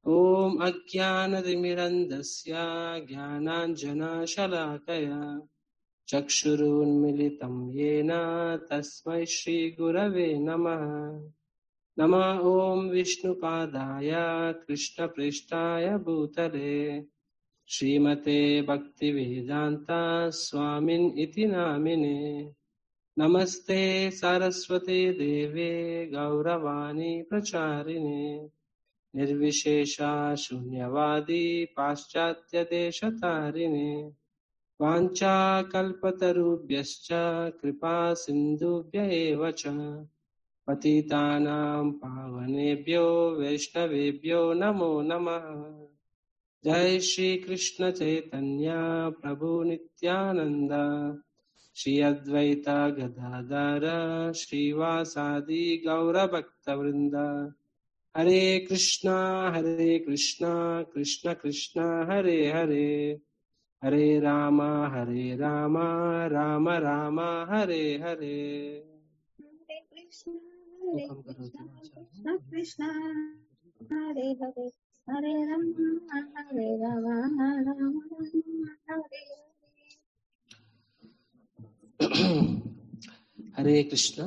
ॐ अज्ञानतिमिरन्दस्य ज्ञानाञ्जनशलाकया चक्षुरुन्मिलितं येन तस्मै श्रीगुरवे नमः नमः ॐ विष्णुपादाय कृष्णपृष्ठाय भूतले श्रीमते भक्तिवेदान्ता स्वामिन् इति नामिने नमस्ते सरस्वते देवे गौरवाणी प्रचारिणे निर्विशेषा शून्यवादी पाश्चात्यदेशतारिणे वाञ्छाकल्पतरुभ्यश्च कृपा सिन्धुभ्य एव च पतितानां पावनेभ्यो वैष्णवेभ्यो नमो नमः जय श्री कृष्ण चैतन्य प्रभु नित्यानंद श्री अद्वैत गदाधर श्रीवासादि गौर भक्त वृंद हरे कृष्णा हरे कृष्णा कृष्ण कृष्ण हरे हरे हरे राम हरे राम राम राम हरे हरे हरे कृष्ण हरे कृष्ण कृष्ण कृष्ण हरे हरे हरे राम हरे राम राम राम हरे హరే కృష్ణ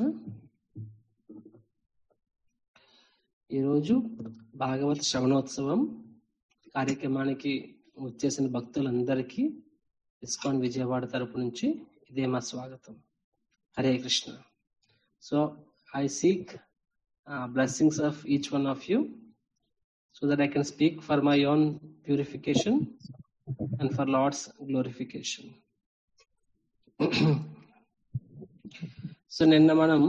ఈరోజు భాగవత శ్రవణోత్సవం కార్యక్రమానికి వచ్చేసిన భక్తులందరికీ ఇస్కాన్ విజయవాడ తరపు నుంచి ఇదే మా స్వాగతం Hare Krishna so I seek blessings of each one of you so that I can speak for my own purification and for Lord's glorification. So నిన్న మనం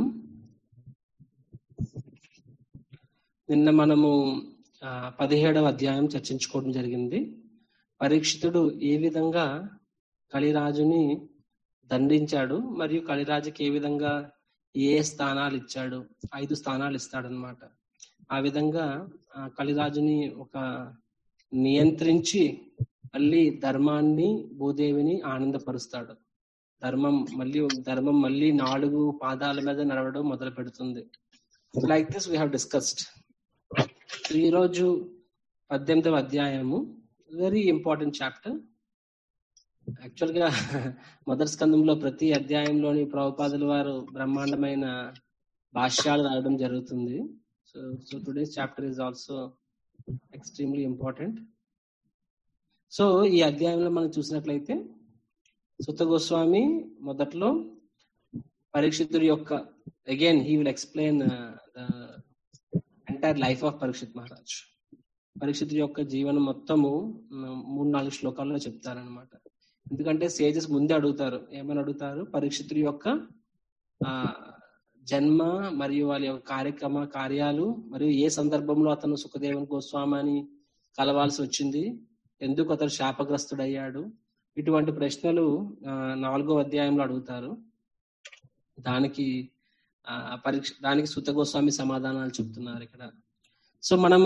నిన్న మనము ఆ, పదిహేడవ అధ్యాయం చర్చించుకోవడం జరిగింది పరీక్షితుడు ఏ విధంగా కలిరాజుని దండించాడు మరియు కలిరాజుకి ఏ విధంగా ఏ స్థానాలు ఇచ్చాడు ఐదు స్థానాలు ఇస్తాడనమాట ఆ విధంగా ఆ, కలిరాజుని ఒక నియంత్రించి మళ్ళీ ధర్మాన్ని భూదేవిని ఆనందపరుస్తాడు ధర్మం మళ్ళీ ధర్మం మళ్ళీ నాలుగు పాదాల మీద నడవడం మొదలు పెడుతుంది like this we have discussed ఈ రోజు పద్దెనిమిదవ అధ్యాయము వెరీ ఇంపార్టెంట్ చాప్టర్ యాక్చువల్ గా మొదటి స్కందంలో ప్రతి అధ్యాయంలోని ప్రభుపాదుల వారు బ్రహ్మాండమైన భాష్యాలు రాయడం జరుగుతుంది so so today's chapter is also extremely important so ఈ అధ్యాయంలో మనం చూసినట్లయితే సుత గోస్వామి మొదట్లో పరీక్షితుడి యొక్క again he will explain entire life of Parikshit Maharaj పరీక్షితుడి యొక్క జీవనం మొత్తము మ్, మూడు నాలుగు శ్లోకాల్లో చెప్తారనమాట ఎందుకంటే సేజెస్ ముందే అడుగుతారు ఏమని అడుగుతారు పరీక్షితుడి యొక్క ఆ జన్మ మరియు వాళ్ళ యొక్క కార్యక్రమ కార్యాలు మరియు ఏ సందర్భంలో అతను సుఖదేవన్ గోస్వామిని కలవాల్సి వచ్చింది ఎందుకు అతను శాపగ్రస్తుడయ్యాడు ఇటువంటి ప్రశ్నలు ఆ, నాలుగో అధ్యాయంలో అడుగుతారు దానికి ఆ, పరీక్ష దానికి సుత గోస్వామి సమాధానాలు చెప్తున్నారు ఇక్కడ సో మనము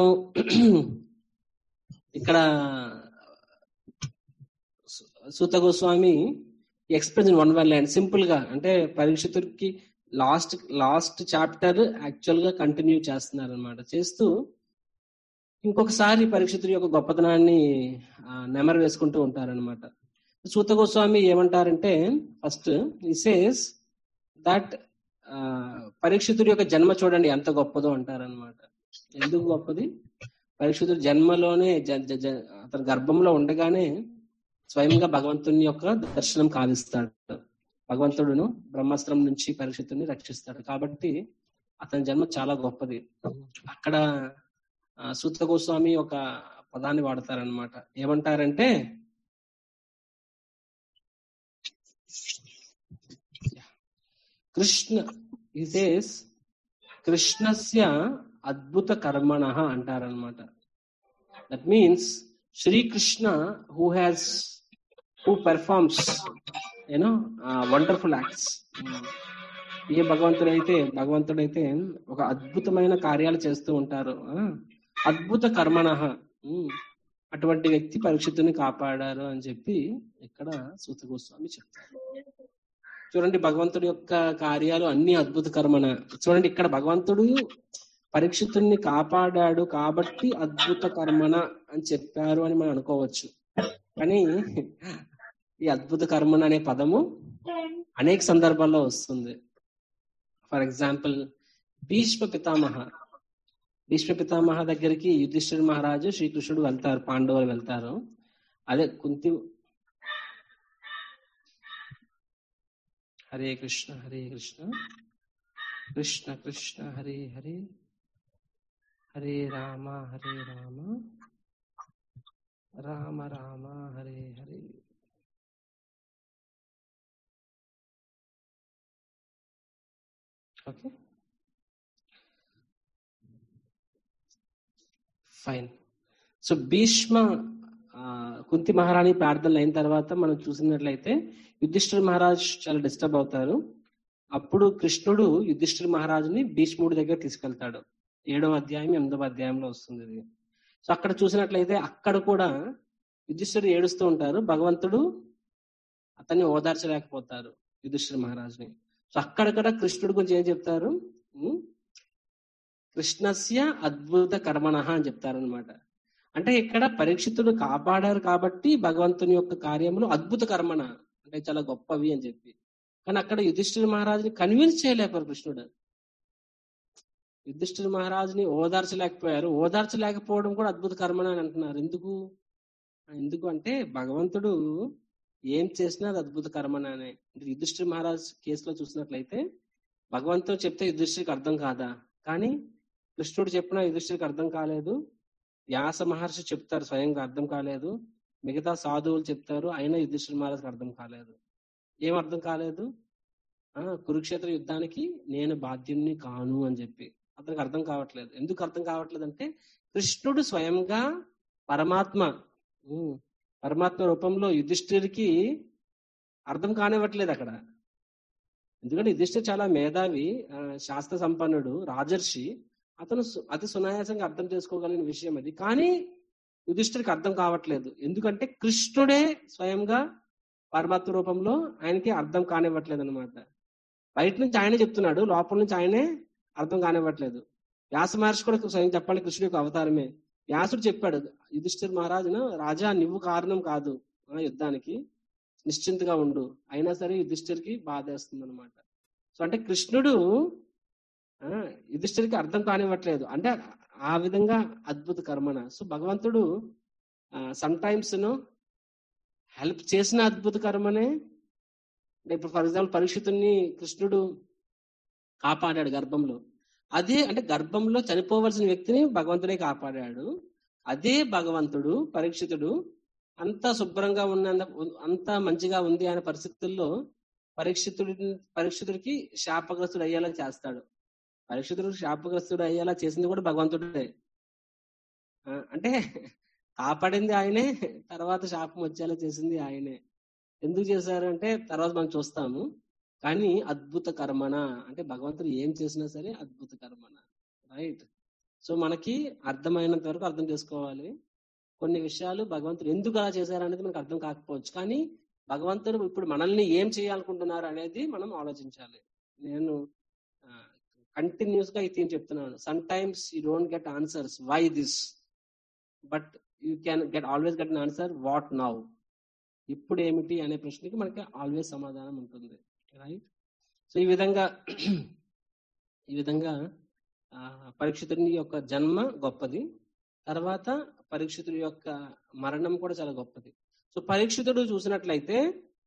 ఇక్కడ సు- Suta Goswami express one one line simple గా అంటే పరీక్షితుడికి లాస్ట్ లాస్ట్ చాప్టర్ యాక్చువల్ గా కంటిన్యూ చేస్తున్నారు అనమాట చేస్తూ ఇంకొకసారి పరీక్షితుడి యొక్క గొప్పతనాన్ని ఆ, నెమరు వేసుకుంటూ ఉంటారనమాట సూత గోస్వామి ఏమంటారంటే ఫస్ట్ ఈ సేస్ దట్ పరీక్షితుడి యొక్క జన్మ చూడండి ఎంత గొప్పదో అంటారనమాట ఎందుకు గొప్పది పరీక్షితుడు జన్మలోనే జ- జ- జ- అతని గర్భంలో ఉండగానే స్వయంగా భగవంతుని యొక్క దర్శనం కావిస్తాడు భగవంతుడును బ్రహ్మాస్త్రం నుంచి పరీక్షితుడిని రక్షిస్తాడు కాబట్టి అతని జన్మ చాలా గొప్పది అక్కడ ఆ, సూత గోస్వామి ఒక పదాన్ని వాడతారనమాట ఏమంటారంటే కృష్ణ ఇసేస్ కృష్ణస్య అద్భుత కర్మణ అంటారనమాట that means Sri Krishna who has who performs you know wonderful acts ఏ భగవంతుడైతే భగవంతుడైతే ఒక అద్భుతమైన కార్యాలు చేస్తూ ఉంటారు ఆ, అద్భుత కర్మణ అటువంటి వ్యక్తి పరీక్షితుని కాపాడారు అని చెప్పి ఇక్కడ సూత గోస్వామి చెప్తారు చూడండి భగవంతుడి యొక్క కార్యాలు అన్ని అద్భుత కర్మణ చూడండి ఇక్కడ భగవంతుడు పరీక్షితుల్ని కాపాడాడు కాబట్టి అద్భుత కర్మణ అని చెప్పారు అని మనం అనుకోవచ్చు కానీ ఈ అద్భుత కర్మణ అనే పదము అనేక సందర్భాల్లో వస్తుంది ఫర్ ఎగ్జాంపుల్ భీష్మ పితామహ భీష్మ పితామహ దగ్గరికి యుధిష్ఠిర మహారాజు శ్రీకృష్ణుడు వెళ్తారు పాండవులు వెళ్తారు అదే Kunti Hare Krishna Hare Krishna Krishna Krishna Hare Hare Hare Rama Hare Rama Rama Rama Hare Hare okay fine so Bhishma ఆ, కుంతి మహారాణి ప్రార్థనలు అయిన తర్వాత మనం చూసినట్లయితే యుధిష్ఠిర మహారాజ్ చాలా డిస్టర్బ్ అవుతారు అప్పుడు కృష్ణుడు యుధిష్ఠిర మహారాజుని భీష్ముడి దగ్గర తీసుకెళ్తాడు ఏడవ అధ్యాయం ఎనిమిదవ అధ్యాయంలో వస్తుంది ఇది సో అక్కడ చూసినట్లయితే అక్కడ కూడా యుధిష్ఠిరుడు ఏడుస్తూ ఉంటారు భగవంతుడు అతన్ని ఓదార్చలేకపోతారు యుధిష్ఠిర మహారాజుని సో అక్కడక్కడ కృష్ణుడి గురించి ఏం చెప్తారు ఉమ్, కృష్ణస్య అద్భుత కర్మణ అని చెప్తారనమాట అంటే ఇక్కడ పరీక్షితుడు కాపాడారు కాబట్టి భగవంతుని యొక్క కార్యములు అద్భుత కర్మణ అంటే చాలా గొప్పవి అని చెప్పి కానీ అక్కడ యుధిష్ఠిర మహారాజుని కన్విన్స్ చేయలేకపోయారు కృష్ణుడు యుధిష్ఠిర మహారాజుని ఓదార్చలేకపోయారు ఓదార్చలేకపోవడం కూడా అద్భుత కర్మణ అని అంటున్నారు ఎందుకు ఎందుకు అంటే భగవంతుడు ఏం చేసినా అది అద్భుత కర్మనే అంటే యుధిష్ఠిర మహారాజ్ కేసులో చూసినట్లయితే భగవంతుడు చెప్తే యుధిష్ఠిరికి అర్థం కాదా కానీ కృష్ణుడు చెప్పినా యుధిష్ఠిరికి అర్థం కాలేదు వ్యాస మహర్షి చెప్తారు స్వయంగా అర్థం కాలేదు మిగతా సాధువులు చెప్తారు అయినా యుధిష్ఠిర మహారాజ్కి అర్థం కాలేదు ఏం అర్థం కాలేదు ఆ కురుక్షేత్ర యుద్ధానికి నేను బాధ్యుణ్ణి కాను అని చెప్పి అతనికి అర్థం కావట్లేదు ఎందుకు అర్థం కావట్లేదు అంటే కృష్ణుడు స్వయంగా పరమాత్మ ఉమ్, పరమాత్మ రూపంలో యుధిష్ఠిరికి అర్థం కానివ్వట్లేదు అక్కడ ఎందుకంటే యుధిష్ఠిర్ చాలా మేధావి ఆ, శాస్త్ర సంపన్నుడు రాజర్షి అతను సు- అతి సునాయాసంగా అర్థం చేసుకోగలిగిన విషయం అది కానీ యుధిష్ఠిరికి అర్థం కావట్లేదు ఎందుకంటే కృష్ణుడే స్వయంగా పరమాత్మ రూపంలో ఆయనకి అర్థం కానివ్వట్లేదు అనమాట బయట నుంచి ఆయనే చెప్తున్నాడు లోపల నుంచి ఆయనే అర్థం కానివ్వట్లేదు వ్యాస మహర్షి కూడా స్వయం చెప్పాలి కృష్ణుడి యొక్క అవతారమే వ్యాసుడు చెప్పాడు యుధిష్ఠిర్ మహారాజును రాజా నువ్వు కారణం కాదు ఆ యుద్ధానికి నిశ్చింతగా ఉండు అయినా సరే యుధిష్ఠిరికి బాధేస్తుంది అనమాట సో అంటే కృష్ణుడు ఆ, యుధిష్ఠిరికి అర్థం కానివ్వట్లేదు అంటే ఆ విధంగా అద్భుత కర్మన సో భగవంతుడు సమ్ టైమ్స్ హెల్ప్ చేసిన అద్భుత కర్మనే అంటే ఇప్పుడు ఫర్ ఎగ్జాంపుల్ పరీక్షితుని కృష్ణుడు కాపాడాడు గర్భంలో అదే అంటే గర్భంలో చనిపోవలసిన వ్యక్తిని భగవంతుడే కాపాడాడు అదే భగవంతుడు పరీక్షితుడు అంతా శుభ్రంగా ఉన్న అంతా మంచిగా ఉంది అనే పరిస్థితుల్లో పరీక్షితుడి పరీక్షితుడికి శాపగ్రస్తుడు అయ్యేలా చేస్తాడు పరీక్షితుడు శాపగ్రస్తుడు అయ్యేలా చేసింది కూడా భగవంతుడే ఆ, అంటే కాపాడింది ఆయనే తర్వాత శాపం వచ్చేలా చేసింది ఆయనే ఎందుకు చేశారు అంటే తర్వాత మనం చూస్తాము కానీ అద్భుత కర్మణ అంటే భగవంతుడు ఏం చేసినా సరే అద్భుత కర్మణ రైట్ సో మనకి అర్థమైనంత వరకు అర్థం చేసుకోవాలి కొన్ని విషయాలు భగవంతుడు ఎందుకు అలా చేశారు అనేది మనకు అర్థం కాకపోవచ్చు కానీ భగవంతుడు ఇప్పుడు మనల్ని ఏం చేయాలనుకుంటున్నారు అనేది మనం ఆలోచించాలి నేను కంటిన్యూస్ గా ఈ థీమ్ చెప్తున్నాను sometimes you don't get answers why this but you can get always get an answer what now ఇప్పుడు ఏమిటి అనే ప్రశ్నకి మనకి ఆల్వేస్ సమాధానం ఉంటుంది రైట్ సో ఈ విధంగా ఈ విధంగా ఆ, పరీక్షితుని యొక్క జన్మ గొప్పది తర్వాత పరీక్షితుడి యొక్క మరణం కూడా చాలా గొప్పది సో పరీక్షితుడు చూసినట్లయితే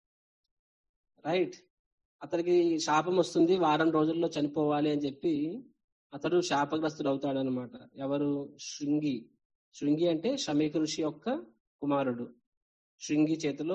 రైట్ అతనికి శాపం వస్తుంది వారం రోజుల్లో చనిపోవాలి అని చెప్పి అతడు శాపగ్రస్తుడు అవుతాడు అనమాట ఎవరు శృంగి శృంగి అంటే శమీక ఋషి యొక్క కుమారుడు శృంగి చేతిలో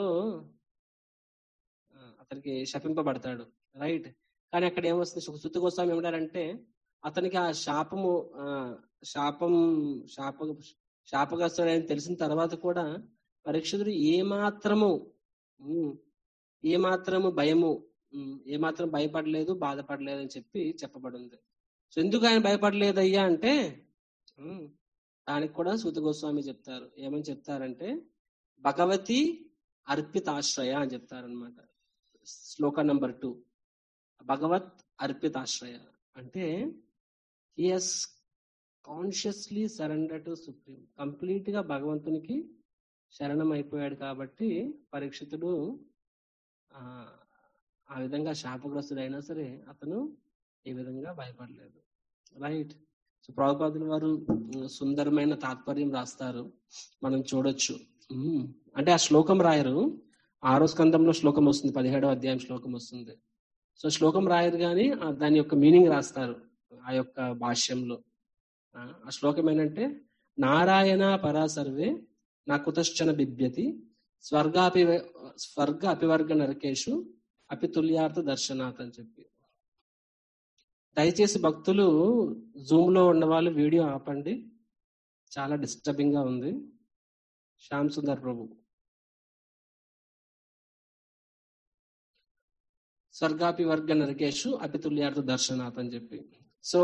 ఆ, అతనికి శపింపబడతాడు రైట్ కానీ అక్కడ ఏమొస్తుంది సు- సుత్తి గోస్వామి ఏమంటారంటే అతనికి ఆ శాపము ఆ శాపం శాప శాపగ్రస్తుడు అని తెలిసిన తర్వాత కూడా పరీక్షకుడు ఏమాత్రము ఉమ్, ఏమాత్రము భయము ఉమ్, ఏమాత్రం భయపడలేదు బాధపడలేదు అని చెప్పి చెప్పబడింది సో ఎందుకు ఆయన భయపడలేదు అయ్యా అంటే ఉమ్, దానికి కూడా సూత గోస్వామి చెప్తారు ఏమని చెప్తారంటే భగవతి అర్పితాశ్రయ అని చెప్తారనమాట శ్లోక నంబర్ టూ భగవత్ అర్పితాశ్రయ అంటే he's consciously surrender to supreme complete గా భగవంతునికి శరణం అయిపోయాడు కాబట్టి పరీక్షితుడు ఆ ఆ విధంగా శాపగ్రస్తుడైనా సరే అతను ఏ విధంగా భయపడలేదు రైట్ సో ప్రభుపాదుల వారు ఉమ్, సుందరమైన తాత్పర్యం రాస్తారు మనం చూడొచ్చు ఉమ్, అంటే ఆ శ్లోకం రాయరు ఆరో స్కందంలో శ్లోకం వస్తుంది పదిహేడవ అధ్యాయం శ్లోకం వస్తుంది సో శ్లోకం రాయరు కానీ ఆ దాని యొక్క మీనింగ్ రాస్తారు ఆ యొక్క భాష్యంలో ఆ ఆ శ్లోకం ఏంటంటే నారాయణ పరా సర్వే నా కుతశ్చన బిభ్యతి స్వర్గాపి స్వర్గ అపివర్గ నరకేషు అపి తుల్యార్థ దర్శనాథ్ అని చెప్పి దయచేసి భక్తులు జూమ్ లో ఉన్న వాళ్ళు వీడియో ఆపండి చాలా డిస్టర్బింగ్ గా ఉంది శ్యామ్ సుందర్ ప్రభు స్వర్గాపి వర్గ నరకేషు అపి తుల్యార్థ దర్శనాథ్ అని చెప్పి సో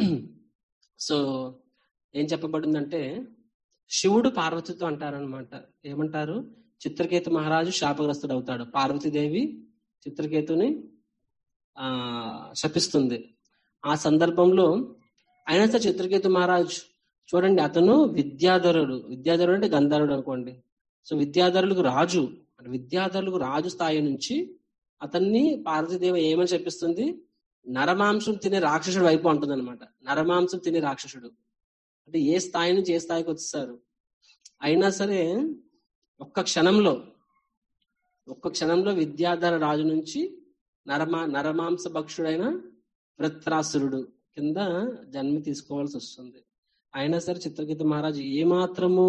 సో ఏం చెప్పబడిందంటే శివుడు పార్వతితో అంటారనమాట ఏమంటారు చిత్రకేతు మహారాజు శాపగ్రస్తుడు అవుతాడు పార్వతీదేవి చిత్రకేతుని ఆ శపిస్తుంది ఆ సందర్భంలో అయినా సరే చిత్రకేతు మహారాజు చూడండి అతను విద్యాధరుడు విద్యాధరుడు అంటే గంధర్వుడు అనుకోండి సో విద్యాధరులకు రాజు అంటే విద్యాధరులకు రాజు స్థాయి నుంచి అతన్ని పార్వతీదేవి ఏమని చెప్పిస్తుంది నరమాంసం తినే రాక్షసుడు వైపు అంటుంది అనమాట నరమాంసం తినే రాక్షసుడు అంటే ఏ స్థాయి నుంచి ఏ స్థాయికి వచ్చేసారు అయినా సరే ఒక్క క్షణంలో ఒక్క క్షణంలో విద్యాధర రాజు నుంచి నరమా నరమాంస భక్షుడైన వృత్రాసురుడు కింద జన్మ తీసుకోవాల్సి వస్తుంది అయినా సరే చిత్రగీత మహారాజు ఏమాత్రము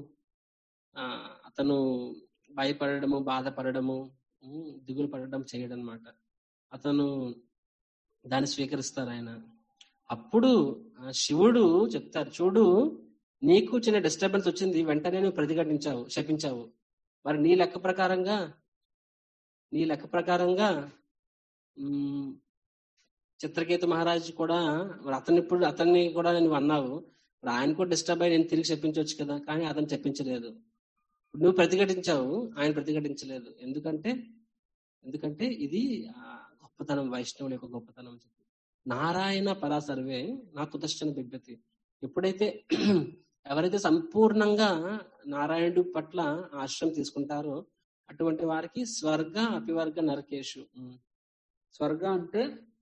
ఆ అతను భయపడము బాధపడము ఉమ్, దిగులు పడడం చేయడం అనమాట అతను దాన్ని స్వీకరిస్తారు ఆయన అప్పుడు ఆ శివుడు చెప్తారు చూడు నీకు చిన్న డిస్టర్బెన్స్ వచ్చింది వెంటనే నువ్వు ప్రతిఘటించావు శపించావు మరి నీ లెక్క ప్రకారంగా నీ లెక్క ప్రకారంగా ఉమ్, చిత్రకేతు మహారాజు కూడా మరి అతన్ని ఇప్పుడు అతన్ని కూడా నువ్వు అన్నావు మరి ఆయన కూడా డిస్టర్బ్ అయ్యి నేను తిరిగి చెప్పించవచ్చు కదా కానీ అతను చెప్పించలేదు నువ్వు ప్రతిఘటించావు ఆయన ప్రతిఘటించలేదు ఎందుకంటే ఎందుకంటే ఇది ఆ, గొప్పతనం వైష్ణవుల యొక్క గొప్పతనం అని చెప్పి నారాయణ పరాసర్వే నాకు కుతశ్చన బిబ్బతి ఎప్పుడైతే ఎవరైతే సంపూర్ణంగా నారాయణుడు పట్ల ఆశ్రయం తీసుకుంటారో అటువంటి వారికి స్వర్గ అపివర్గ నరకేషు ఉమ్. స్వర్గ అంటే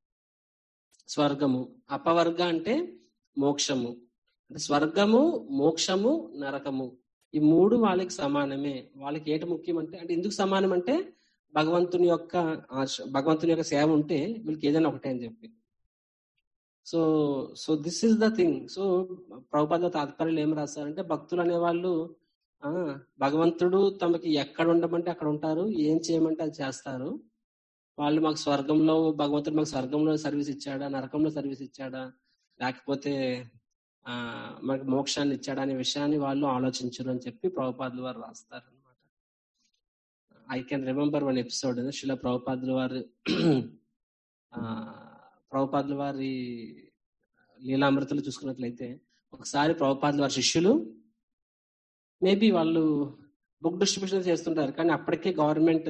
స్వర్గము అపవర్గ అంటే మోక్షము అంటే స్వర్గము మోక్షము నరకము ఈ మూడు వాళ్ళకి సమానమే వాళ్ళకి ఏటి ముఖ్యం అంటే అంటే ఎందుకు సమానం అంటే భగవంతుని యొక్క ఆశ- భగవంతుని యొక్క సేవ ఉంటే వీళ్ళకి ఏదైనా ఒకటే అని చెప్పి so so this is the thing so Prabhupada తాత్పర్యాలు ఏం రాస్తారంటే భక్తులు అనేవాళ్ళు ఆ భగవంతుడు తమకి ఎక్కడ ఉండమంటే అక్కడ ఉంటారు ఏం చేయమంటే అది చేస్తారు వాళ్ళు మాకు స్వర్గంలో భగవంతుడు మాకు స్వర్గంలో సర్వీస్ ఇచ్చాడా నరకంలో సర్వీస్ ఇచ్చాడా లేకపోతే ఆ మనకి మోక్షాన్ని ఇచ్చాడా అనే విషయాన్ని వాళ్ళు ఆలోచించరు అని చెప్పి ప్రభుపాదులు వారు రాస్తారు అనమాట I can remember one episode శిల ప్రభుపాదుల వారు ఆ ప్రభుపాదుల వారి లీలామృతలు చూసుకున్నట్లయితే ఒకసారి ప్రభుపాదుల వారి శిష్యులు మేబీ వాళ్ళు బుక్ డిస్ట్రిబ్యూషన్ చేస్తుంటారు కానీ అప్పటికే గవర్నమెంట్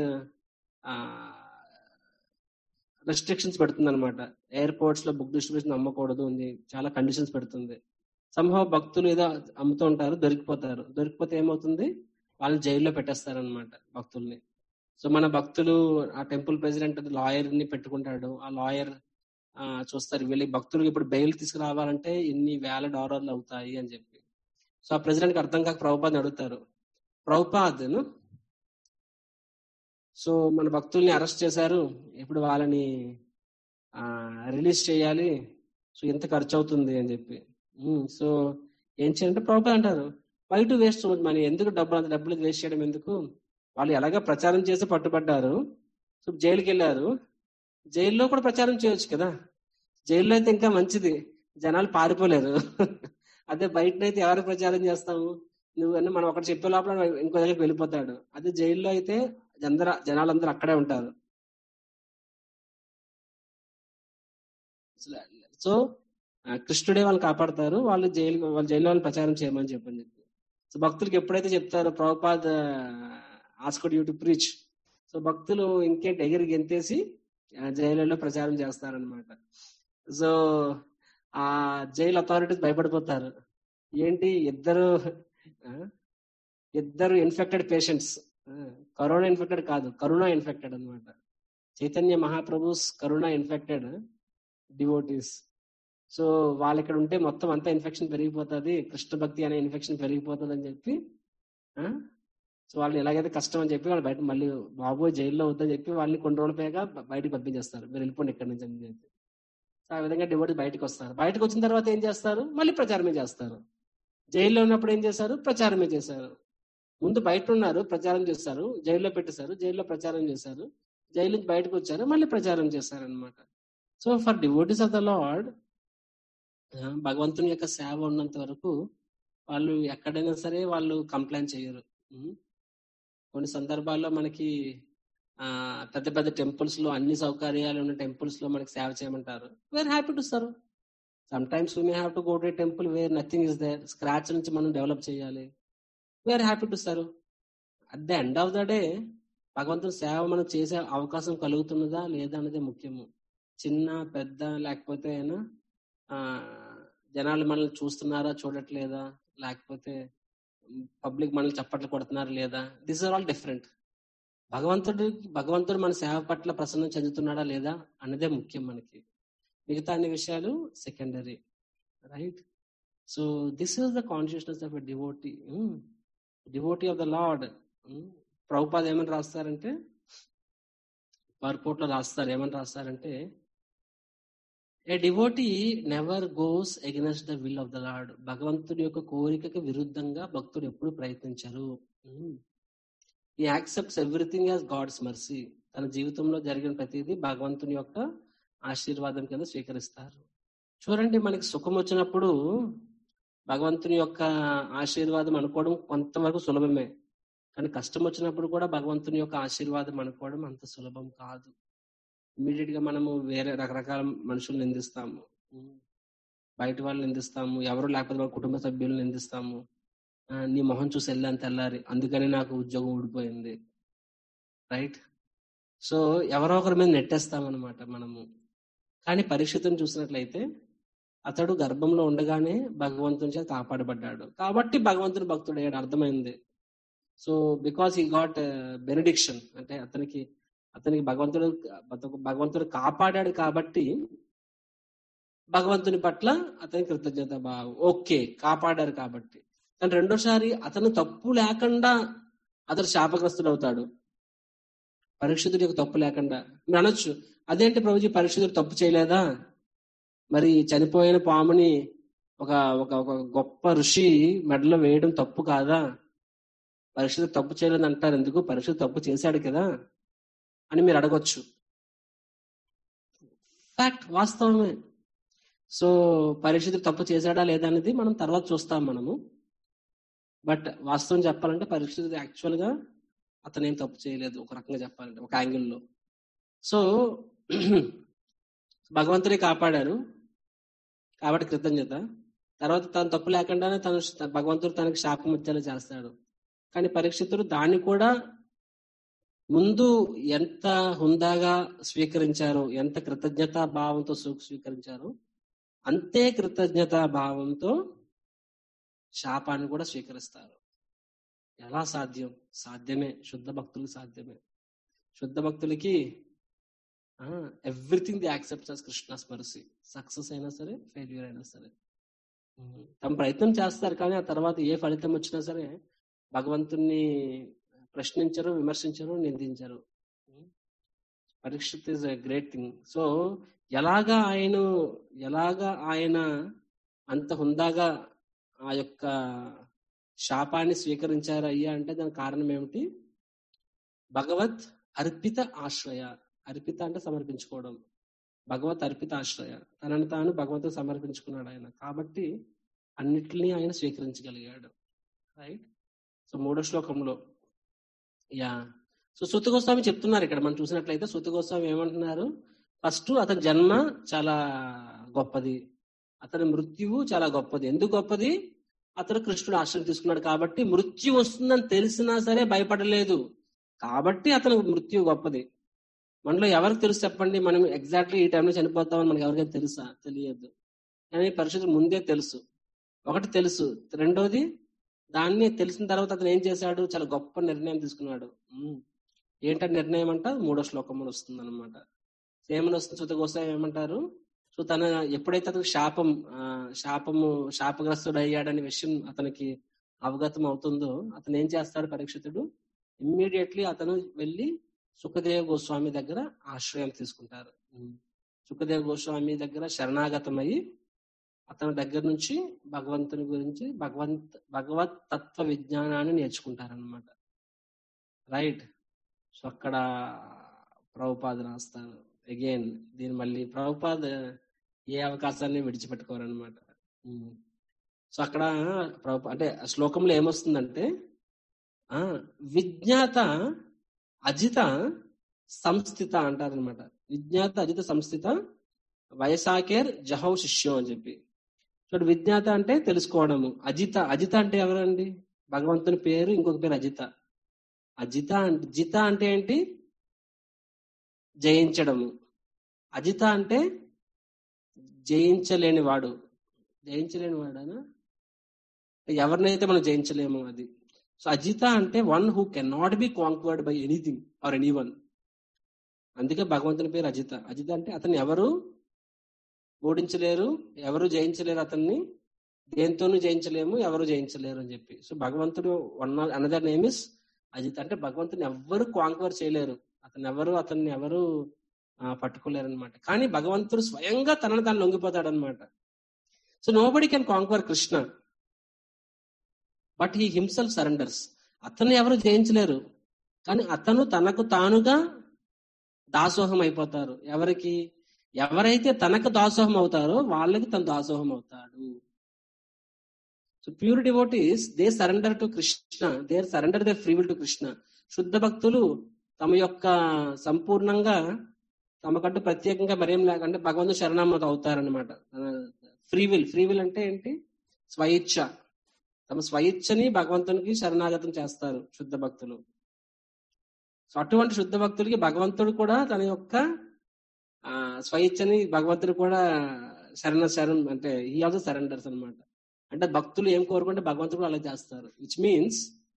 రెస్ట్రిక్షన్స్ పెడుతుంది అనమాట ఎయిర్పోర్ట్స్ లో బుక్ డిస్ట్రిబ్యూషన్ అమ్మకూడదు ఉంది చాలా కండిషన్స్ పెడుతుంది సంభవ భక్తులు ఏదో అమ్ముతూ ఉంటారు దొరికిపోతారు దొరికిపోతే ఏమవుతుంది వాళ్ళని జైల్లో పెట్టేస్తారు అనమాట భక్తుల్ని సో మన భక్తులు ఆ టెంపుల్ ప్రెసిడెంట్ లాయర్ ని పెట్టుకుంటాడు ఆ లాయర్ చూస్తారు వీళ్ళకి భక్తులకు ఇప్పుడు బెయిల్ తీసుకురావాలంటే ఇన్ని వేల డాలర్లు అవుతాయి అని చెప్పి సో ఆ ప్రెసిడెంట్ కి అర్థం కాక ప్రభుపాద్ అడుగుతారు ప్రభుపాద్ సో మన భక్తుల్ని అరెస్ట్ చేశారు ఇప్పుడు వాళ్ళని ఆ రిలీజ్ చేయాలి సో ఎంత ఖర్చు అవుతుంది అని చెప్పి ఉమ్, సో ఏం చేయాలంటే ప్రభుపాద్ అంటారు వై టు వేస్ట్ మనీ ఎందుకు డబ్బులు అంత డబ్బులు వేస్ట్ చేయడం ఎందుకు వాళ్ళు ఎలాగ ప్రచారం చేసి పట్టుబడ్డారు సో జైలుకి వెళ్ళారు జైల్లో కూడా ప్రచారం చేయొచ్చు కదా జైల్లో అయితే ఇంకా మంచిది జనాలు పారిపోలేరు అదే బయటనైతే ఎవరు ప్రచారం చేస్తాము నువ్వు అన్నీ మనం ఒకటి చెప్పే లోపల ఇంకో దగ్గరికి వెళ్ళిపోతాడు అదే జైల్లో అయితే జందర జనాలందరూ అక్కడే ఉంటారు సో ఆ, కృష్ణుడే వాళ్ళని కాపాడతారు వాళ్ళు జైలు వాళ్ళు జైల్లో వాళ్ళని ప్రచారం చేయమని చెప్పని చెప్పి సో భక్తులకు ఎప్పుడైతే చెప్తారో Prabhupad asked you to preach so భక్తులు ఇంకేంటి ఎగిరి గెంతేసి ఆ, జైలులో ప్రచారం చేస్తారనమాట సో ఆ జైలు అథారిటీస్ భయపడిపోతారు ఏంటి ఇద్దరు ఆ, ఇద్దరు ఇన్ఫెక్టెడ్ పేషెంట్స్ కరోనా ఇన్ఫెక్టెడ్ కాదు కరోనా ఇన్ఫెక్టెడ్ అన్నమాట Chaitanya Mahaprabhu's corona infected devotees so వాళ్ళు ఇక్కడ ఉంటే మొత్తం అంతా ఇన్ఫెక్షన్ పెరిగిపోతుంది కృష్ణ భక్తి అనే ఇన్ఫెక్షన్ పెరిగిపోతుంది అని చెప్పి ఆ, సో వాళ్ళు ఎలాగైతే కష్టం అని చెప్పి వాళ్ళు బయట మళ్ళీ బాబోయ్ జైల్లో వద్దని చెప్పి వాళ్ళని కొన్ని రోజులు పోయాక బ- బయటికి పంపించేస్తారు మీరు వెళ్ళిపోండి ఇక్కడ నుంచి అని చెప్పి సో ఆ విధంగా డివోటీ బయటకు వస్తారు బయటకు వచ్చిన తర్వాత ఏం చేస్తారు మళ్ళీ ప్రచారమే చేస్తారు జైల్లో ఉన్నప్పుడు ఏం చేశారు ప్రచారమే చేశారు ముందు బయట ఉన్నారు ప్రచారం చేస్తారు జైల్లో పెట్టేశారు జైల్లో ప్రచారం చేశారు జైలు నుంచి బయటకు వచ్చారు మళ్ళీ ప్రచారం చేశారు అనమాట so for devotees of the lord భగవంతుని యొక్క సేవ ఉన్నంత వరకు వాళ్ళు ఎక్కడైనా సరే వాళ్ళు కంప్లైంట్ చేయరు ఉం. కొన్ని సందర్భాల్లో మనకి ఆ పెద్ద పెద్ద టెంపుల్స్ లో అన్ని సౌకర్యాలు ఉన్న టెంపుల్స్ లో మనకి సేవ చేయమంటారు we're happy to serve sometimes we may have to go to temple where nothing is there scratch నుంచి మనం డెవలప్ చేయాలి we're happy to serve at the end of the day భగవంతుని సేవ మనం చేసే అవకాశం కలుగుతున్నదా లేదా అనేది ముఖ్యము చిన్న పెద్ద లేకపోతే అయినా ఆ జనాలు మనల్ని చూస్తున్నారా చూడట్లేదా లేకపోతే పబ్లిక్ మనల్ని చప్పట్లు కొడుతున్నారా లేదా దిస్ ఆర్ ఆల్ డిఫరెంట్ భగవంతుడు భగవంతుడు మన సేవ పట్ల ప్రసన్నం చెందుతున్నాడా లేదా అన్నదే ముఖ్యం మనకి మిగతా అన్ని విషయాలు secondary right so this is the consciousness of a devotee devotee of the lord Prabhupad ఏమని రాస్తారంటే పర్పోర్ట్ లో రాస్తారు ఏమని రాస్తారంటే a devotee never goes against the will of the lord భగవంతుడి యొక్క కోరికకి విరుద్ధంగా భక్తుడు ఎప్పుడు ప్రయత్నించరు he accepts everything as God's mercy తన జీవితంలో జరిగిన ప్రతిదీ భగవంతుని యొక్క ఆశీర్వాదం కింద స్వీకరిస్తారు చూడండి మనకి సుఖం వచ్చినప్పుడు భగవంతుని యొక్క ఆశీర్వాదం అనుకోవడం కొంతవరకు సులభమే కానీ కష్టం వచ్చినప్పుడు కూడా భగవంతుని యొక్క ఆశీర్వాదం అనుకోవడం అంత సులభం కాదు ఇమీడియట్ గా మనము వేరే రకరకాల మనుషులు నిందిస్తాము ఉమ్. బయట వాళ్ళు నిందిస్తాము ఎవరు లేకపోతే మన కుటుంబ సభ్యులు నిందిస్తాము ఆ, నీ మొహం చూసి వెళ్ళాను తెల్లారి అందుకని నాకు ఉద్యోగం ఊడిపోయింది రైట్ సో ఎవరో ఒకరి మీద నెట్టేస్తాం అనమాట మనము కానీ పరీక్షితుని చూసినట్లయితే అతడు గర్భంలో ఉండగానే భగవంతుని చేత కాపాడబడ్డాడు కాబట్టి భగవంతుని భక్తుడు అయ్యాడు అర్థమైంది so because he got benediction అంటే అతనికి అతనికి భగవంతుడు భగవంతుడు కాపాడాడు కాబట్టి భగవంతుని పట్ల అతని కృతజ్ఞత భావం ఓకే కాపాడారు కాబట్టి కానీ రెండోసారి అతను తప్పు లేకుండా అతడు శాపగ్రస్తుడు అవుతాడు పరీక్షితుడి యొక్క తప్పు లేకుండా మీరు అనొచ్చు అదేంటి ప్రభుజీ పరీక్షితుడు తప్పు చేయలేదా మరి చనిపోయిన పాముని ఒక ఒక ఒక గొప్ప ఋషి మెడలో వేయడం తప్పు కాదా పరీక్ష తప్పు చేయలేదు అంటారు ఎందుకు పరీక్ష తప్పు చేశాడు కదా అని మీరు అడగొచ్చు ఫ్యాక్ట్ వాస్తవమే సో పరీక్ష తప్పు చేశాడా లేదా అనేది మనం తర్వాత చూస్తాం మనము బట్ వాస్తవం చెప్పాలంటే పరీక్ష యాక్చువల్ గా అతను ఏం తప్పు చేయలేదు ఒక రకంగా చెప్పాలంటే ఒక యాంగిల్లో సో భగవంతుడే కాపాడారు కాబట్టి కృతజ్ఞత తర్వాత తను తప్పు లేకుండానే తను భగవంతుడు తనకి శాపం వచ్చేలా చేస్తాడు కానీ పరీక్షితుడు దాన్ని కూడా ముందు ఎంత హుందాగా స్వీకరించారో ఎంత కృతజ్ఞతా భావంతో స్వీ- స్వీకరించారో అంతే కృతజ్ఞతా భావంతో శాపాన్ని కూడా స్వీకరిస్తారు ఎలా సాధ్యం సాధ్యమే శుద్ధ భక్తులకు సాధ్యమే శుద్ధ భక్తులకి everything the accepts Krishna's mercy success అయినా సరే ఫెయిల్యూర్ అయినా సరే ఉమ్, తమ ప్రయత్నం చేస్తారు కానీ ఆ తర్వాత ఏ ఫలితం వచ్చినా సరే భగవంతుణ్ణి ప్రశ్నించరు విమర్శించరు నిందించరు Parikshit is a great thing so ఎలాగా ఆయన ఎలాగా ఆయన అంత హుందాగా ఆ యొక్క శాపాన్ని స్వీకరించారు అయ్యా అంటే దానికి కారణం ఏమిటి భగవత్ అర్పిత ఆశ్రయ అర్పిత అంటే సమర్పించుకోవడం భగవత్ అర్పిత ఆశ్రయ తనని తాను భగవంతుడు సమర్పించుకున్నాడు ఆయన కాబట్టి అన్నిటినీ ఆయన స్వీకరించగలిగాడు రైట్ సో మూడో శ్లోకంలో యా సో సుత గోస్వామి చెప్తున్నారు ఇక్కడ మనం చూసినట్లయితే సుత గోస్వామి ఏమంటున్నారు ఫస్ట్ అతని జన్మ చాలా గొప్పది అతని మృత్యువు చాలా గొప్పది ఎందుకు గొప్పది అతను కృష్ణుడు ఆశ్రయం తీసుకున్నాడు కాబట్టి మృత్యు వస్తుందని తెలిసినా సరే భయపడలేదు కాబట్టి అతను మృత్యు గొప్పది మనలో ఎవరికి తెలుసు చెప్పండి మనం ఎగ్జాక్ట్లీ ఈ టైంలో చనిపోతామని మనకి ఎవరికైనా తెలుసా తెలియదు అని పరిశుద్ధుడు ముందే తెలుసు ఒకటి తెలుసు రెండోది దాన్ని తెలిసిన తర్వాత అతను ఏం చేశాడు చాలా గొప్ప నిర్ణయం తీసుకున్నాడు ఉమ్. ఏంటంటే నిర్ణయం అంట మూడో శ్లోకంలో వస్తుంది అనమాట ఏమని వస్తుంది సుత గోసాయి ఏమంటారు సో తన ఎప్పుడైతే అతనికి శాపం ఆ, శాపము శాపగ్రస్తుడు అయ్యాడనే విషయం అతనికి అవగతం అవుతుందో అతను ఏం చేస్తాడు పరీక్షితుడు ఇమ్మీడియట్లీ అతను వెళ్ళి సుఖదేవ గోస్వామి దగ్గర ఆశ్రయం తీసుకుంటారు ఉమ్. సుఖదేవ గోస్వామి దగ్గర శరణాగతమై అతని దగ్గర నుంచి భగవంతుని గురించి భగవంత్ భగవత్ తత్వ విజ్ఞానాన్ని నేర్చుకుంటారనమాట రైట్ సో అక్కడ ప్రభుపాద రాస్తారు అగైన్ దీని మళ్ళీ ప్రభుపాద ఏ అవకాశాన్ని విడిచిపెట్టుకోరనమాట సో అక్కడ ప్రభు అంటే ఆ శ్లోకంలో ఏమొస్తుందంటే ఆ విజ్ఞాత అజిత సంస్థిత అంటారనమాట విజ్ఞాత అజిత సంస్థిత వయసాకేర్ జహౌ శిష్యం అని చెప్పి చూడు విజ్ఞాత అంటే తెలుసుకోవడము అజిత అజిత అంటే ఎవరండి భగవంతుని పేరు ఇంకొక పేరు అజిత అజిత అంటే జిత అంటే ఏంటి జయించడము అజిత అంటే జయించలేని వాడు జయించలేని వాడనా ఎవరినైతే మనం జయించలేము అది సో అజిత అంటే one who can not be conquered by anything or anyone అందుకే భగవంతుని పేరు అజిత అజిత అంటే అతన్ని ఎవరు ఓడించలేరు ఎవరు జయించలేరు అతన్ని దేంతోనూ జయించలేము ఎవరు జయించలేరు అని చెప్పి సో భగవంతుడు one another name is Ajit అంటే భగవంతుని ఎవ్వరు కాంక్వర్ చేయలేరు అతను ఎవరు అతన్ని ఎవరు ఆ, పట్టుకోలేరు అనమాట కానీ భగవంతుడు స్వయంగా తనను తాను లొంగిపోతాడు అనమాట so nobody can conquer Krishna but he himself surrenders అతన్ని ఎవరు జయించలేరు కానీ అతను తనకు తానుగా దాసోహం అయిపోతారు ఎవరికి ఎవరైతే తనకు దాసోహం అవుతారో వాళ్ళకి తను దాసోహం అవుతాడు so pure devotees they surrender to Krishna they surrender they free will to Krishna శుద్ధ భక్తులు తమ యొక్క సంపూర్ణంగా తమకంటూ ప్రత్యేకంగా మరేం లేకంటే భగవంతుడు శరణామత అవుతారనమాట ఫ్రీ విల్ ఫ్రీ విల్ అంటే ఏంటి స్వయిచ్ఛ తమ స్వయిచ్ఛని భగవంతునికి శరణాగతం చేస్తారు శుద్ధ భక్తులు సో అటువంటి శుద్ధ భక్తులకి భగవంతుడు కూడా తన యొక్క ఆ స్వయిచ్ఛని భగవంతుడు కూడా శరణ శరణ్ అంటే ఈ ఆల్సో సరెండర్స్ అన్నమాట అంటే భక్తులు ఏం కోరుకుంటే భగవంతుడు కూడా అలా చేస్తారు విచ్ మీన్స్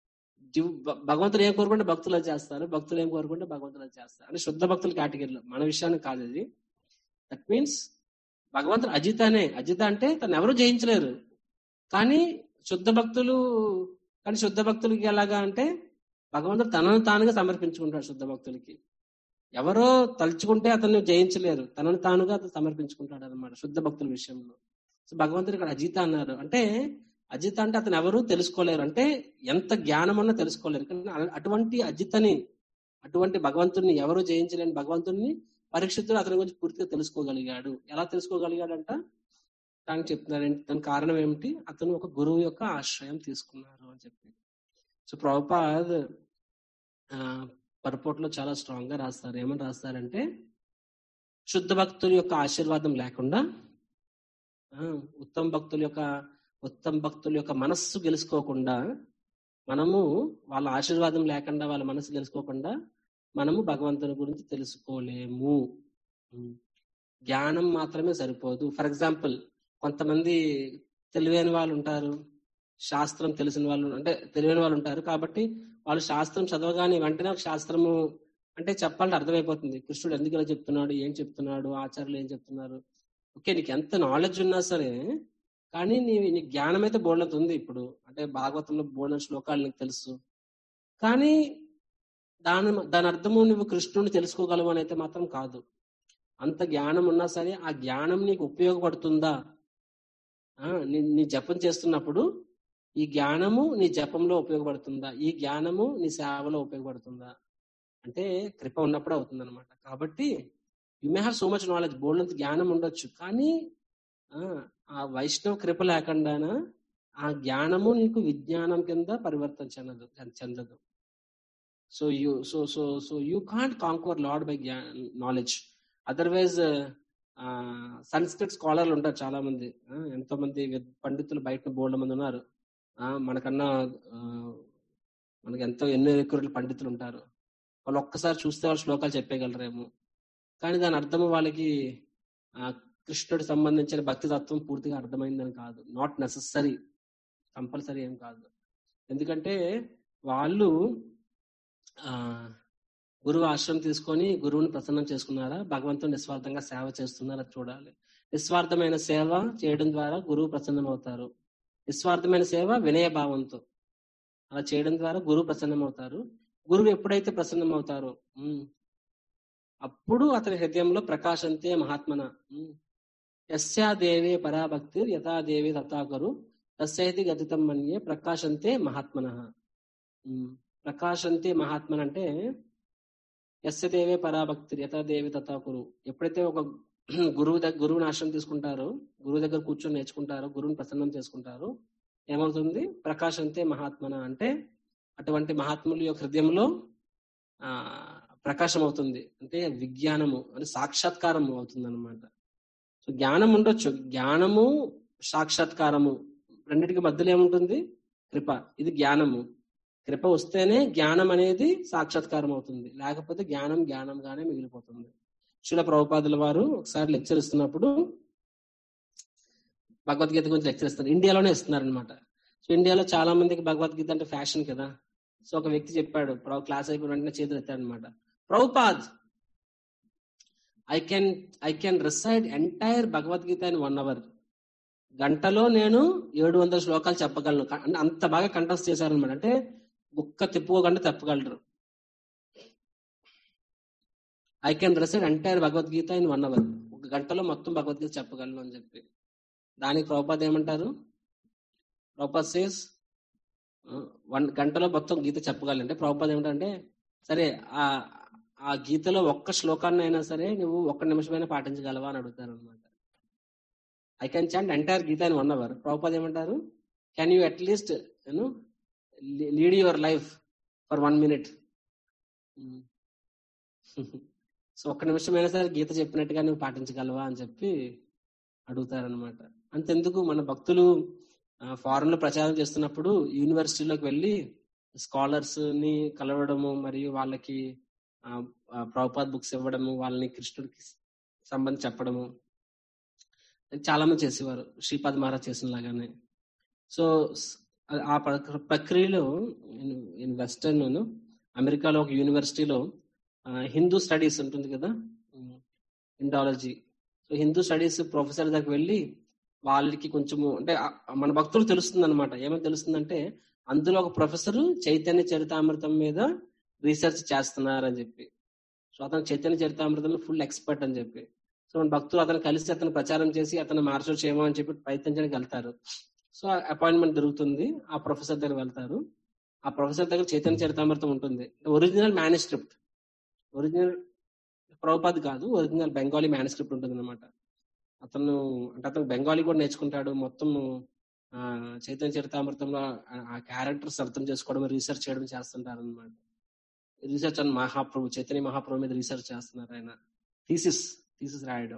భగవంతుడు ఏం కోరుకుంటే భక్తులు అలా చేస్తారు భక్తులు ఏం కోరుకుంటే భగవంతులు అలా చేస్తారు అంటే శుద్ధ భక్తుల కేటగిరీలో మన విషయానికి కాదు ఇది దట్ మీన్స్ భగవంతుడు అజిత అనే అజిత అంటే తను ఎవరు జయించలేరు కానీ శుద్ధ భక్తులు కానీ శుద్ధ భక్తులకి ఎలాగా అంటే భగవంతుడు తనను తానుగా సమర్పించుకుంటాడు శుద్ధ భక్తులకి ఎవరో తలుచుకుంటే అతన్ని జయించలేరు తనను తానుగా అతను సమర్పించుకుంటాడు అనమాట శుద్ధ భక్తుల విషయంలో సో భగవంతుడు ఇక్కడ అజిత అన్నారు అంటే అజిత అంటే అతను ఎవరు తెలుసుకోలేరు అంటే ఎంత జ్ఞానం అన్నా తెలుసుకోలేరు కానీ అల- అటువంటి అజితని అటువంటి భగవంతుడిని ఎవరు జయించలేని భగవంతుడిని పరీక్షితుడు అతని గురించి పూర్తిగా తెలుసుకోగలిగాడు ఎలా తెలుసుకోగలిగాడంట దానికి చెప్తున్నారు ఏంటి? దానికి కారణం ఏమిటి అతను ఒక గురువు యొక్క ఆశ్రయం తీసుకున్నారు అని చెప్పి సో ప్రభుపాద్ ఆ, పర్పోర్ట్లో చాలా స్ట్రాంగ్ గా రాస్తారు ఏమని రాస్తారంటే శుద్ధ భక్తుల యొక్క ఆశీర్వాదం లేకుండా ఆ, ఉత్తమ భక్తుల యొక్క ఉత్తమ భక్తుల యొక్క మనస్సు గెలుచుకోకుండా మనము వాళ్ళ ఆశీర్వాదం లేకుండా వాళ్ళ మనసు గెలుచుకోకుండా మనము భగవంతుని గురించి తెలుసుకోలేము ఉం. జ్ఞానం మాత్రమే సరిపోదు ఫర్ ఎగ్జాంపుల్ కొంతమంది తెలివైన వాళ్ళు ఉంటారు శాస్త్రం తెలిసిన వాళ్ళు అంటే తెలివైన వాళ్ళు ఉంటారు కాబట్టి వాళ్ళు శాస్త్రం చదవగానే వెంటనే ఒక శాస్త్రము అంటే చెప్పాలంటే అర్థమైపోతుంది కృష్ణుడు ఎందుకు ఇలా చెప్తున్నాడు ఏం చెప్తున్నాడు ఆచార్యులు ఏం చెప్తున్నారు ఓకే నీకు ఎంత నాలెడ్జ్ ఉన్నా సరే కానీ నీ నీ జ్ఞానం అయితే బోర్డంత ఉంది ఇప్పుడు అంటే భాగవతంలో బోర్డన్ శ్లోకాలు నీకు తెలుసు కానీ దాని దాని అర్థము నువ్వు కృష్ణుని తెలుసుకోగలవు అని అయితే మాత్రం కాదు అంత జ్ఞానం ఉన్నా సరే ఆ జ్ఞానం నీకు ఉపయోగపడుతుందా ఆ, నీ నీ జపం చేస్తున్నప్పుడు ఈ జ్ఞానము నీ జపంలో ఉపయోగపడుతుందా ఈ జ్ఞానము నీ సేవలో ఉపయోగపడుతుందా అంటే కృప ఉన్నప్పుడు అవుతుంది అనమాట కాబట్టి you may have so much knowledge బోల్డంత జ్ఞానం ఉండొచ్చు కానీ ఆ, ఆ వైష్ణవ కృప లేకుండానా ఆ జ్ఞానము నీకు విజ్ఞానం కింద పరివర్తన చెందదు చెందదు so you so so so you can't conquer lord by knowledge otherwise Sanskrit స్కాలర్లు ఉంటారు చాలా మంది ఆ, ఎంతో మంది విద్- పండితులు బయట బోల్డ్ మంది ఉన్నారు ఆ, మనకన్నా ఆ, మనకి ఎంతో ఎన్నో ఎక్కువ పండితులు ఉంటారు వాళ్ళు ఒక్కసారి చూస్తే వాళ్ళు శ్లోకాలు చెప్పేయగలరేమో కానీ దాని అర్థం వాళ్ళకి ఆ, కృష్ణుడికి సంబంధించిన భక్తి తత్వం పూర్తిగా అర్థమైందని కాదు నాట్ నెససరీ కంపల్సరీ ఏం కాదు ఎందుకంటే వాళ్ళు ఆ గురువు ఆశ్రమం తీసుకొని గురువుని ప్రసన్నం చేసుకున్నారా భగవంతుని నిస్వార్థంగా సేవ చేస్తున్నారా చూడాలి నిస్వార్థమైన సేవ చేయడం ద్వారా గురువు ప్రసన్నం అవుతారు నిస్వార్థమైన సేవ వినయ భావంతో అలా చేయడం ద్వారా గురువు ప్రసన్నం అవుతారు గురువు ఎప్పుడైతే ప్రసన్నం అవుతారో ఉమ్, అప్పుడు అతని హృదయంలో ప్రకాశంతే మహాత్మన ఉమ్, యస్యా దేవే పరాభక్తి యథా దేవి తథాకరు తస్యైతి గతితం మన్యే ప్రకాశంతే మహాత్మన ఉమ్, ప్రకాశంతే మహాత్మన్ అంటే యస్య దేవే పరాభక్తి యథా దేవి తథాకురు ఎప్పుడైతే ఒక గురువు దగ్గర గురువుని ఆశ్రమం తీసుకుంటారో గురువు దగ్గర కూర్చొని నేర్చుకుంటారో గురువుని ప్రసన్నం చేసుకుంటారో ఏమవుతుంది ప్రకాశంతే మహాత్మన అంటే అటువంటి మహాత్ముల యొక్క హృదయంలో ఆ ప్రకాశం అవుతుంది అంటే విజ్ఞానము అంటే సాక్షాత్కారము అవుతుంది అనమాట సో జ్ఞానం ఉండొచ్చు జ్ఞానము సాక్షాత్కారము రెండిటికి మధ్యలో ఏముంటుంది కృప ఇది జ్ఞానము కృప వస్తేనే జ్ఞానం అనేది సాక్షాత్కారం అవుతుంది లేకపోతే జ్ఞానం జ్ఞానంగానే మిగిలిపోతుంది శిల ప్రభుపాదుల వారు ఒకసారి లెక్చర్ ఇస్తున్నప్పుడు భగవద్గీత గురించి లెక్చర్ ఇస్తారు ఇండియాలోనే ఇస్తున్నారు అనమాట సో ఇండియాలో చాలా మందికి భగవద్గీత అంటే ఫ్యాషన్ కదా సో ఒక వ్యక్తి చెప్పాడు ప్రభు క్లాస్ అయిపోయిన వెంటనే చేతులు ఎత్తాడు అనమాట Prabhupad I can I can recite entire Bhagavad Gita in one hour గంటలో నేను ఏడు వందల శ్లోకాలు చెప్పగలను క- అంటే అంత బాగా కంటెస్ట్ చేశారనమాట అంటే ఒక్క తిప్పుకోకుండా తప్పగలరు I can recite entire Bhagavad Gita in one hour ఒక గంటలో మొత్తం భగవద్గీత చెప్పగలను అని చెప్పి దానికి ప్రభుపాద్ ఏమంటారు ప్రభుపాద్ సేస్ వన్ గంటలో మొత్తం గీత చెప్పగలను అంటే ప్రభుపాద్ ఏమంటారంటే సరే ఆ ఆ గీతలో ఒక్క శ్లోకాన్ని అయినా సరే నువ్వు ఒక్క నిమిషమైనా పాటించగలవా అని అడుగుతారు అనమాట I can chant entire Gita in one hour Prabhupad ఏమంటారు can you at least you know lead your life for one minute so ఒక్క నిమిషమైనా సరే గీత చెప్పినట్టుగా నువ్వు పాటించగలవా అని చెప్పి అడుగుతారనమాట అంతెందుకు మన భక్తులు ఫారెన్ లో ప్రచారం చేస్తున్నప్పుడు యూనివర్సిటీలోకి వెళ్ళి స్కాలర్స్ ని కలవడము మరియు వాళ్ళకి ప్రభుపాద్ బుక్స్ ఇవ్వడము వాళ్ళని కృష్ణుడికి సంబంధించి చెప్పడము చాలా మంది చేసేవారు శ్రీపాద్ మహారాజ్ చేసిన లాగానే సో ఆ ప్ర- ప్రక్రియలో ఇన్ వెస్టర్న్ అమెరికాలో ఒక యూనివర్సిటీలో ఆ, హిందూ స్టడీస్ ఉంటుంది కదా Indology so Hindu studies professor దగ్గరికి వెళ్ళి వాళ్ళకి కొంచెము అంటే ఆ- మన భక్తులు తెలుస్తుంది అనమాట ఏమని తెలుస్తుందంటే అందులో ఒక ప్రొఫెసర్ చైతన్య చరితామృతం మీద రీసెర్చ్ చేస్తున్నారని చెప్పి సో అతను చైతన్య చరితామృతంలో ఫుల్ ఎక్స్పర్ట్ అని చెప్పి సో మన భక్తులు అతను కలిసి అతను ప్రచారం చేసి అతను మార్చొచ్చు ఏమో అని చెప్పి ప్రయత్నించడానికి వెళ్తారు సో అపాయింట్మెంట్ దొరుకుతుంది ఆ ప్రొఫెసర్ దగ్గర వెళ్తారు ఆ ప్రొఫెసర్ దగ్గర చైతన్య చరితామృతం ఉంటుంది ఒరిజినల్ మేనుస్క్రిప్ట్ ఒరిజినల్ ప్రభుపాద్ కాదు ఒరిజినల్ బెంగాలీ మేనుస్క్రిప్ట్ ఉంటుంది అనమాట అతను అంటే అతను బెంగాలీ కూడా నేర్చుకుంటాడు మొత్తం ఆ, చైతన్య చరితామృతంలో ఆ- ఆ క్యారెక్టర్స్ అర్థం చేసుకోవడం రీసెర్చ్ చేయడం చేస్తుంటారు అనమాట రీసెర్చ్ అని మహాప్రభు చైతన్య మహాప్రభు మీద రీసెర్చ్ చేస్తున్నారు ఆయన థీసిస్ థీసిస్ రాయడం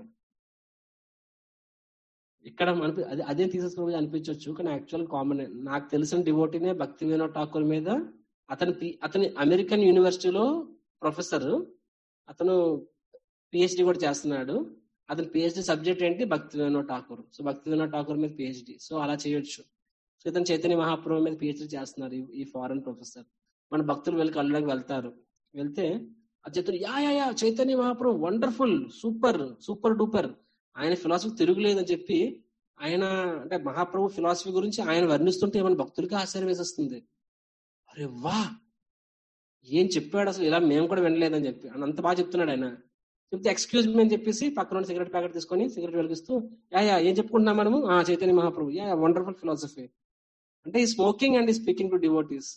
ఇక్కడ అనిపి అదే అదే థీసిస్ ప్రభు అనిపించవచ్చు కానీ యాక్చువల్ కామన్ నాకు తెలిసిన డివోటీనే భక్తి వినోద్ ఠాకూర్ మీద అతని పి- అతని అమెరికన్ యూనివర్సిటీలో ప్రొఫెసర్ అతను పిహెచ్డి కూడా చేస్తున్నాడు అతని పిహెచ్డి సబ్జెక్ట్ ఏంటి భక్తి వినోద్ ఠాకూర్ సో భక్తి వినోద్ ఠాకూర్ మీద పిహెచ్డి సో అలా చేయొచ్చు సో ఇతను చైతన్య మహాప్రభు మీద పిహెచ్డి చేస్తున్నారు ఈ- ఈ ఫారెన్ ప్రొఫెసర్ మన భక్తులు వెళ్ళి కళ్ళకి వెళ్తారు వెళ్తే ఆ Chaitanya yeah yeah yeah Chaitanya Mahaprabhu wonderful super super duper ఆయన ఫిలాసఫీ తిరుగులేదని చెప్పి ఆయన అంటే మహాప్రభు ఫిలాసఫీ గురించి ఆయన వర్ణిస్తుంటే మన భక్తులకి ఆశ్చర్యం వేసేస్తుంది అరే వా ఏం చెప్పాడు అసలు ఇలా మేము కూడా వినలేదని చెప్పి ఆయన అంత బాగా చెప్తున్నాడు ఆయన చెప్తే ఎక్స్క్యూజ్ మీ అని చెప్పేసి పక్కన సిగరెట్ ప్యాకెట్ తీసుకొని సిగరెట్ వెలిగిస్తూ యా యా ఏం చెప్పుకుంటున్నాం మనము ఆ Chaitanya Mahaprabhu yeah wonderful philosophy అంటే ఈ స్మోకింగ్ అండ్ ఈ speaking to devotees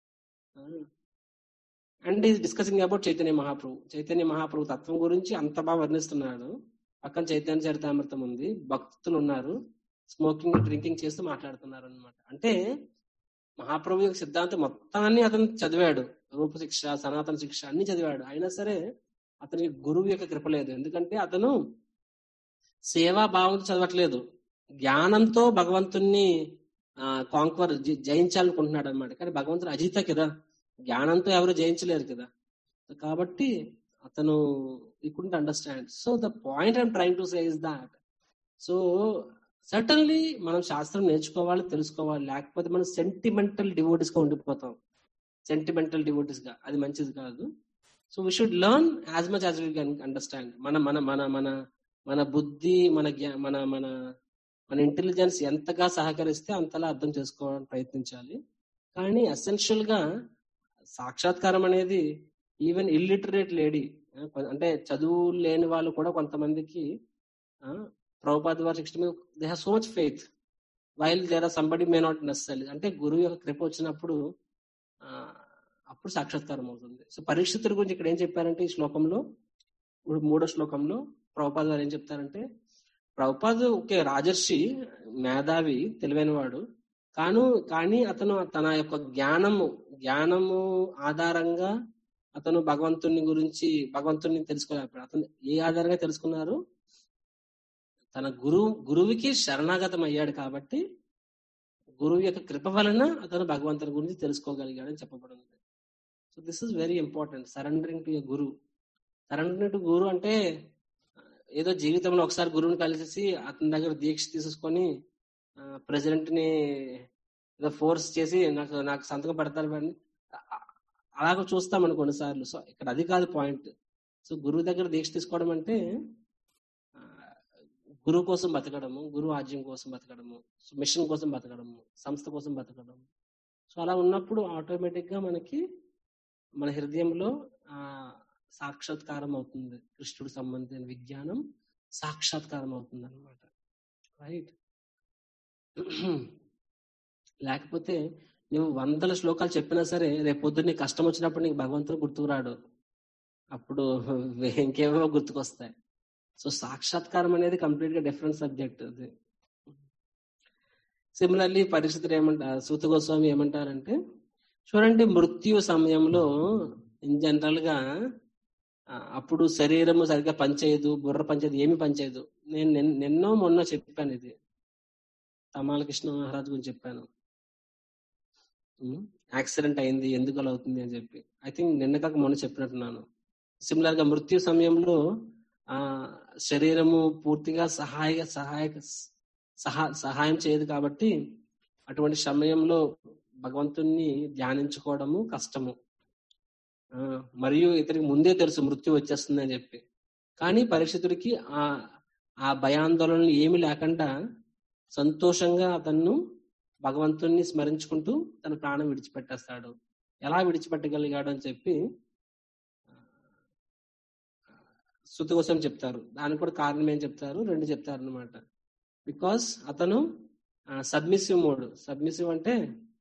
and is discussing about Chaitanya Mahaprabhu Chaitanya Mahaprabhu తత్వం గురించి అంత బాగా వర్ణిస్తున్నాడు పక్కన చైతన్య చరితామృతం ఉంది భక్తులు ఉన్నారు స్మోకింగ్ డ్రింకింగ్ చేస్తూ మాట్లాడుతున్నారు అనమాట అంటే మహాప్రభు యొక్క సిద్ధాంతం మొత్తాన్ని అతను చదివాడు రూప శిక్ష సనాతన శిక్ష అన్ని చదివాడు అయినా సరే అతనికి గురువు యొక్క కృప లేదు ఎందుకంటే అతను సేవా భావంతో చదవట్లేదు జ్ఞానంతో భగవంతుణ్ణి కాంక్వర్ జయించాలనుకుంటున్నాడు అనమాట కానీ భగవంతుడు అజిత కదా జ్ఞానంతో ఎవరు జయించలేరు కదా కాబట్టి అతను he couldn't understand so the point I'm trying to say is that so certainly మనం శాస్త్రం నేర్చుకోవాలి తెలుసుకోవాలి లేకపోతే మనం సెంటిమెంటల్ డివోటీస్ గా ఉండిపోతాం సెంటిమెంటల్ డివోటీస్ గా అది మంచిది కాదు so we should learn as much as we can understand మన మన మన మన మన బుద్ధి మన జ్ఞా- మన మన మన ఇంటెలిజెన్స్ ఎంతగా సహకరిస్తే అంతలా అర్థం చేసుకోవడానికి ప్రయత్నించాలి కానీ అసెన్షియల్ గా సాక్షాత్కారం అనేది ఈవెన్ ఇల్లిటరేట్ లేడీ అంటే చదువు లేని వాళ్ళు కూడా కొంతమందికి ప్రభుపాద వారి శిక్షణ మీద they have so much faith while there are somebody may not necessary అంటే గురువు యొక్క కృప వచ్చినప్పుడు ఆ, అప్పుడు సాక్షాత్కారం అవుతుంది సో పరీక్షితుల గురించి ఇక్కడ ఏం చెప్పారంటే ఈ శ్లోకంలో ఇప్పుడు మూడో శ్లోకంలో ప్రభుపాద వారు ఏం చెప్తారంటే ప్రభుపాద్ ఒకే రాజర్షి మేధావి తెలివైనవాడు కాను కానీ అతను తన యొక్క జ్ఞానము జ్ఞానము ఆధారంగా అతను భగవంతుని గురించి భగవంతుని తెలుసుకోలేకపోయాడు అతను ఏ ఆధారంగా తెలుసుకున్నారు తన గురువు గురువుకి శరణాగతం అయ్యాడు కాబట్టి గురువు యొక్క కృప వలన అతను భగవంతుని గురించి తెలుసుకోగలిగాడని చెప్పబడింది so this is very important surrendering to a guru surrendering to guru అంటే ఆ, ఏదో జీవితంలో ఒకసారి గురువుని కలిసేసి అతని దగ్గర దీక్ష తీసేసుకొని ప్రెసిడెంట్ ని ఏదో ఫోర్స్ చేసి నాకు నాకు సంతకం పెడతారు అని అలాగ చూస్తాం మనం కొన్నిసార్లు సో ఇక్కడ అది కాదు పాయింట్ సో గురువు దగ్గర దీక్ష తీసుకోవడం అంటే ఆ, గురువు కోసం బతకడము గురువు ఆజ్యం కోసం బతకడము సో మిషన్ కోసం బతకడము సంస్థ కోసం బతకడము సో అలా ఉన్నప్పుడు ఆటోమేటిక్ గా మనకి మన హృదయంలో ఆ సాక్షాత్కారం అవుతుంది కృష్ణుడు సంబంధించిన విజ్ఞానం సాక్షాత్కారం అవుతుంది అనమాట రైట్ లేకపోతే నువ్వు వందల శ్లోకాలు చెప్పినా సరే రేపు పొద్దున్న నీకు కష్టం వచ్చినప్పుడు నీకు భగవంతుడు గుర్తుకురాడు అప్పుడు ఇంకేమో గుర్తుకొస్తాయి సో సాక్షాత్కారం అనేది కంప్లీట్ గా డిఫరెంట్ సబ్జెక్ట్ అది సిమిలర్లీ పరిస్థితులు ఏమంటారు సూత గోస్వామి ఏమంటారంటే చూడండి మృత్యు సమయంలో ఇన్ జనరల్ గా ఆ, అప్పుడు శరీరము సరిగ్గా పనిచేయదు బుర్ర పనిచేయదు ఏమి పనిచేయదు నేను నిన్- నిన్నో మొన్న చెప్పాను ఇది తమాల కృష్ణ మహారాజ్ గురించి చెప్పాను యాక్సిడెంట్ అయింది ఎందుకు అలా అవుతుంది అని చెప్పి ఐ థింక్ నిన్న కాక మొన్న చెప్పినట్టున్నాను సిమిలర్ గా మృత్యు సమయంలో ఆ శరీరము పూర్తిగా సహాయ సహాయక సహా సహాయం చేయదు కాబట్టి అటువంటి సమయంలో భగవంతుణ్ణి ధ్యానించుకోవడము కష్టము ఆ, మరియు ఇతనికి ముందే తెలుసు మృత్యు వచ్చేస్తుంది అని చెప్పి కానీ పరీక్షితుడికి ఆ ఆ భయాందోళనలు ఏమి లేకుండా సంతోషంగా అతను భగవంతుణ్ణి స్మరించుకుంటూ తన ప్రాణం విడిచిపెట్టేస్తాడు ఎలా విడిచిపెట్టగలిగాడు అని చెప్పి శృతి కోసం చెప్తారు దానికి కూడా కారణం ఏం చెప్తారు రెండు చెప్తారు అనమాట బికాస్ అతను సబ్మిసివ్ మోడ్ సబ్మిసివ్ అంటే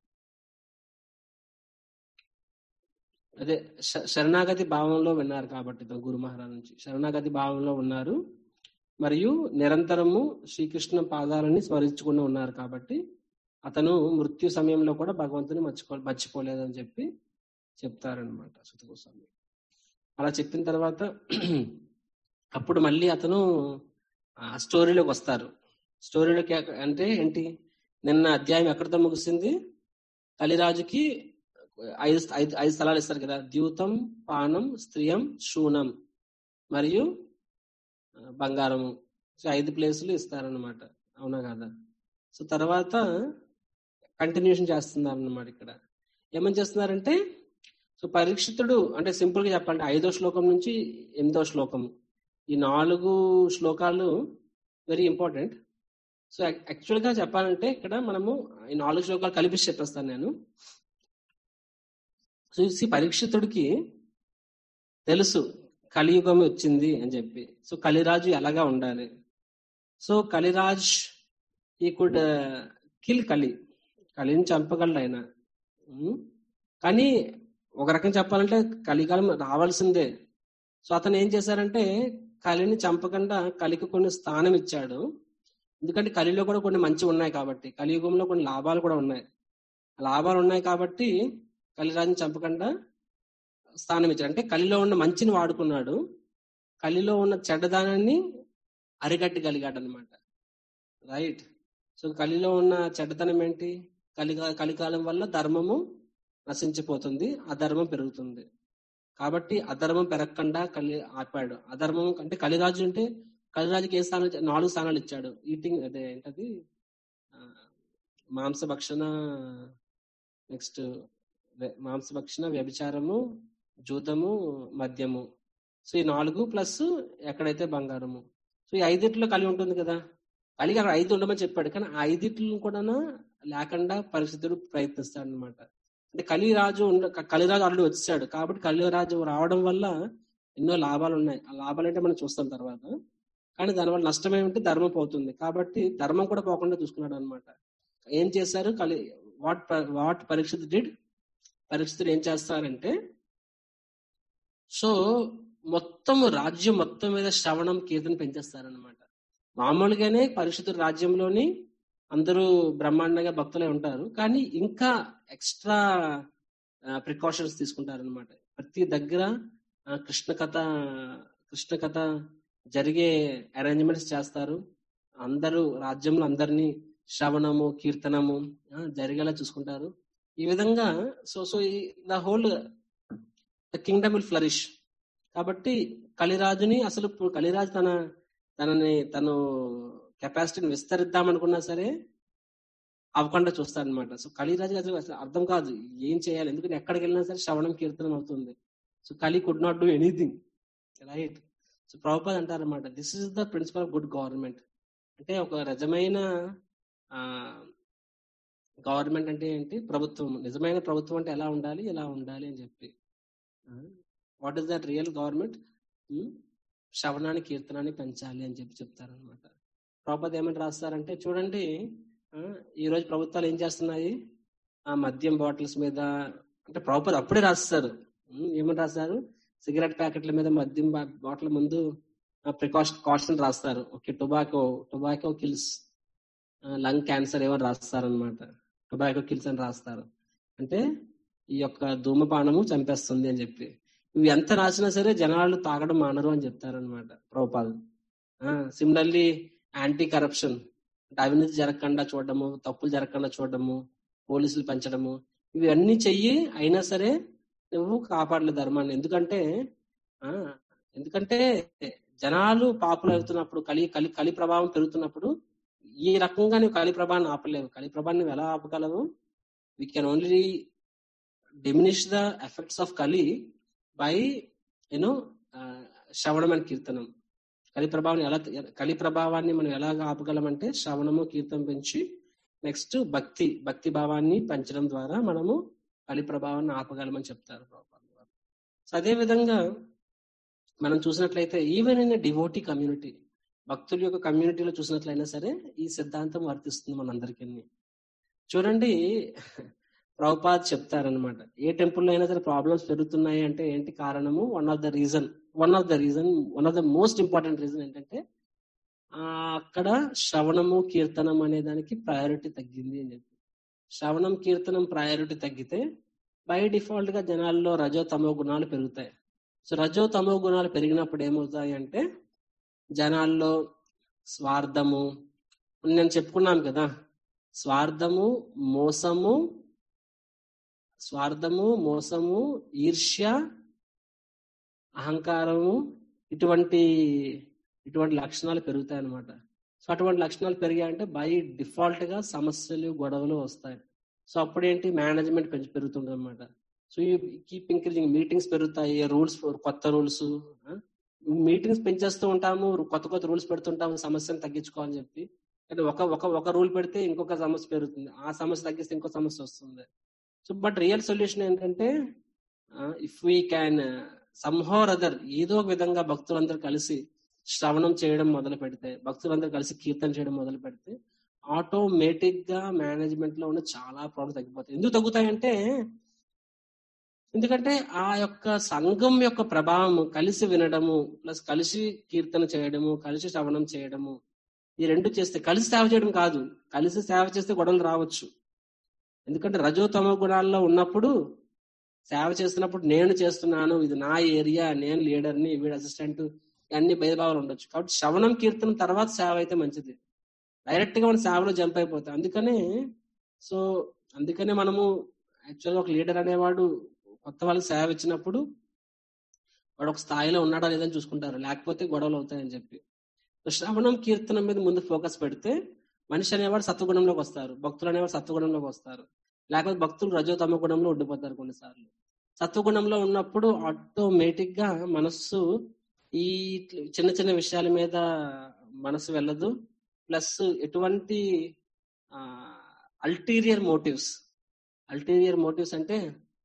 అదే శ- శరణాగతి భావంలో విన్నారు కాబట్టి ఇతను గురు మహారాజ్ నుంచి శరణాగతి భావంలో ఉన్నారు మరియు నిరంతరము శ్రీకృష్ణ పాదాలని స్మరించుకుని ఉన్నారు కాబట్టి అతను మృత్యు సమయంలో కూడా భగవంతుని మర్చిపో మర్చిపోలేదని చెప్పి చెప్తారనమాట శృతి గోస్వామి అలా చెప్పిన తర్వాత అప్పుడు మళ్ళీ అతను ఆ స్టోరీలోకి వస్తారు స్టోరీలోకి ఎక్క- అంటే ఏంటి నిన్న అధ్యాయం ఎక్కడితో ముగిసింది కలిరాజుకి ఐదు ఐదు ఐదు స్థలాలు ఇస్తారు కదా ద్యూతం పానం స్త్రియం శూనం మరియు ఆ, బంగారము సో ఐదు ప్లేసులు ఇస్తారన్నమాట అవునా కదా సో తర్వాత కంటిన్యూషన్ చేస్తున్నారు అన్నమాట ఇక్కడ ఏమని చేస్తున్నారంటే సో పరీక్షితుడు అంటే సింపుల్ గా చెప్పాలంటే ఐదో శ్లోకం నుంచి ఎనిమిదో శ్లోకం ఈ నాలుగు శ్లోకాలు వెరీ ఇంపార్టెంట్ సో యాక్చువల్ గా చెప్పాలంటే ఇక్కడ మనము ఈ నాలుగు శ్లోకాలు కలిపి చెప్పేస్తాను నేను సో ఈ పరీక్షితుడికి తెలుసు కలియుగం వచ్చింది అని చెప్పి సో కలిరాజు ఎలాగా ఉండాలి సో కలిరాజ్ ఈ కుడ్ కిల్ కలి కలిని చంపగలడు ఆయన ఉమ్. కానీ ఒక రకం చెప్పాలంటే కలికాలం రావాల్సిందే సో అతను ఏం చేశారంటే కలిని చంపకుండా కలికి కొన్ని స్థానం ఇచ్చాడు ఎందుకంటే కలిలో కూడా కొన్ని మంచి ఉన్నాయి కాబట్టి కలియుగంలో కొన్ని లాభాలు కూడా ఉన్నాయి లాభాలు ఉన్నాయి కాబట్టి కలిరాజుని చంపకుండా స్థానం ఇచ్చాడు అంటే కలిలో ఉన్న మంచిని వాడుకున్నాడు కలిలో ఉన్న చెడ్డదానాన్ని అరికట్టగలిగాడు అనమాట రైట్ సో కలిలో ఉన్న చెడ్డతనం ఏంటి కలిగా కలికాలం వల్ల ధర్మము నశించిపోతుంది అధర్మం పెరుగుతుంది కాబట్టి అధర్మం పెరగకుండా కలి ఆపాడు అధర్మం అంటే కలిరాజు అంటే కలిరాజుకి ఏ స్థానం ఇచ్చా- నాలుగు స్థానాలు ఇచ్చాడు ఈటింగ్ అదే ఏంటది ఆ, మాంసభక్షణ నెక్స్ట్ మాంసభక్షణ వ్యభిచారము జూతము మద్యము సో ఈ నాలుగు ప్లస్ ఎక్కడైతే బంగారము సో ఈ ఐదిట్లో కలిగి ఉంటుంది కదా కలిగి అక్కడ ఐదు ఉండమని చెప్పాడు కానీ ఆ ఐదిట్లను కూడా లేకుండా పరిస్థితుడు ప్రయత్నిస్తాడు అనమాట అంటే కలిరాజు ఉండ క- కలిరాజు ఆల్రెడీ వచ్చాడు కాబట్టి కలిరాజు రావడం వల్ల ఎన్నో లాభాలు ఉన్నాయి ఆ లాభాలు అంటే మనం చూస్తాం తర్వాత కానీ దానివల్ల నష్టం ఏమిటి ధర్మం పోతుంది కాబట్టి ధర్మం కూడా పోకుండా చూసుకున్నాడు అనమాట ఏం చేశారు Kali what what Parikshit did పరీక్షితుడు ఏం చేస్తారంటే సో మొత్తం రాజ్యం మొత్తం మీద శ్రవణం కీర్తన పెంచేస్తారనమాట మామూలుగానే పరిశుద్ధ రాజ్యంలోని అందరూ బ్రహ్మాండంగా భక్తులే ఉంటారు కానీ ఇంకా ఎక్స్ట్రా ప్రికాషన్స్ తీసుకుంటారనమాట ప్రతి దగ్గర ఆ, కృష్ణ కథ కృష్ణ కథ జరిగే అరేంజ్మెంట్స్ చేస్తారు అందరూ రాజ్యంలో అందరినీ శ్రవణము కీర్తనము ఆ, జరిగేలా చూసుకుంటారు ఈ విధంగా so so the whole the kingdom will flourish కాబట్టి కలిరాజుని అసలు ఇప్పుడు కలిరాజు తన తనని తను కెపాసిటీని విస్తరిద్దాం అనుకున్నా సరే అవ్వకుండా చూస్తాడనమాట సో కలిరాజు అసలు అసలు అర్థం కాదు ఏం చేయాలి ఎందుకంటే ఎక్కడికి వెళ్ళినా సరే శ్రవణం కీర్తనం అవుతుంది so Kali could not do anything right so Prabhupad అంటారనమాట this is the principle of good government అంటే ఒక నిజమైన గవర్నమెంట్ అంటే ఏంటి ప్రభుత్వం నిజమైన ప్రభుత్వం అంటే ఎలా ఉండాలి ఎలా ఉండాలి అని చెప్పి what is that real government శ్రవణాన్ని కీర్తనాన్ని పెంచాలి అని చెప్పి చెప్తారనమాట ప్రభుత్వం ఏమని రాస్తారంటే చూడండి ఆ, ఈ రోజు ప్రభుత్వాలు ఏం చేస్తున్నాయి ఆ మద్యం బాటిల్స్ మీద అంటే ప్రభుత్వం అప్పుడే రాస్తారు ఉమ్, ఏమని రాస్తారు సిగరెట్ ప్యాకెట్ల మీద మద్యం బాటిల్ ముందు ప్రికాషన్ కాషన్ రాస్తారు okay tobacco tobacco kills lung cancer ఏమని రాస్తారనమాట టొబాకో కిల్స్ అని రాస్తారు అంటే ఈ యొక్క ధూమపానము చంపేస్తుంది అని చెప్పి ఇవి ఎంత రాసినా సరే జనాలు తాగడం మానరు అని చెప్తారనమాట ప్రభుపాద్ సిమిలర్లీ యాంటీ కరప్షన్ అంటే అవినీతి జరగకుండా చూడడము తప్పులు జరగకుండా చూడడము పోలీసులు పెంచడము ఇవన్నీ చెయ్యి అయినా సరే నువ్వు కాపాడలే ధర్మాన్ని ఎందుకంటే ఆ ఎందుకంటే జనాలు పాపులు అవుతున్నప్పుడు కలి కలి కలి ప్రభావం పెరుగుతున్నప్పుడు ఈ రకంగా నువ్వు కలి ప్రభావాన్ని ఆపలేవు కలి ప్రభావాన్ని నువ్వు ఎలా ఆపగలవు we can only diminish the effects of Kali by you know శ్రవణం అండ్ కీర్తనం కలి ప్రభావాన్ని ఎలా కలి ప్రభావాన్ని మనం ఎలాగ ఆపగలమంటే శ్రవణము కీర్తనం పెంచి నెక్స్ట్ భక్తి భక్తి భావాన్ని పెంచడం ద్వారా మనము కలి ప్రభావాన్ని ఆపగలమని చెప్తారు ప్రభుపాదులు వారు. సో అదే విధంగా మనం చూసినట్లయితే ఈవెన్ ఇన్ డివోటీ కమ్యూనిటీ భక్తుల యొక్క కమ్యూనిటీలో చూసినట్లయినా సరే ఈ సిద్ధాంతం వర్తిస్తుంది మనందరికీ చూడండి ప్రభుపాద్ చెప్తారనమాట ఏ టెంపుల్లో అయినా సరే ప్రాబ్లమ్స్ పెరుగుతున్నాయి అంటే ఏంటి కారణము one of the reason one of the reason one of the most important reason ఏంటంటే ఆ, అక్కడ శ్రవణము కీర్తనం అనే దానికి ప్రయారిటీ తగ్గింది అని చెప్పి శ్రవణం కీర్తనం ప్రయారిటీ తగ్గితే బై డిఫాల్ట్ గా జనాల్లో రజో తమో గుణాలు పెరుగుతాయి సో రజో తమో గుణాలు పెరిగినప్పుడు ఏమవుతాయి అంటే జనాల్లో స్వార్థము నేను చెప్పుకున్నాను కదా స్వార్థము మోసము స్వార్థము మోసము ఈర్ష్య అహంకారము ఇటువంటి ఇటువంటి లక్షణాలు పెరుగుతాయి అన్నమాట సో అటువంటి లక్షణాలు పెరిగాయంటే బై డిఫాల్ట్ గా సమస్యలు గొడవలు వస్తాయి సో అప్పుడేంటి మేనేజ్మెంట్ పెంచి పెరుగుతుంది అనమాట so we keep increasing meetings పెరుగుతాయి రూల్స్ కొత్త రూల్స్ మీటింగ్స్ పెంచేస్తూ ఉంటాము కొత్త కొత్త రూల్స్ పెడుతుంటాము సమస్యను తగ్గించుకోవాలని చెప్పి కానీ ఒక ఒక ఒక రూల్ పెడితే ఇంకొక సమస్య పెరుగుతుంది ఆ సమస్య తగ్గిస్తే ఇంకో సమస్య వస్తుంది సో బట్ రియల్ సొల్యూషన్ ఏంటంటే if we can somehow other ఏదో ఒక విధంగా భక్తులందరూ కలిసి శ్రవణం చేయడం మొదలు పెడితే భక్తులందరూ కలిసి కీర్తన చేయడం మొదలు పెడితే ఆటోమేటిక్ గా మేనేజ్మెంట్ లో ఉన్న చాలా ప్రాబ్లమ్స్ తగ్గిపోతాయి ఎందుకు తగ్గుతాయంటే ఎందుకంటే ఆ యొక్క సంఘం యొక్క ప్రభావం కలిసి వినడము ప్లస్ కలిసి కీర్తన చేయడము కలిసి శ్రవణం చేయడము ఈ రెండు చేస్తే కలిసి సేవ చేయడం కాదు కలిసి సేవ చేస్తే గొడవలు రావచ్చు ఎందుకంటే రజోతమ గుణాల్లో ఉన్నప్పుడు సేవ చేస్తున్నప్పుడు నేను చేస్తున్నాను ఇది నా ఏరియా నేను లీడర్ని వీడు అసిస్టెంట్ అన్ని భేదభావాలు ఉండొచ్చు కాబట్టి శ్రవణం కీర్తనం తర్వాత సేవ అయితే మంచిది డైరెక్ట్ గా మనం సేవలో జంప్ అయిపోతాం అందుకనే సో అందుకనే మనము యాక్చువల్గా ఒక లీడర్ అనేవాడు కొత్త వాళ్ళకి సేవ ఇచ్చినప్పుడు వాడు ఒక స్థాయిలో ఉన్నాడా లేదని చూసుకుంటారు లేకపోతే గొడవలు అవుతాయని చెప్పి శ్రవణం కీర్తనం మీద ముందు ఫోకస్ పెడితే మనిషి అనేవాడు సత్వగుణంలోకి వస్తారు భక్తులు అనేవాడు సత్వగుణంలోకి వస్తారు లేకపోతే భక్తులు రజో తమ గుణంలో ఉండిపోతారు కొన్నిసార్లు సత్వగుణంలో ఉన్నప్పుడు ఆటోమేటిక్ గా మనస్సు ఈ చిన్న చిన్న విషయాల మీద మనసు వెళ్ళదు ప్లస్ ఎటువంటి అల్టీరియర్ మోటివ్స్ అల్టీరియర్ మోటివ్స్ అంటే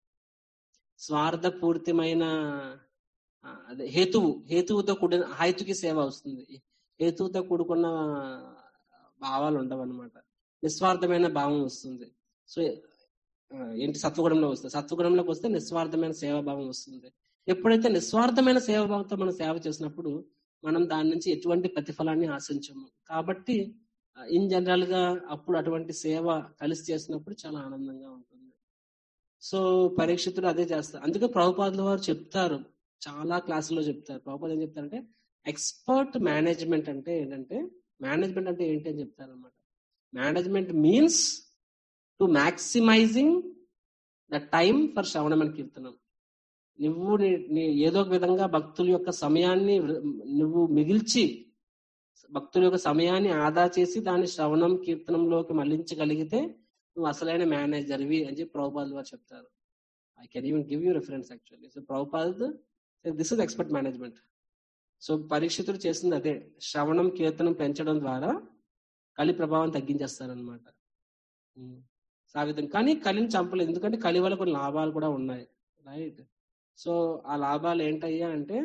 స్వార్థపూరితమైన ఆ, అదే హేతువు హేతువుతో కూడిన హేతుకి సేవ వస్తుంది హేతువుతో కూడుకున్న భావాలు ఉండవు అనమాట నిస్వార్థమైన భావం వస్తుంది సో ఆ, ఏంటి సత్వగుణంలో వస్తుంది సత్వగుణంలోకి వస్తే నిస్వార్థమైన సేవాభావం వస్తుంది ఎప్పుడైతే నిస్వార్థమైన సేవాభావంతో మనం సేవ చేసినప్పుడు మనం దాని నుంచి ఎటువంటి ప్రతిఫలాన్ని ఆశించము కాబట్టి ఇన్ జనరల్ గా అప్పుడు అటువంటి సేవ కలిసి చేసినప్పుడు చాలా ఆనందంగా ఉంటుంది సో పరీక్షితుడు అదే చేస్తారు అందుకే ప్రభుపాదుల వారు చెప్తారు చాలా క్లాసుల్లో చెప్తారు ప్రభుపాద ఏం చెప్తారంటే ఎక్స్పర్ట్ మేనేజ్మెంట్ అంటే ఏంటంటే మేనేజ్మెంట్ అంటే ఏంటి అని చెప్తారు అనమాట management means to maximising the time for శ్రవణం అని కీర్తనం నువ్వు నీ- నీ ఏదో ఒక విధంగా భక్తుల యొక్క సమయాన్ని వృ- నువ్వు మిగిల్చి భక్తుల యొక్క సమయాన్ని ఆదా చేసి దాన్ని శ్రవణం కీర్తనంలోకి మళ్లించగలిగితే నువ్వు అసలైన మేనేజర్వి అని చెప్పి ప్రభుపాద్ వారు చెప్తారు I can even give you reference actually so Prabhupad this is expert management so పరీక్షితుడు చేసింది అదే శ్రవణం కీర్తనం పెంచడం ద్వారా కలి ప్రభావం తగ్గించేస్తారనమాట సాగితం కానీ కలిని చంపలేదు ఎందుకంటే కలి వల్ల కొన్ని లాభాలు కూడా ఉన్నాయి రైట్ సో ఆ లాభాలు ఏంటయ్యా అంటే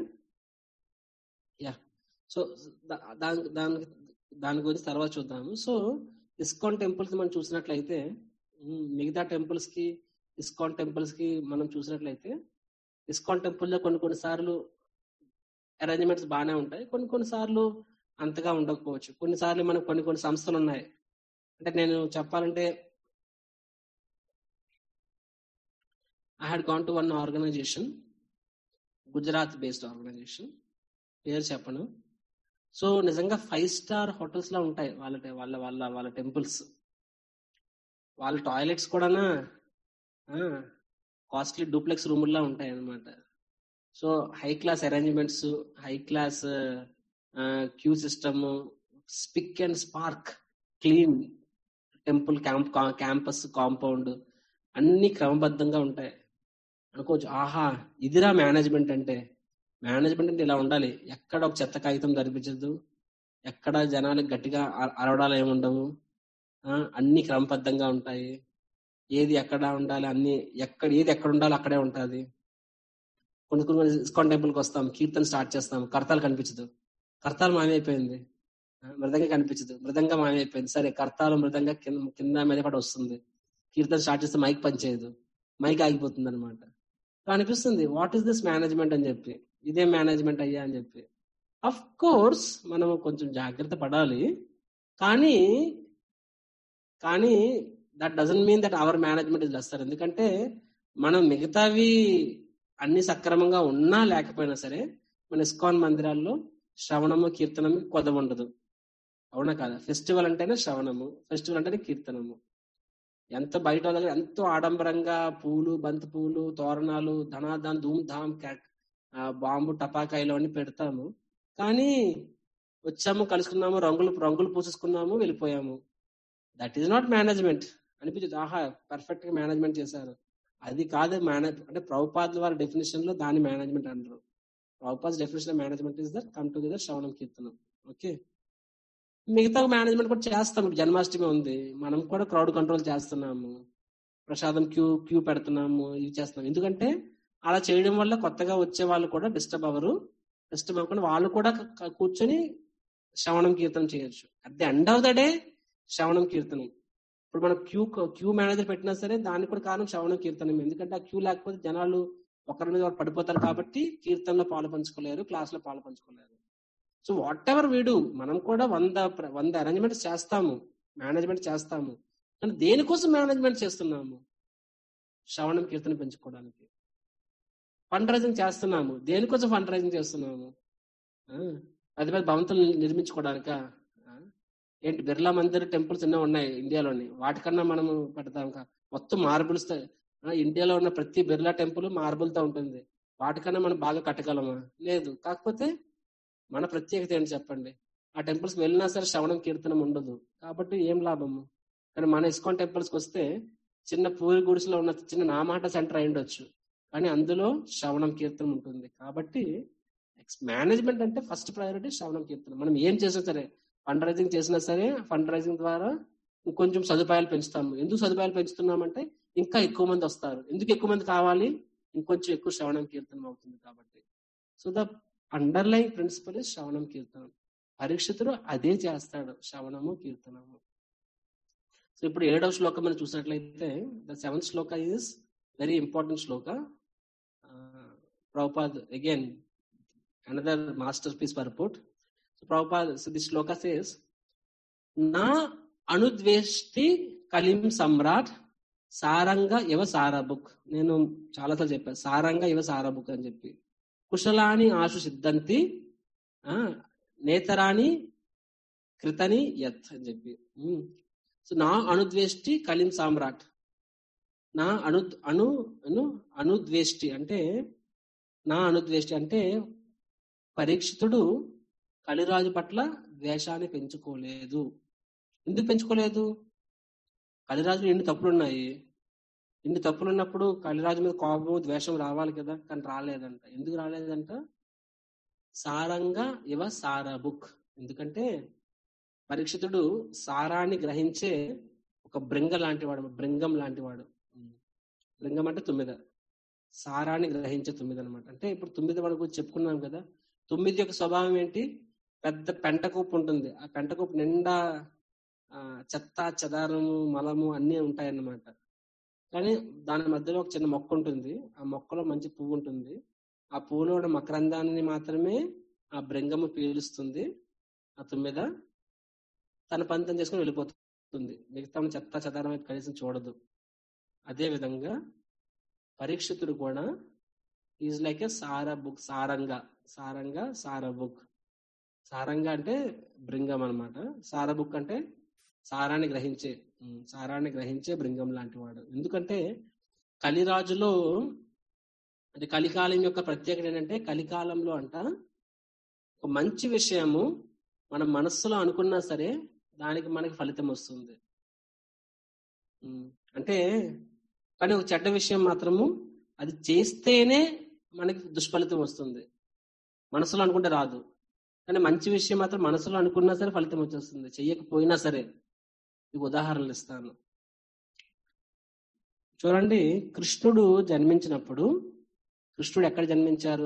యా సో దా- దాని దాని దాని గురించి తర్వాత చూద్దాము సో ఇస్కాన్ టెంపుల్స్ మనం చూసినట్లయితే ఉమ్, మిగతా టెంపుల్స్ కి ఇస్కాన్ టెంపుల్స్ కి మనం చూసినట్లయితే ఇస్కాన్ టెంపుల్లో కొన్ని కొన్ని సార్లు అరేంజ్మెంట్స్ బాగానే ఉంటాయి కొన్ని కొన్ని సార్లు అంతగా ఉండకపోవచ్చు కొన్నిసార్లు మనకు కొన్ని కొన్ని సంస్థలు ఉన్నాయి అంటే నేను చెప్పాలంటే I had gone to one organisation Gujarat based organisation పేరు చెప్పను సో నిజంగా ఫైవ్ స్టార్ హోటల్స్ లో ఉంటాయి వాళ్ళ వాళ్ళ వాళ్ళ వాళ్ళ టెంపుల్స్ వాళ్ళ టాయిలెట్స్ కూడానా కాస్ట్లీ డూప్లెక్స్ రూముల్లా ఉంటాయి అన్నమాట so high class arrangements high class queue system spick and span clean temple camp campus compound అన్ని క్రమబద్ధంగా ఉంటాయి అనుకోవచ్చు ఆహా ఇదిరా మేనేజ్మెంట్ అంటే మేనేజ్మెంట్ అంటే ఇలా ఉండాలి ఎక్కడ ఒక చెత్త కాగితం కనిపించదు ఎక్కడ జనాలకు గట్టిగా అర- అరవడాలు ఏముండవు ఆ, అన్ని క్రమబద్ధంగా ఉంటాయి ఏది ఎక్కడ ఉండాలి అన్ని ఎక్కడ ఏది ఎక్కడ ఉండాలో అక్కడే ఉంటది కొన్ని కొన్ని ఇస్కాన్ టెంపుల్కి వస్తాం కీర్తన స్టార్ట్ చేస్తాం కర్తాలు కనిపించదు కర్తాలు మాయమైపోయింది ఆ, మృదంగా కనిపించదు మృదంగా మాయమైపోయింది సరే కర్తాలు మృదంగా కింద కింద మీద పడి వస్తుంది కీర్తన స్టార్ట్ చేస్తే మైక్ పనిచేయదు మైక్ ఆగిపోతుంది అనమాట అనిపిస్తుంది వాట్ ఈస్ దిస్ మేనేజ్మెంట్ అని చెప్పి ఇదే మేనేజ్మెంట్ అయ్యా అని చెప్పి అఫ్ కోర్స్ మనం కొంచెం జాగ్రత్త పడాలి కానీ కానీ that doesn't mean that our management is lesser ఎందుకంటే మనం మిగతావి అన్ని సక్రమంగా ఉన్నా లేకపోయినా సరే మన ఇస్కాన్ మందిరాల్లో శ్రవణము కీర్తనము కొదవ ఉండదు అవునా కదా ఫెస్టివల్ అంటేనే శ్రవణము ఫెస్టివల్ అంటేనే కీర్తనము ఎంత బయట వాళ్ళ దగ్గర ఎంతో ఆడంబరంగా పూలు బంతి పూలు తోరణాలు ధనాధాన్ ధూమ్ ధామ్ క్యాక్ ఆ, బాంబు టపాకాయలు అన్ని పెడతాము కానీ వచ్చాము కలుసుకున్నాము రంగులు రంగులు పూసేసుకున్నాము వెళ్ళిపోయాము దట్ ఈస్ నాట్ మేనేజ్మెంట్ అనిపించదు ఆహా పర్ఫెక్ట్ గా మేనేజ్మెంట్ చేశారు అది కాదు మేనేజ్ అంటే ప్రభుపాదుల వారి డెఫినేషన్ లో దాని మేనేజ్మెంట్ అంటారు Prabhupad definition management is that come together శ్రవణం కీర్తనం ఓకే మిగతా మేనేజ్మెంట్ కూడా చేస్తాం ఇప్పుడు జన్మాష్టమి ఉంది మనం కూడా క్రౌడ్ కంట్రోల్ చేస్తున్నాము ప్రసాదం క్యూ క్యూ పెడుతున్నాము ఇది చేస్తున్నాం ఎందుకంటే అలా చేయడం వల్ల కొత్తగా వచ్చే వాళ్ళు కూడా డిస్టర్బ్ అవ్వరు డిస్టర్బ్ అవ్వకుండా వాళ్ళు కూడా క- క- కూర్చొని శ్రవణం కీర్తనం చేయొచ్చు at the end of the day శ్రవణం కీర్తనం ఇప్పుడు మనం క్యూ క్యూ మేనేజర్ పెట్టినా సరే దానికి కూడా కారణం శ్రవణం కీర్తనం ఎందుకంటే ఆ క్యూ లేకపోతే జనాలు ఒకరి మీద ఒకరు పడిపోతారు కాబట్టి కీర్తనలో పాలు పంచుకోలేరు క్లాస్ లో పాలు పంచుకోలేరు సో వాట్ ఎవర్ వీడు మనం కూడా వంద ప్ర- వంద అరేంజ్మెంట్స్ చేస్తాము మేనేజ్మెంట్ చేస్తాము కానీ దేనికోసం మేనేజ్మెంట్ చేస్తున్నాము శ్రవణం కీర్తన పెంచుకోవడానికి ఫండ్ రైజింగ్ చేస్తున్నాము దేనికోసం ఫండ్ రైజింగ్ చేస్తున్నాము ఆ, పెద్ద పెద్ద భవంతులు నిర్మించుకోవడానికా ఆ? ఏంటి బిర్లా మందిర్ టెంపుల్స్ ఎన్నో ఉన్నాయి ఇండియాలోని వాటికన్నా మనము పెడతాం కా- మొత్తం మార్బుల్స్ ఇండియాలో ఉన్న ప్రతి బిర్లా టెంపుల్ మార్బుల్ తో ఉంటుంది వాటికన్నా మనం బాగా కట్టగలమా లేదు కాకపోతే మన ప్రత్యేకత ఏంటి చెప్పండి ఆ టెంపుల్స్ వెళ్ళినా సరే శ్రవణం కీర్తనం ఉండదు కాబట్టి ఏం లాభము కానీ మన ఇస్కాన్ టెంపుల్స్ కి వస్తే చిన్న పూరి గుడిసెలో ఉన్న చిన్న నామాట సెంటర్ అయి ఉండొచ్చు కానీ అందులో శ్రవణం కీర్తనం ఉంటుంది కాబట్టి మేనేజ్మెంట్ అంటే ఫస్ట్ ప్రయారిటీ శ్రవణం కీర్తనం మనం ఏం చేసినా సరే ఫండ్ రైజింగ్ చేసినా సరే ఫండ్ రైజింగ్ ద్వారా ఇంకొంచెం సదుపాయాలు పెంచుతాము ఎందుకు సదుపాయాలు పెంచుతున్నామంటే ఇంకా ఎక్కువ మంది వస్తారు ఎందుకు ఎక్కువ మంది కావాలి ఇంకొంచెం ఎక్కువ శ్రవణం కీర్తనం అవుతుంది కాబట్టి so the underline principle is శ్రవణం కీర్తనం పరీక్షితుడు అదే చేస్తాడు శ్రవణము కీర్తనము సో ఇప్పుడు ఏడవ శ్లోకం మనం చూసినట్లయితే the seventh shloka is very important shloka Prabhupad again another masterpiece purport Prabhupad so the shloka says నా అనుద్వేష్టి కలిం సమ్రాట్ సారంగ ఇవ సారా బుక్ నేను చాలాసార్లు చెప్పాను సారంగ ఇవ సారా బుక్ అని చెప్పి కుశలాని ఆశు సిద్ధంతి ఆ నేతరాని కృతని యత్ అని చెప్పి ఉమ్. సో నా అనుద్వేష్టి కలిం సామ్రాట్ నా అను అను అను అనుద్వేష్టి అంటే నా అనుద్వేష్టి అంటే పరీక్షితుడు కలిరాజు పట్ల ద్వేషాన్ని పెంచుకోలేదు ఎందుకు పెంచుకోలేదు కలిరాజులో ఎన్ని తప్పులు ఉన్నాయి ఇన్ని తప్పులు ఉన్నప్పుడు కలిరాజు మీద కోపం ద్వేషం రావాలి కదా కానీ రాలేదంట ఎందుకు రాలేదంట సారంగా ఇవ సారా బుక్ ఎందుకంటే పరీక్షితుడు సారాన్ని గ్రహించే ఒక బృంగ లాంటి వాడు బృంగం లాంటి వాడు బృంగం అంటే తుమ్మిద సారాన్ని గ్రహించే తుమ్మిద అనమాట అంటే ఇప్పుడు తుమ్మిద వాడి గురించి చెప్పుకున్నాం కదా తుమ్మిది యొక్క స్వభావం ఏంటి పెద్ద పెంట కుప్పు ఉంటుంది ఆ పెంట కుప్పు నిండా ఆ, చెత్త చెదారము మలము అన్నీ ఉంటాయన్నమాట కానీ దాని మధ్యలో ఒక చిన్న మొక్క ఉంటుంది ఆ మొక్కలో మంచి పువ్వు ఉంటుంది ఆ పువ్వులో ఉన్న మకరందాన్ని మాత్రమే ఆ బృంగము పీలుస్తుంది ఆ తుమ్మిద తన పని తను చేసుకుని వెళ్ళిపోతుంది మిగతా ఉన్న చెత్త చెదారం వైపు కనీసం చూడదు అదే విధంగా పరీక్షితుడు కూడా ఈజ్ లైక్ ఏ సారా బుక్ సారంగా సారంగా సారా బుక్ సారంగా అంటే బృంగం అన్నమాట సారా బుక్ అంటే సారాన్ని గ్రహించే ఉమ్, సారాన్ని గ్రహించే బృంగం లాంటి వాడు ఎందుకంటే కలిరాజులో అది కలికాలం యొక్క ప్రత్యేకత ఏంటంటే కలికాలంలో అంట ఒక మంచి విషయము మన మనస్సులో అనుకున్నా సరే దానికి మనకి ఫలితం వస్తుంది ఉమ్, అంటే కానీ ఒక చెడ్డ విషయం మాత్రము అది చేస్తేనే మనకి దుష్ఫలితం వస్తుంది మనసులో అనుకుంటే రాదు కానీ మంచి విషయం మాత్రం మనసులో అనుకున్నా సరే ఫలితం వచ్చేస్తుంది చెయ్యకపోయినా సరే మీకు ఉదాహరణలు ఇస్తాను చూడండి కృష్ణుడు జన్మించినప్పుడు కృష్ణుడు ఎక్కడ జన్మించారు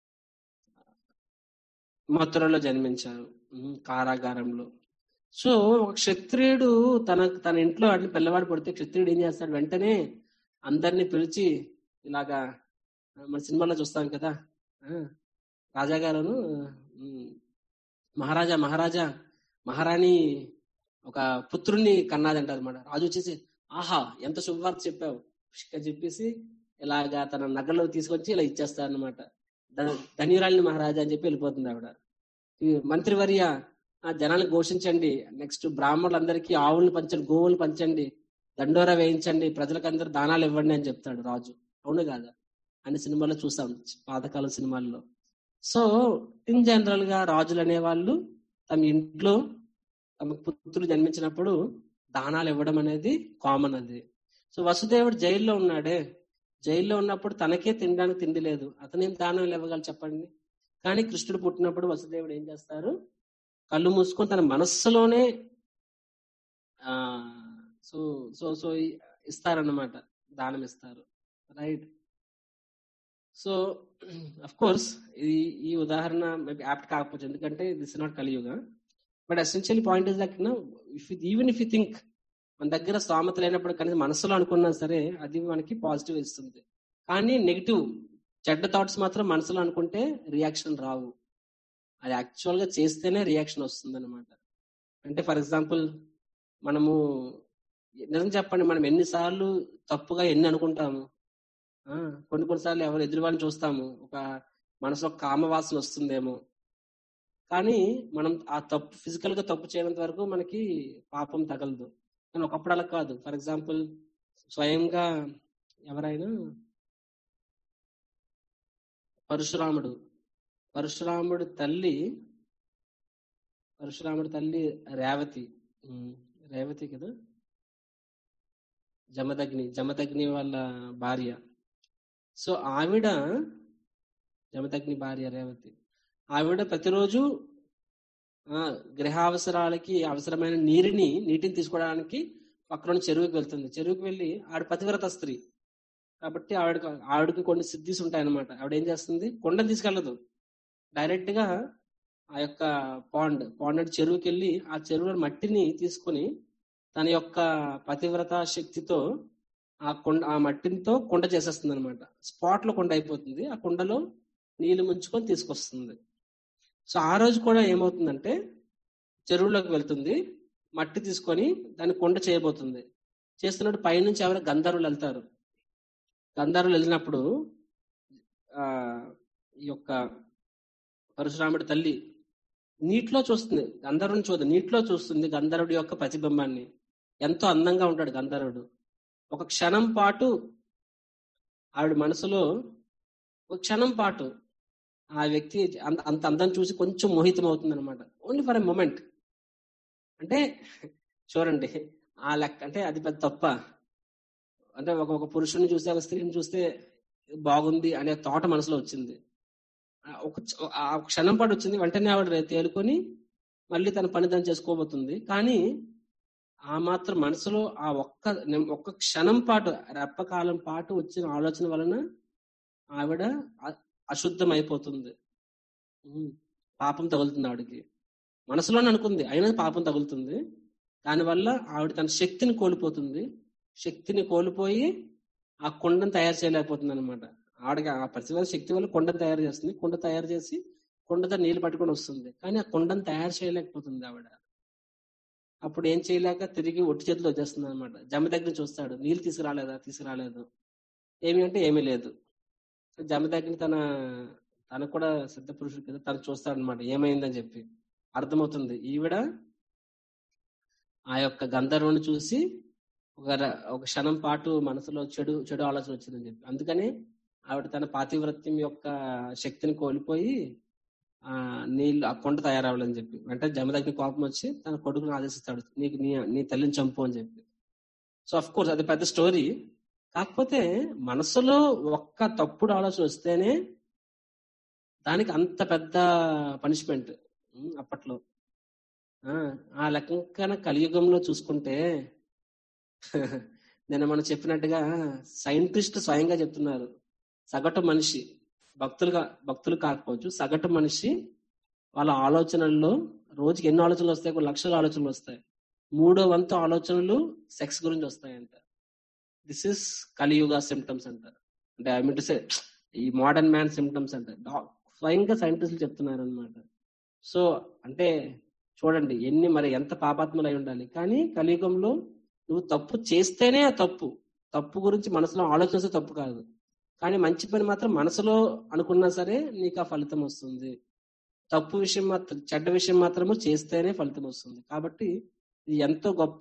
మథురలో జన్మించారు ఉమ్, కారాగారంలో సో ఒక క్షత్రియుడు తన తన ఇంట్లో అట్లా పిల్లవాడు పడితే క్షత్రియుడు ఏం చేస్తాడు వెంటనే అందరినీ పిలిచి ఇలాగా మన సినిమాలో చూస్తాం కదా ఆ, రాజాగారును ఉమ్, మహారాజా మహారాజా మహారాణి ఒక పుత్రుణ్ణి కన్నాదంటారు అనమాట రాజు వచ్చేసి ఆహా ఎంత శుభవార్త చెప్పావు అని చెప్పేసి ఇలాగా తన నగల్లో తీసుకొచ్చి ఇలా ఇచ్చేస్తారు అనమాట ధన్యురాలిని మహారాజా అని చెప్పి వెళ్ళిపోతుంది ఆవిడ ఈ మంత్రివర్య ఆ జనాలను ఘోషించండి నెక్స్ట్ బ్రాహ్మణులందరికీ ఆవులను పంచండి గోవులు పంచండి దండోరా వేయించండి ప్రజలకందరూ దానాలు ఇవ్వండి అని చెప్తాడు రాజు అవును కాదా అన్ని సినిమాల్లో చూసాం పాతకాలం సినిమాల్లో సో ఇన్ జనరల్ గా రాజులు అనేవాళ్ళు తమ ఇంట్లో తమ పుత్రులు జన్మించినప్పుడు దానాలు ఇవ్వడం అనేది కామన్ అది సో వసుదేవుడు జైల్లో ఉన్నాడే జైల్లో ఉన్నప్పుడు తనకే తినడానికి తిండి లేదు అతనేం దానాలు ఇవ్వగలరు చెప్పండి కానీ కృష్ణుడు పుట్టినప్పుడు వసుదేవుడు ఏం చేస్తారు కళ్ళు మూసుకొని తన మనస్సులోనే ఆ సో సో సో ఇస్తారన్నమాట దానం ఇస్తారు రైట్ సో అఫ్ కోర్స్ ఇది ఈ ఉదాహరణ మేబీ యాప్ట్ కాకపోవచ్చు ఎందుకంటే this not Kaliyuga but essential point is that if even if you think మన దగ్గర స్తోమత లేనప్పుడు కనీసం మనసులో అనుకున్నా సరే అది మనకి పాజిటివ్ ఇస్తుంది కానీ నెగిటివ్ చెడ్డ థాట్స్ మాత్రం మనసులో అనుకుంటే రియాక్షన్ రావు అది యాక్చువల్ గా చేస్తేనే రియాక్షన్ వస్తుంది అనమాట అంటే ఫర్ ఎగ్జాంపుల్ మనము నిజం చెప్పండి మనం ఎన్నిసార్లు తప్పుగా ఎన్ని అనుకుంటాము ఆ, కొన్ని కొన్నిసార్లు ఎవరు ఎదురు వాళ్ళని చూస్తాము ఒక మనసులో కామవాసన వస్తుందేమో కానీ మనం ఆ తప్పు ఫిజికల్ గా తప్పు చేయనంత వరకు మనకి పాపం తగలదు కానీ ఒకప్పుడు అలా కాదు ఫర్ ఎగ్జాంపుల్ స్వయంగా ఎవరైనా పరశురాముడు పరశురాముడి తల్లి పరశురాముడి తల్లి రేవతి ఉమ్, రేవతి కదా జమదగ్ని జమదగ్ని వాళ్ళ భార్య సో ఆవిడ జమదగ్ని భార్య రేవతి ఆవిడ ప్రతిరోజు ఆ గృహావసరాలకి అవసరమైన నీరుని నీటిని తీసుకోవడానికి పక్కన చెరువుకి వెళ్తుంది చెరువుకి వెళ్ళి ఆవిడ పతివ్రత స్త్రీ కాబట్టి ఆవిడ ఆవిడకి కొన్ని సిద్ధిస్ ఉంటాయన్నమాట ఆవిడ ఏం చేస్తుంది కొండను తీసుకెళ్ళదు డైరెక్ట్ గా ఆ యొక్క పాండ్ పాండ్ అంటే చెరువుకి వెళ్ళి ఆ చెరువులో మట్టిని తీసుకొని తన యొక్క పతివ్రత శక్తితో ఆ కొండ ఆ మట్టితో కొండ చేసేస్తుంది అనమాట స్పాట్ లో కొండ అయిపోతుంది ఆ కొండలో నీళ్లు ముంచుకొని తీసుకొస్తుంది సో ఆ రోజు కూడా ఏమవుతుందంటే చెరువులోకి వెళ్తుంది మట్టి తీసుకొని దాన్ని కొండ చేయబోతుంది చేస్తున్నప్పుడు పైనుంచి ఎవరో గంధర్వులు వెళ్తారు గంధర్వులు వెళ్ళినప్పుడు ఆ ఈ యొక్క పరశురాముడి తల్లి నీటిలో చూస్తుంది గంధర్వుని చూడదు నీటిలో చూస్తుంది గంధర్వుడి యొక్క ప్రతిబింబాన్ని ఎంతో అందంగా ఉంటాడు గంధర్వుడు ఒక క్షణం పాటు ఆవిడ మనసులో ఒక క్షణం పాటు ఆ వ్యక్తి అంత అంత అందం చూసి కొంచెం మోహితం అవుతుంది అనమాట ఓన్లీ ఫర్ ఎ మూమెంట్ అంటే చూడండి ఆ లెక్క అంటే అది పెద్ద తప్ప అంటే ఒక ఒక పురుషుని చూస్తే ఒక స్త్రీని చూస్తే బాగుంది అనే థాట్ మనసులో వచ్చింది ఆ ఒక చ- ఆ క్షణం పాటు వచ్చింది వెంటనే ఆవిడ తేలుకొని మళ్ళీ తన పని దాన్ని చేసుకోబోతుంది కానీ ఆ మాత్రం మనసులో ఆ ఒక్క నిమ్- ఒక్క క్షణం పాటు రెప్పకాలం పాటు వచ్చిన ఆలోచన వలన ఆవిడ అ- అశుద్ధం అయిపోతుంది ఉమ్, పాపం తగులుతుంది ఆవిడకి మనసులోనే అనుకుంది అయినా పాపం తగులుతుంది దానివల్ల ఆవిడ తన శక్తిని కోల్పోతుంది శక్తిని కోల్పోయి ఆ కొండను తయారు చేయలేకపోతుంది అనమాట ఆవిడకి ఆ పరిశీలన శక్తి వల్ల కొండను తయారు చేస్తుంది కొండ తయారు చేసి కొండతో నీళ్లు పట్టుకొని వస్తుంది కానీ ఆ కొండను తయారు చేయలేకపోతుంది ఆవిడ అప్పుడు ఏం చేయలేక తిరిగి ఒట్టి చేతిలో వచ్చేస్తుంది అనమాట జమ దగ్గర చూస్తాడు నీళ్ళు తీసుకురాలేదా తీసుకురాలేదు ఏమి అంటే ఏమీ లేదు జమ దగ్గర తన తనకు కూడా సిద్ధ పురుషుడు కదా తను చూస్తాడు అనమాట ఏమైందని చెప్పి అర్థమవుతుంది ఈవిడ ఆ యొక్క గంధర్వుని చూసి ఒక ర- ఒక క్షణం పాటు మనసులో చెడు చెడు ఆలోచన వచ్చిందని చెప్పి అందుకని ఆవిడ తన పాతివ్రత్యం యొక్క శక్తిని కోల్పోయి ఆ నీళ్ళు ఆ కొండ తయారవ్వాలని చెప్పి వెంటనే జమదగ్ని కోపం వచ్చి తన కొడుకుని ఆదేశిస్తాడు నీకు నీ నీ తల్లిని చంపు అని చెప్పి సో అఫ్ కోర్స్ అది పెద్ద స్టోరీ కాకపోతే మనసులో ఒక్క తప్పుడు ఆలోచన వస్తేనే దానికి అంత పెద్ద పనిష్మెంట్ అప్పట్లో ఆ, ఆ లెక్కన కలియుగంలో చూసుకుంటే నిన్న మనం చెప్పినట్టుగా సైంటిస్ట్ స్వయంగా చెప్తున్నారు సగటు మనిషి భక్తులుగా భక్తులు కాకపోవచ్చు సగటు మనిషి వాళ్ళ ఆలోచనల్లో రోజుకి ఎన్ని ఆలోచనలు వస్తాయి కొన్ని లక్షల ఆలోచనలు వస్తాయి మూడో వంతు ఆలోచనలు సెక్స్ గురించి వస్తాయంట దిస్ ఇస్ కలియుగ సిమ్టమ్స్ అంటారు అంటే ఐ మీన్ టు సే ఈ మోడర్న్ మ్యాన్ సిమ్టమ్స్ అంటారు డా- స్వయంగా సైంటిస్టులు చెప్తున్నారు అనమాట సో అంటే చూడండి ఎన్ని మరి ఎంత పాపాత్మలు అయి ఉండాలి కానీ కలియుగంలో నువ్వు తప్పు చేస్తేనే ఆ తప్పు తప్పు గురించి మనసులో ఆలోచిస్తే తప్పు కాదు కానీ మంచి పని మాత్రం మనసులో అనుకున్నా సరే నీకు ఆ ఫలితం వస్తుంది తప్పు విషయం మాత్రం చెడ్డ విషయం మాత్రము చేస్తేనే ఫలితం వస్తుంది కాబట్టి ఇది ఎంతో గొప్ప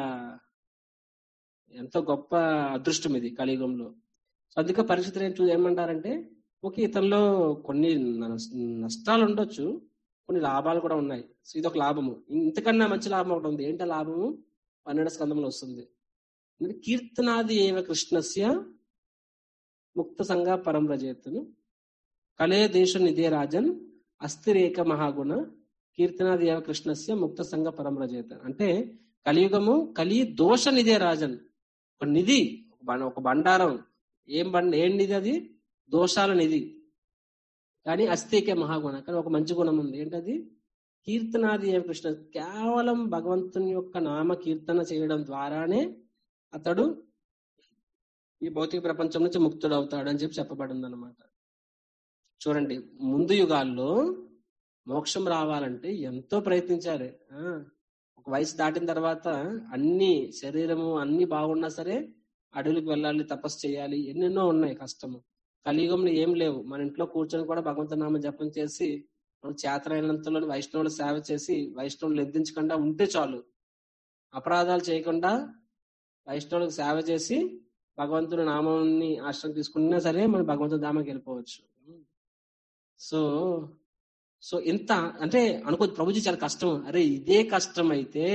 ఎంతో గొప్ప అదృష్టం ఇది కలియుగంలో సో అందుకే పరిస్థితులు ఏం చూ ఏమంటారంటే ఓకే ఇతనిలో కొన్ని నస్- నష్టాలు ఉండొచ్చు కొన్ని లాభాలు కూడా ఉన్నాయి సో ఇది ఒక లాభము ఇంతకన్నా మంచి లాభం ఒకటి ఉంది ఏంటి ఆ లాభము పన్నెండు స్కందంలో వస్తుంది ఎందుకంటే కీర్తనాది ఏవ కృష్ణస్య ముక్త సంఘ పరం రజయత్తును కలే దేశ నిధే రాజన్ అస్థిరేక మహాగుణ కీర్తనాది ఏవ కృష్ణస్య ముక్త సంఘ పరం రజయత అంటే కలియుగము కలి దోష నిధే రాజన్ ఒక నిధి ఒక బం- ఒక బండారం ఏం బండ ఏం నిధి అది దోషాల నిధి కానీ అస్థికే మహాగుణ కానీ ఒక మంచి గుణం ఉంది ఏంటది కీర్తనాది ఏవ కృష్ణ కేవలం భగవంతుని యొక్క నామ కీర్తన చేయడం ద్వారానే అతడు ఈ భౌతిక ప్రపంచం నుంచి ముక్తుడు అవుతాడు అని చెప్పి చెప్పబడింది అనమాట చూడండి ముందు యుగాల్లో మోక్షం రావాలంటే ఎంతో ప్రయత్నించారు ఆ, ఒక వయసు దాటిన తర్వాత అన్ని శరీరము అన్ని బాగున్నా సరే అడవులకు వెళ్ళాలి తపస్సు చేయాలి ఎన్నెన్నో ఉన్నాయి కష్టము కలియుగంలో ఏం లేవు మన ఇంట్లో కూర్చొని కూడా భగవంతు నామ జపం చేసి మనం చేతనైనంతలో వైష్ణవుల సేవ చేసి వైష్ణవులు ఎద్దించకుండా ఉంటే చాలు అపరాధాలు చేయకుండా వైష్ణవులకు సేవ చేసి భగవంతుని నామాన్ని ఆశ్రయం తీసుకున్నా సరే మనం భగవంతుని ధామాకి వెళ్ళిపోవచ్చు సో సో ఇంత అంటే అనుకో ప్రభుజీ చాలా కష్టం అరే ఇదే కష్టం అయితే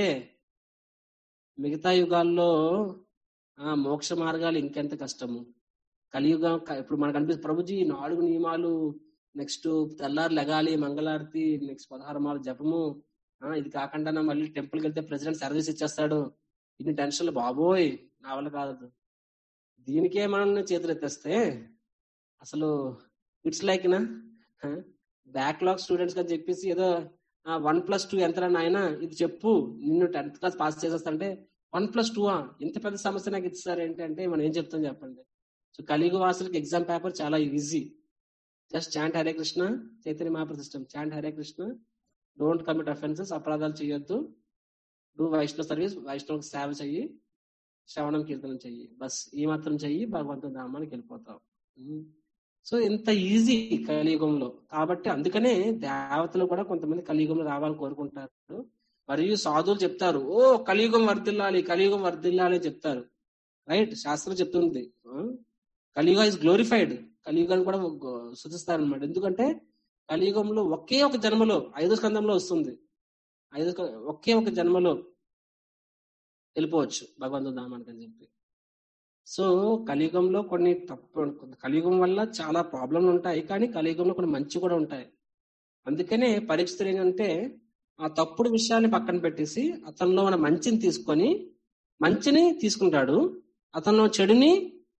మిగతా యుగాల్లో ఆ మోక్ష మార్గాలు ఇంకెంత కష్టము కలియుగం క- ఇప్పుడు మనకు అనిపిస్తుంది ప్రభుజీ ఈ నాలుగు నియమాలు నెక్స్ట్ తెల్లారు లెగాలి మంగళారతి నెక్స్ట్ పదహారు మాల జపము ఆ, ఇది కాకుండా మళ్ళీ టెంపుల్కి వెళ్తే ప్రెసిడెంట్ సర్వీస్ ఇచ్చేస్తాడు ఇన్ని టెన్షన్లు బాబోయ్ నా వల్ల కాదు దీనికే మనం చేతులు ఎత్తేస్తే అసలు ఇట్స్ లైక్ నా బ్యాక్లాగ్ స్టూడెంట్స్ అని చెప్పేసి ఏదో వన్ ప్లస్ టూ ఎంత నాయన ఇది చెప్పు నిన్ను టెన్త్ క్లాస్ పాస్ చేసేస్తా వన్ ప్లస్ టూ ఇంత పెద్ద సమస్య నాకు ఇస్తారు ఏంటంటే మనం ఏం చెప్తాం చెప్పండి సో కలియుగ వాసులకి ఎగ్జామ్ పేపర్ చాలా easy just chant Hare Krishna Chaitanya Mahaprabhu system chant Hare Krishna don't commit offences అపరాధాలు చేయొద్దు డూ వైష్ణవ సర్వీస్ వైష్ణవ సేవ చెయ్యి శ్రవణం కీర్తనం చెయ్యి బస్ ఈ మాత్రం చెయ్యి భగవంతుని ధామానికి వెళ్ళిపోతాం ఉమ్. సో ఇంత ఈజీ కలియుగంలో కాబట్టి అందుకనే దేవతలు కూడా కొంతమంది కలియుగంలో రావాలని కోరుకుంటారు మరియు సాధువులు చెప్తారు ఓ కలియుగం వర్ధిల్లాలి కలియుగం వర్ధిల్లాలి అని చెప్తారు రైట్ శాస్త్రం చెప్తుంది ఆ? కలియుగ ఇస్ గ్లోరిఫైడ్ కలియుగాన్ని కూడా సూచిస్తారు అనమాట ఎందుకంటే కలియుగంలో ఒకే ఒక జన్మలో ఐదో స్కందంలో వస్తుంది ఐదో స్క- ఒకే ఒక జన్మలో వెళ్ళిపోవచ్చు భగవంతుడు నామానికి అని చెప్పి సో కలియుగంలో కొన్ని తప్పు కలియుగం వల్ల చాలా ప్రాబ్లంలు ఉంటాయి కానీ కలియుగంలో కొన్ని మంచి కూడా ఉంటాయి అందుకనే పరీక్షలు ఏంటంటే ఆ తప్పుడు విషయాన్ని పక్కన పెట్టేసి అతనిలో ఉన్న మంచిని తీసుకొని మంచిని తీసుకుంటాడు అతనిలో చెడుని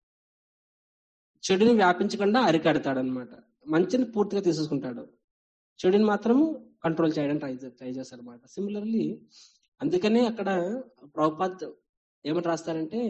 చెడుని వ్యాపించకుండా అరికడతాడు అనమాట మంచిని పూర్తిగా తీసుకుంటాడు చెడుని మాత్రం కంట్రోల్ చేయడానికి ట్రై ట్రై చేస్తాడు అనమాట సిమిలర్లీ అందుకనే అక్కడ ప్రభుపాద్ ఏమని రాస్తారంటే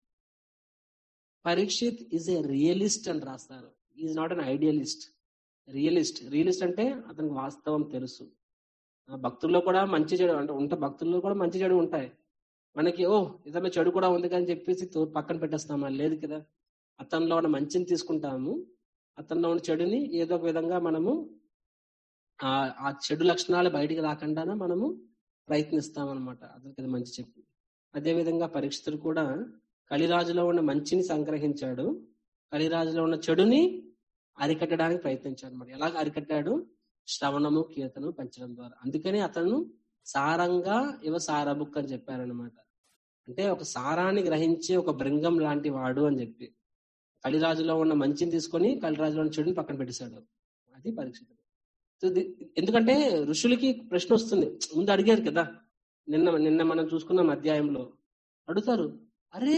పరీక్షిత్ ఈజ్ ఏ రియలిస్ట్ అని రాస్తారు is not an idealist realist realist అంటే అతనికి వాస్తవం తెలుసు ఆ భక్తుల్లో కూడా మంచి చెడు అంటే ఉంటే భక్తుల్లో కూడా మంచి చెడు ఉంటాయి మనకి ఓ ఇతను చెడు కూడా ఉంది కానీ చెప్పేసి తో- పక్కన పెట్టేస్తామా లేదు కదా అతనిలో ఉన్న మంచిని తీసుకుంటాము అతనిలో ఉన్న చెడుని ఏదో ఒక విధంగా మనము ఆ ఆ చెడు లక్షణాలు బయటికి రాకుండా మనము ప్రయత్నిస్తాం అనమాట అతనికి అది మంచి చెప్పి అదే విధంగా పరీక్షితుడు కూడా కలిరాజులో ఉన్న మంచిని సంగ్రహించాడు కలిరాజులో ఉన్న చెడుని అరికట్టడానికి ప్రయత్నించాడు అనమాట ఎలా అరికట్టాడు శ్రవణము కీర్తనము పెంచడం ద్వారా అందుకని అతను సారంగా ఇవ సారబుక్ అని చెప్పారనమాట అంటే ఒక సారాన్ని గ్రహించే ఒక బృంగం లాంటి వాడు అని చెప్పి కలిరాజులో ఉన్న మంచిని తీసుకొని కలిరాజులో ఉన్న చెడుని పక్కన పెట్టేశాడు అది పరీక్షితుడు సో ది- ఎందుకంటే ఋషులకి ప్రశ్న వస్తుంది ముందు అడిగారు కదా నిన్న నిన్న మనం చూసుకున్నాం అధ్యాయంలో అడుగుతారు అరే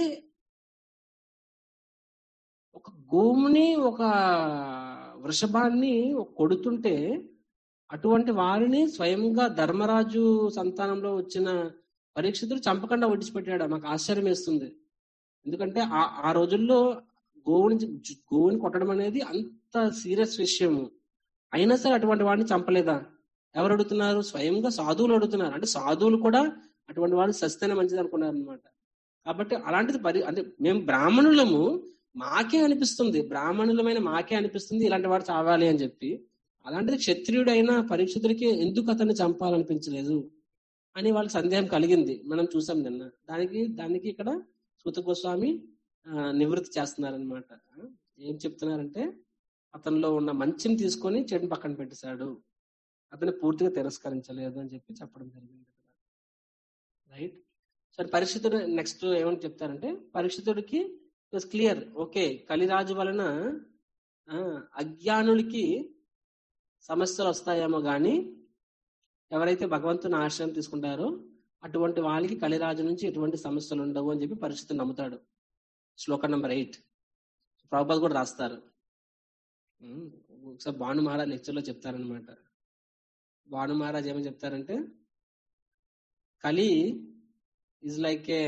ఒక గోముని ఒక వృషభాన్ని ఒక కొడుతుంటే అటువంటి వారిని స్వయంగా ధర్మరాజు సంతానంలో వచ్చిన పరీక్షితుడు చంపకుండా విడిచిపెట్టాడు మాకు ఆశ్చర్యం వేస్తుంది ఎందుకంటే ఆ ఆ రోజుల్లో గోవుని జు- గోవుని కొట్టడం అనేది అంత సీరియస్ విషయము అయినా సరే అటువంటి వాడిని చంపలేదా ఎవరు అడుగుతున్నారు స్వయంగా సాధువులు అడుగుతున్నారు అంటే సాధువులు కూడా అటువంటి వాడిని సస్తేనే మంచిది అనుకున్నారు అనమాట కాబట్టి అలాంటిది పరి అంటే మేము బ్రాహ్మణులము మాకే అనిపిస్తుంది బ్రాహ్మణులమైన మాకే అనిపిస్తుంది ఇలాంటి వాడు చావాలి అని చెప్పి అలాంటిది క్షత్రియుడైన పరీక్షితుడికి ఎందుకు అతన్ని చంపాలనిపించలేదు అని వాళ్ళకి సందేహం కలిగింది మనం చూసాం నిన్న దానికి దానికి ఇక్కడ సూత గోస్వామి ఆ, నివృత్తి చేస్తున్నారనమాట ఏం చెప్తున్నారంటే అతనిలో ఉన్న మంచిని తీసుకొని చెడుని పక్కన పెట్టేశాడు అతన్ని పూర్తిగా తిరస్కరించలేదు అని చెప్పి చెప్పడం జరిగింది రైట్ సరే పరిస్థితుడు నెక్స్ట్ ఏమని చెప్తారంటే పరిస్థితుడికి క్లియర్ ఓకే కలిరాజు వలన ఆ, అజ్ఞానులకి సమస్యలు వస్తాయేమో గాని ఎవరైతే భగవంతుని ఆశ్రయం తీసుకుంటారో అటువంటి వాళ్ళకి కలిరాజు నుంచి ఎటువంటి సమస్యలు ఉండవు అని చెప్పి పరిస్థితులు నమ్ముతాడు శ్లోకం నెంబర్ ఎయిట్ ప్రభుపాద్ కూడా రాస్తారు ఉమ్, ఒకసారి భాను మహారాజ్ లెక్చర్ లో చెప్తారనమాట భాను మహారాజ్ ఏమని చెప్తారంటే కలి is like a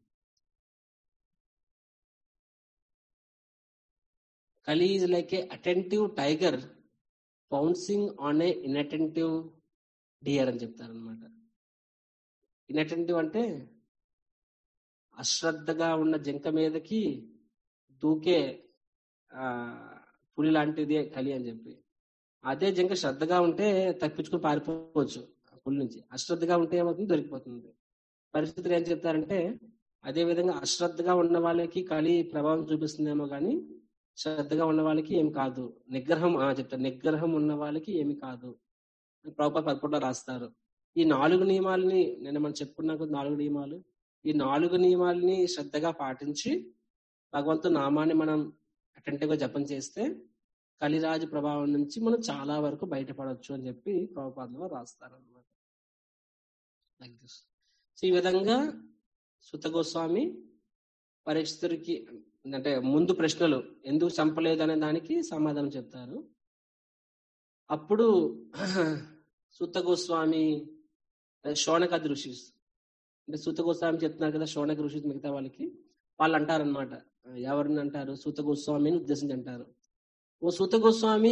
Kali is like a attentive tiger pouncing on a inattentive deer అని చెప్తారనమాట ఇన్అటెంటివ్ అంటే అశ్రద్ధగా ఉన్న జింక మీదకి దూకే ఆ పులి లాంటిదే కలి అని చెప్పి అదే జింక శ్రద్ధగా ఉంటే తప్పించుకుని పారిపోవచ్చు ఆ పులి నుంచి అశ్రద్ధగా ఉంటే ఏమవుతుంది దొరికిపోతుంది పరిస్థితులు ఏం చెప్తారంటే అదే విధంగా అశ్రద్ధగా ఉన్న వాళ్ళకి కలి ప్రభావం చూపిస్తుందేమో కానీ శ్రద్ధగా ఉన్న వాళ్ళకి ఏం కాదు నిగ్రహం ఆ చెప్తారు నిగ్రహం ఉన్న వాళ్ళకి ఏమి కాదు ప్రభుపాద పదకొండులో రాస్తారు ఈ నాలుగు నియమాలని నేను మనం చెప్పుకున్నాం కదా నాలుగు నియమాలు ఈ నాలుగు నియమాలని శ్రద్ధగా పాటించి భగవంతు నామాన్ని మనం అటెంటివ్ గా జపం చేస్తే కలిరాజు ప్రభావం నుంచి మనం చాలా వరకు బయటపడవచ్చు అని చెప్పి ప్రభుపాదంలో రాస్తారు అనమాట లైక్ దిస్ సో ఈ విధంగా సుత గోస్వామి పరీక్షితుడికి అంటే ముందు ప్రశ్నలు ఎందుకు చంపలేదు అనే దానికి సమాధానం చెప్తారు అప్పుడు సూత గోస్వామి శోనకద్ ఋషి అంటే సూత గోస్వామి చెప్తున్నారు కదా శోనక ఋషి మిగతా వాళ్ళకి వాళ్ళు అంటారనమాట ఎవరిని అంటారు సూత గోస్వామిని ఉద్దేశించి అంటారు ఓ సూత గోస్వామి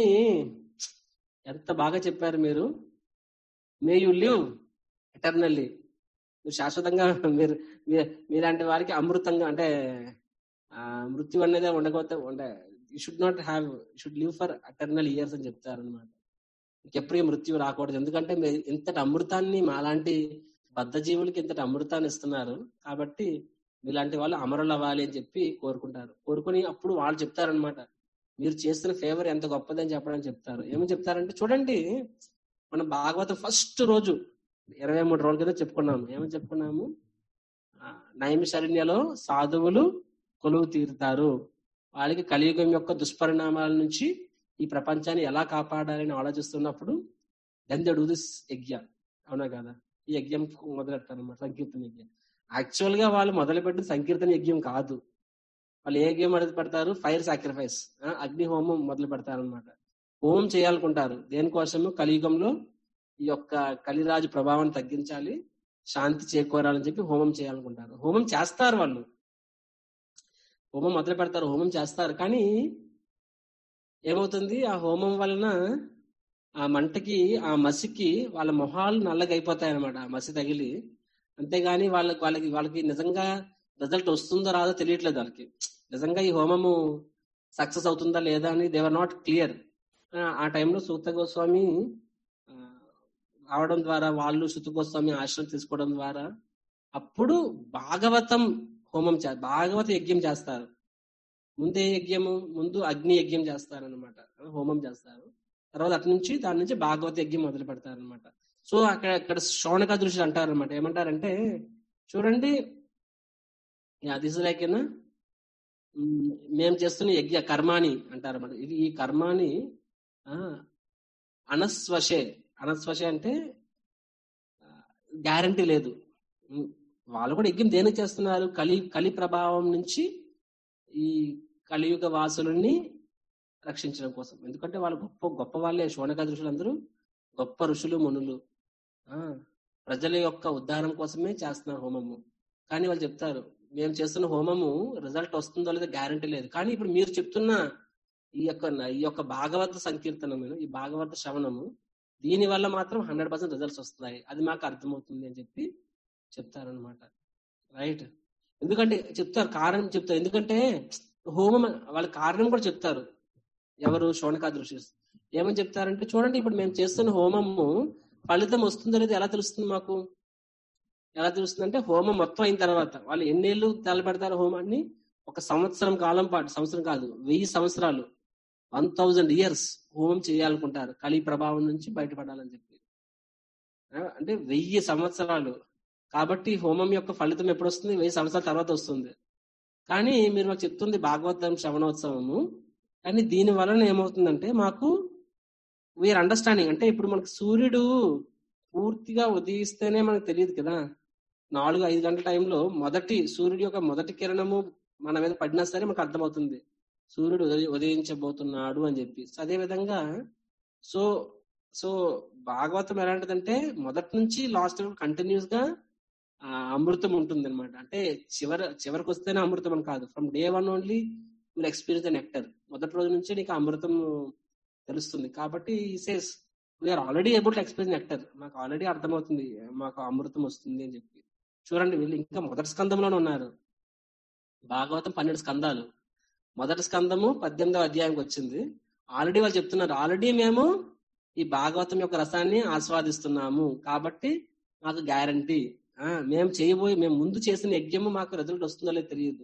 ఎంత బాగా చెప్పారు మీరు మే యు లివ్ ఎటర్నల్లీ మీరు శాశ్వతంగా మీరు మీ- మీలాంటి వారికి అమృతంగా అంటే ఆ, మృత్యు అనేది ఉండకపోతే ఉండే you should not have should live for eternal years అని చెప్తారు అనమాట ఎప్పుడు మృత్యు రాకూడదు ఎందుకంటే మీరు ఇంతటి అమృతాన్ని మాలాంటి బద్ధ జీవులకి ఇంతటి అమృతాన్ని ఇస్తున్నారు కాబట్టి మీలాంటి వాళ్ళు అమరులు అవ్వాలి అని చెప్పి కోరుకుంటారు కోరుకుని అప్పుడు వాళ్ళు చెప్తారనమాట మీరు చేస్తున్న ఫేవర్ ఎంత గొప్పదని చెప్పడానికి చెప్తారు ఏమని చెప్తారంటే చూడండి మన భాగవతం ఫస్ట్ రోజు ఇరవై మూడు రోజుల కింద చెప్పుకున్నాము ఏమని చెప్పుకున్నాము ఆ, నైమిషరణ్యలో సాధువులు కొలువు తీరుతారు వాళ్ళకి కలియుగం యొక్క దుష్పరిణామాల నుంచి ఈ ప్రపంచాన్ని ఎలా కాపాడాలని ఆలోచిస్తున్నప్పుడు దెన్ ద డూ దిస్ యజ్ఞ అవునా కదా ఈ యజ్ఞం మొదలెట్టారు అనమాట సంకీర్తన యజ్ఞం యాక్చువల్ గా వాళ్ళు మొదలుపెట్టిన సంకీర్తన యజ్ఞం కాదు వాళ్ళు ఏ యజ్ఞం మొదలు పెడతారు ఫైర్ సాక్రిఫైస్ అగ్ని హోమం మొదలు పెడతారు అనమాట హోమం చేయాలనుకుంటారు దేనికోసము కలియుగంలో ఈ యొక్క కలిరాజు ప్రభావాన్ని తగ్గించాలి శాంతి చేకూరాలని చెప్పి హోమం చేయాలనుకుంటారు హోమం చేస్తారు వాళ్ళు హోమం మొదలు పెడతారు హోమం చేస్తారు కానీ ఏమవుతుంది ఆ హోమం వలన ఆ మంటకి ఆ మసికి వాళ్ళ మొహాలు నల్లగా అయిపోతాయి అనమాట ఆ మసి తగిలి అంతేగాని వాళ్ళకి వాళ్ళకి వాళ్ళకి నిజంగా రిజల్ట్ వస్తుందో రాదో తెలియట్లేదు వాళ్ళకి నిజంగా ఈ హోమము సక్సెస్ అవుతుందా లేదా అని దేవర్ నాట్ క్లియర్ ఆ టైంలో సూత గోస్వామి ఆ, రావడం ద్వారా వాళ్ళు సుత గోస్వామి ఆశ్రమం తీసుకోవడం ద్వారా అప్పుడు భాగవతం హోమం చే భాగవత యజ్ఞం చేస్తారు ముందే యజ్ఞము ముందు అగ్ని యజ్ఞం చేస్తారు అనమాట హోమం చేస్తారు తర్వాత అటు నుంచి దాని నుంచి భాగవత యజ్ఞం మొదలు పెడతారు అనమాట సో అక్కడ ఇక్కడ శౌనక దృష్టి అంటారు అనమాట ఏమంటారంటే చూడండి దిస్ లైక్ మేము చేస్తున్న యజ్ఞ కర్మాని అంటారు అనమాట ఇది ఈ కర్మాని ఆ, అనస్వశే అనస్వశే అంటే గ్యారంటీ లేదు ఉమ్, వాళ్ళు కూడా యజ్ఞం దేనికి చేస్తున్నారు కలి కలి ప్రభావం నుంచి ఈ కలియుగ వాసులని రక్షించడం కోసం ఎందుకంటే వాళ్ళు గొప్ప గొప్ప వాళ్ళే శోనక ఋషులు అందరూ గొప్ప ఋషులు మునులు ఆ ప్రజల యొక్క ఉద్ధారం కోసమే చేస్తున్నారు హోమము కానీ వాళ్ళు చెప్తారు మేము చేస్తున్న హోమము రిజల్ట్ వస్తుందో లేదో గ్యారంటీ లేదు కానీ ఇప్పుడు మీరు చెప్తున్న ఈ యొక్క ఈ యొక్క భాగవత సంకీర్తనము ఈ భాగవత శ్రవణము దీని వల్ల మాత్రం హండ్రెడ్ పర్సెంట్ రిజల్ట్స్ వస్తున్నాయి అది మాకు అర్థమవుతుంది అని చెప్పి చెప్తారనమాట రైట్ ఎందుకంటే చెప్తారు కారణం చెప్తారు ఎందుకంటే హోమం వాళ్ళ కారణం కూడా చెప్తారు ఎవరు శోనకా దృష్టి ఏమని చెప్తారంటే చూడండి ఇప్పుడు మేము చేస్తున్న హోమము ఫలితం వస్తుందో లేదో ఎలా తెలుస్తుంది మాకు ఎలా తెలుస్తుంది అంటే హోమం మొత్తం అయిన తర్వాత వాళ్ళు ఎన్నేళ్ళు తలపెడతారు హోమాన్ని ఒక సంవత్సరం కాలం పాటు సంవత్సరం కాదు వెయ్యి సంవత్సరాలు వన్ థౌజండ్ ఇయర్స్ హోమం చేయాలనుకుంటారు కలి ప్రభావం నుంచి బయటపడాలని చెప్పి ఆ, అంటే వెయ్యి సంవత్సరాలు కాబట్టి హోమం యొక్క ఫలితం ఎప్పుడు వస్తుంది వెయ్యి సంవత్సరాల తర్వాత వస్తుంది కానీ మీరు మాకు చెప్తుంది భాగవతం శ్రవణోత్సవము కానీ దీని వలన ఏమవుతుందంటే మాకు వీఆర్ అండర్స్టాండింగ్ అంటే ఇప్పుడు మనకు సూర్యుడు పూర్తిగా ఉదయిస్తేనే మనకు తెలియదు కదా నాలుగు ఐదు గంటల టైంలో మొదటి సూర్యుడి యొక్క మొదటి కిరణము మన మీద పడినా సరే మనకు అర్థమవుతుంది సూర్యుడు ఉదయ ఉదయించబోతున్నాడు అని చెప్పి సో అదే విధంగా సో సో భాగవతం ఎలాంటిదంటే మొదటి నుంచి లాస్ట్ కంటిన్యూస్ గా ఆ, అమృతం ఉంటుంది అనమాట అంటే చివరి చివరికి వస్తేనే అమృతం అని కాదు from day one only will experience the nectar మొదటి రోజు నుంచే నీకు అమృతం తెలుస్తుంది కాబట్టి ఈ says we're already able to experience nectar మాకు ఆల్రెడీ అర్థమవుతుంది మాకు అమృతం వస్తుంది అని చెప్పి చూడండి వీళ్ళు ఇంకా మొదటి స్కందంలోనే ఉన్నారు భాగవతం పన్నెండు స్కందాలు మొదటి స్కందము పద్దెనిమిదవ అధ్యాయంకి వచ్చింది ఆల్రెడీ వాళ్ళు చెప్తున్నారు ఆల్రెడీ మేము ఈ భాగవతం యొక్క రసాన్ని ఆస్వాదిస్తున్నాము కాబట్టి మాకు గ్యారంటీ మేము చేయబోయి మేము ముందు చేసిన యజ్ఞము మాకు రిజల్ట్ వస్తుందో లేదో తెలియదు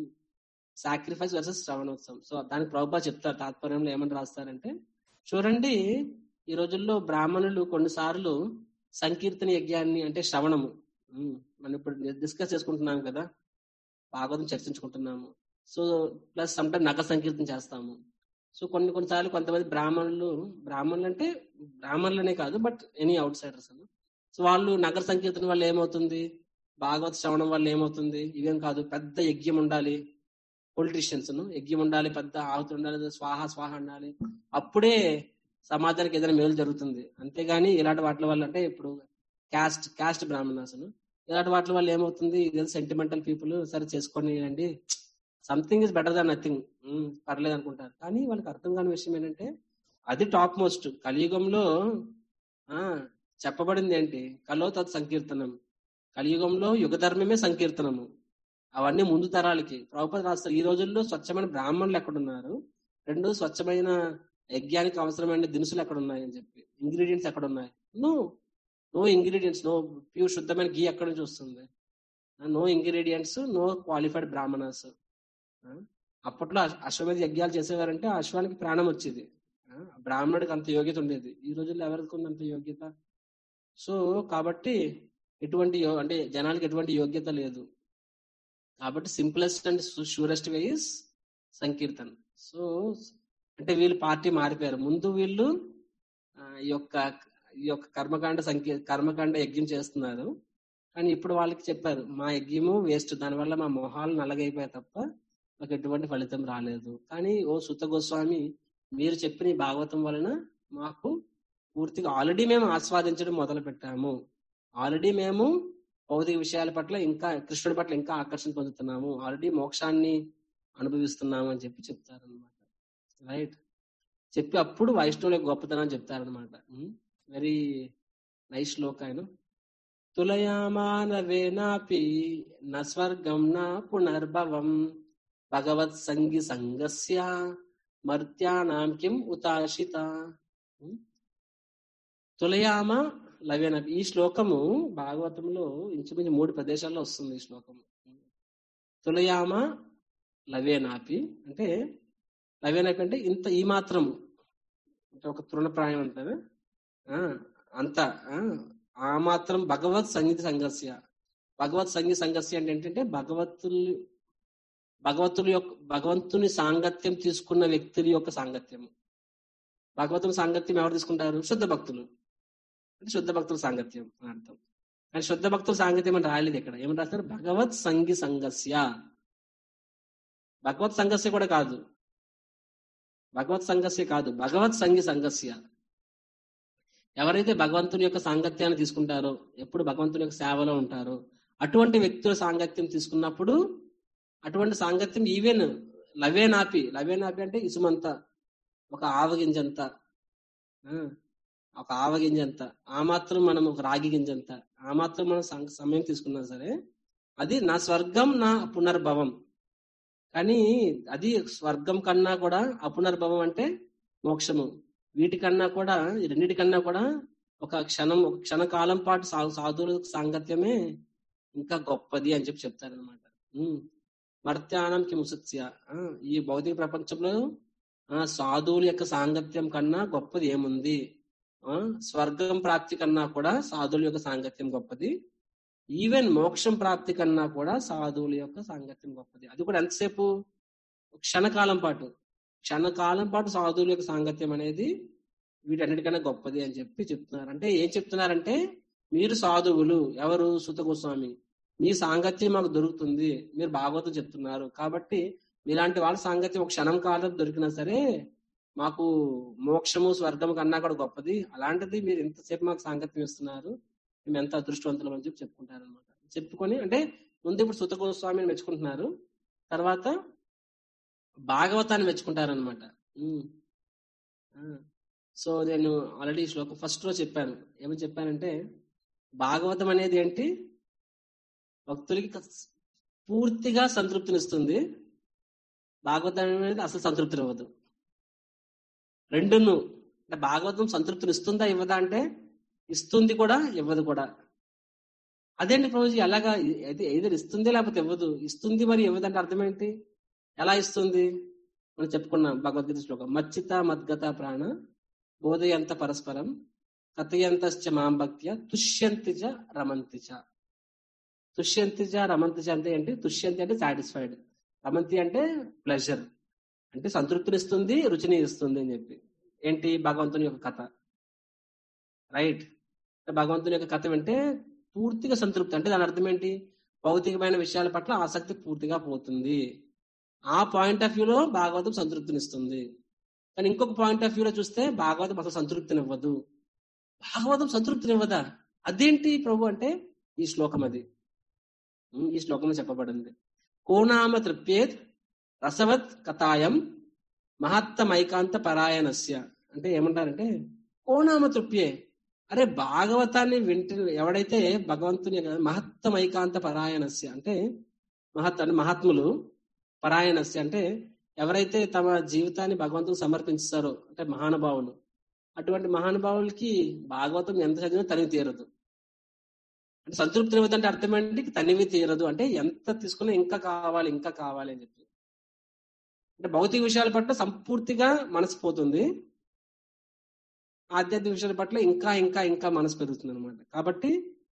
సాక్రిఫైస్ వర్సెస్ శ్రవణోత్సవం సో దానికి ప్రభుత్వ చెప్తారు తాత్పర్యంలో ఏమని రాస్తారంటే చూడండి ఈ రోజుల్లో బ్రాహ్మణులు కొన్నిసార్లు సంకీర్తన యజ్ఞాన్ని అంటే శ్రవణము ఉమ్, మనం ఇప్పుడు డిస్కస్ చేసుకుంటున్నాం కదా భాగవతం చర్చించుకుంటున్నాము సో ప్లస్ సమ్టైమ్ నగ సంకీర్తన చేస్తాము సో కొన్ని కొన్నిసార్లు కొంతమంది బ్రాహ్మణులు బ్రాహ్మణులు అంటే బ్రాహ్మణులనే కాదు but any outsiders so వాళ్ళు నగర సంకీర్తన వల్ల ఏమవుతుంది భాగవత శ్రవణం వల్ల ఏమవుతుంది ఇవేం కాదు పెద్ద యజ్ఞం ఉండాలి పొలిటీషియన్స్ యజ్ఞం ఉండాలి పెద్ద ఆహుతి ఉండాలి స్వాహ స్వాహ ఉండాలి అప్పుడే సమాజానికి ఏదైనా మేలు జరుగుతుంది అంతేగాని ఇలాంటి వాటి వల్ల అంటే ఇప్పుడు క్యాస్ట్ క్యాస్ట్ బ్రాహ్మణాసను ఇలాంటి వాటి వల్ల ఏమవుతుంది ఇదేదో సెంటిమెంటల్ పీపుల్ సరే చేసుకొని అండి something is better than nothing పర్లేదు అనుకుంటారు కానీ వాళ్ళకి అర్థం కాని విషయం ఏంటంటే అది టాప్ మోస్ట్ కలియుగంలో ఆ చెప్పబడింది ఏంటి కలో తత్ సంకీర్తనం కలియుగంలో యుగ ధర్మమే సంకీర్తనము అవన్నీ ముందు తరాలకి ప్రభుపద రాస్తారు ఈ రోజుల్లో స్వచ్ఛమైన బ్రాహ్మణులు ఎక్కడున్నారు రెండు స్వచ్ఛమైన యజ్ఞానికి అవసరమైన దినుసులు ఎక్కడ ఉన్నాయి అని చెప్పి ఇంగ్రీడియంట్స్ ఎక్కడ ఉన్నాయి no no ingredients no pure శుద్ధమైన గీ ఎక్కడ నుంచి వస్తుంది no ingredients no qualified Brahmanas అప్పట్లో అశ్వ- అశ్వమేధ యజ్ఞాలు చేసేవారంటే ఆ అశ్వానికి ప్రాణం వచ్చేది ఆ, బ్రాహ్మణుడికి అంత యోగ్యత ఉండేది ఈ రోజుల్లో ఎవరికి ఉంది అంత యోగ్యత సో కాబట్టి ఎటువంటి యో- అంటే జనాలకి ఎటువంటి యోగ్యత లేదు కాబట్టి simplest and surest way is sankirtan so అంటే వీళ్ళు పార్టీ మారిపోయారు ముందు వీళ్ళు ఆ, ఈ యొక్క ఈ యొక్క కర్మకాండ సంకీ కర్మకాండ యజ్ఞం చేస్తున్నారు కానీ ఇప్పుడు వాళ్ళకి చెప్పారు మా యజ్ఞము వేస్ట్ దానివల్ల మా మొహాలు నల్లగైపోయాయి తప్ప మాకు ఎటువంటి ఫలితం రాలేదు కానీ ఓ సుత గోస్వామి మీరు చెప్పిన ఈ భాగవతం వలన మాకు పూర్తిగా ఆల్రెడీ మేము ఆస్వాదించడం మొదలు పెట్టాము ఆల్రెడీ మేము భౌతిక విషయాల పట్ల ఇంకా కృష్ణుడి పట్ల ఇంకా ఆకర్షణ పొందుతున్నాము ఆల్రెడీ మోక్షాన్ని అనుభవిస్తున్నాము అని చెప్పి చెప్తారనమాట రైట్ చెప్పి అప్పుడు వైష్ణవుల యొక్క గొప్పతనం చెప్తారనమాట వెరీ నైస్ శ్లోక ఆయన తులయామానవేనాపి న స్వర్గం నా పునర్భవం భగవత్ సంగి సంగస్య మర్త్యానాం కిం ఉతాశిత ఉం? తులయామ లవేన ఈ శ్లోకము భాగవతంలో ఇంచుమించు మూడు ప్రదేశాల్లో వస్తుంది ఈ శ్లోకము తులయామ లవేనాపి అంటే లవేనాపి అంటే ఇంత ఈ మాత్రము అంటే ఒక తృణప్రాయం అంటారు ఆ, అంత ఆ, ఆ మాత్రం భగవత్ సంగీత సంఘస్య భగవత్ సంగీత సంఘస్య అంటే ఏంటంటే భగవత్తులు భగవంతుని యొక్క భగవంతుని సాంగత్యం తీసుకున్న వ్యక్తుల యొక్క సాంగత్యం భగవంతుని సాంగత్యం ఎవరు తీసుకుంటారు శుద్ధ భక్తులు అంటే శుద్ధ భక్తుల సాంగత్యం అని అర్థం కానీ శుద్ధ భక్తుల సాంగత్యం అని రాయలేదు ఇక్కడ ఏమని రాస్తారు భగవత్ సంగి సంగస్య భగవత్ సంగస్య కూడా కాదు భగవత్ సంగస్య కాదు భగవత్ సంగి సంగస్య ఎవరైతే భగవంతుని యొక్క సాంగత్యాన్ని తీసుకుంటారో ఎప్పుడు భగవంతుని యొక్క సేవలో ఉంటారో అటువంటి వ్యక్తుల సాంగత్యం తీసుకున్నప్పుడు అటువంటి సాంగత్యం ఈవెన్ లవేనాపి లవేనాపి అంటే ఇసుమంత ఒక ఆవగింజంత ఆ, ఒక ఆవగింజంత ఆ మాత్రం మనం ఒక రాగి గింజంత ఆ మాత్రం మనం సం- సమయం తీసుకున్నా సరే అది నా స్వర్గం నా పునర్భవం కానీ అది స్వర్గం కన్నా కూడా అపునర్భవం అంటే మోక్షము వీటికన్నా కూడా ఈ రెండిటికన్నా కూడా ఒక క్షణం ఒక క్షణకాలం పాటు సా- సాధువుల సాంగత్యమే ఇంకా గొప్పది అని చెప్పి చెప్తారనమాట మర్త్యానం కిముసత్య ఆ, ఈ భౌతిక ప్రపంచంలో ఆ సాధువుల యొక్క సాంగత్యం కన్నా గొప్పది ఏముంది ఆ స్వర్గం ప్రాప్తి కన్నా కూడా సాధువుల యొక్క సాంగత్యం గొప్పది ఈవెన్ మోక్షం ప్రాప్తి కన్నా కూడా సాధువుల యొక్క సాంగత్యం గొప్పది అది కూడా ఎంతసేపు క్షణకాలం పాటు క్షణకాలం పాటు సాధువుల యొక్క సాంగత్యం అనేది వీటన్నిటికన్నా గొప్పది అని చెప్పి చెప్తున్నారు అంటే ఏం చెప్తున్నారంటే మీరు సాధువులు ఎవరు సుత గోస్వామి మీ సాంగత్యం మాకు దొరుకుతుంది మీరు భాగవతం చెప్తున్నారు కాబట్టి మీలాంటి వాళ్ళ సాంగత్యం ఒక క్షణం కాలం దొరికినా సరే మాకు మోక్షము స్వర్గము కన్నా కూడా గొప్పది అలాంటిది మీరు ఎంతసేపు మాకు సాంగత్యం ఇస్తున్నారు మేము ఎంత అదృష్టవంతులం అని చెప్పి చెప్పుకుంటారు అనమాట చెప్పుకొని అంటే ముందు ఇప్పుడు సుత గోస్వామిని మెచ్చుకుంటున్నారు తర్వాత భాగవతాన్ని మెచ్చుకుంటారనమాట సో నేను ఆల్రెడీ శ్లోకం ఫస్ట్ లో చెప్పాను ఏమని చెప్పానంటే భాగవతం అనేది ఏంటి భక్తులకి కస్- పూర్తిగా సంతృప్తినిస్తుంది భాగవతం అనేది అసలు సంతృప్తిని ఇవ్వదు రెండును అంటే భాగవతం సంతృప్తిని ఇస్తుందా ఇవ్వదా అంటే ఇస్తుంది కూడా ఇవ్వదు కూడా అదేంటి ప్రభుజీ ఎలాగా అయితే ఏదో ఇస్తుంది లేకపోతే ఇవ్వదు ఇస్తుంది మరి ఇవ్వదు అంటే అర్థం ఏంటి ఎలా ఇస్తుంది మనం చెప్పుకున్నాం భగవద్గీత శ్లోకం మచ్చిత మద్గత ప్రాణ బోధయంత పరస్పరం కథయంతశ్చ మాం భక్త్య తుష్యంతిజ రమంతిచ తుష్యంతిజ రమంతిచ అంటే ఏంటి తుష్యంతి అంటే సాటిస్ఫైడ్ రమంతి అంటే ప్లెజర్ అంటే సంతృప్తినిస్తుంది రుచిని ఇస్తుంది అని చెప్పి ఏంటి భగవంతుని యొక్క కథ రైట్ భగవంతుని యొక్క కథ వింటే పూర్తిగా సంతృప్తి అంటే దాని అర్థం ఏంటి భౌతికమైన విషయాల పట్ల ఆసక్తి పూర్తిగా పోతుంది ఆ పాయింట్ ఆఫ్ వ్యూలో భాగవతం సంతృప్తినిస్తుంది కానీ ఇంకొక పాయింట్ ఆఫ్ వ్యూలో చూస్తే భాగవతం అసలు సంతృప్తినివ్వదు భాగవతం సంతృప్తినివ్వదా అదేంటి ప్రభు అంటే ఈ శ్లోకం అది ఉమ్, ఈ శ్లోకంలో చెప్పబడింది కోనామ తృప్యేత్ రసవత్ కథాయం మహత్తమైకాంత పరాయణస్య అంటే ఏమంటారంటే కోనామ తృప్యే అరే భాగవతాన్ని వింటు ఎవడైతే భగవంతుని యొక్క మహత్తమైకాంత పరాయణస్య అంటే మహత్ అంటే మహాత్ములు పరాయణస్య అంటే ఎవరైతే తమ జీవితాన్ని భగవంతుని సమర్పించారో అంటే మహానుభావులు అటువంటి మహానుభావులకి భాగవతం ఎంత చదివినా తనివి తీరదు అంటే సంతృప్తి నివ్వదు అంటే అర్థం ఏంటి తనివి తీరదు అంటే ఎంత తీసుకున్నా ఇంకా కావాలి ఇంకా కావాలి అని చెప్పి అంటే భౌతిక విషయాల పట్ల సంపూర్తిగా మనసు పోతుంది ఆధ్యాత్మిక విషయాల పట్ల ఇంకా ఇంకా ఇంకా మనసు పెరుగుతుంది అనమాట కాబట్టి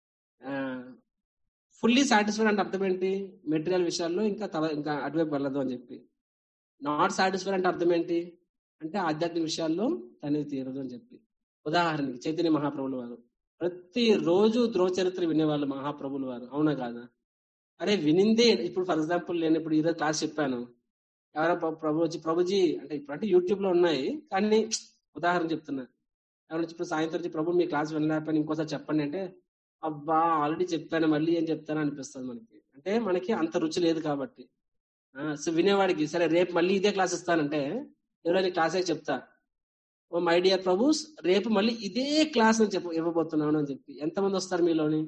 ఫుల్లీ సాటిస్ఫైడ్ అంటే అర్థం ఏంటి మెటీరియల్ విషయాల్లో ఇంకా తల ఇంకా అటువైపు వెళ్ళదు అని చెప్పి నాట్ సాటిస్ఫైడ్ అంటే అర్థం ఏంటి అంటే ఆధ్యాత్మిక విషయాల్లో తనివి తీరదు అని చెప్పి ఉదాహరణకి చైతన్య మహాప్రభులు వారు ప్రతి రోజు ద్రోచరిత్ర వినేవాళ్ళు మహాప్రభులు వారు అవునా కాదా అరే వినిందే ఇప్పుడు ఫర్ ఎగ్జాంపుల్ నేను ఇప్పుడు ఈరోజు క్లాస్ చెప్పాను ఎవరో ప్ర- ప్రభు వచ్చి ప్రభుజీ అంటే ఇప్పుడు అంటే యూట్యూబ్ లో ఉన్నాయి కానీ ఉదాహరణ చెప్తున్నా ఎవరు వచ్చి ఇప్పుడు సాయంత్రం వచ్చి ప్రభు మీ క్లాస్ వినలేకపోయినా ఇంకోసారి చెప్పండి అంటే అబ్బా ఆల్రెడీ చెప్పాను మళ్ళీ ఏం చెప్తాను అనిపిస్తుంది మనకి అంటే మనకి అంత రుచి లేదు కాబట్టి ఆ, సో వినేవాడికి సరే రేపు మళ్ళీ ఇదే క్లాస్ ఇస్తానంటే ఎవరైనా క్లాసే చెప్తా ఓ మై డియర్ ప్రభుస్ రేపు మళ్ళీ ఇదే క్లాస్ అని చెప్ప ఇవ్వబోతున్నాను అని చెప్పి ఎంతమంది వస్తారు మీలోని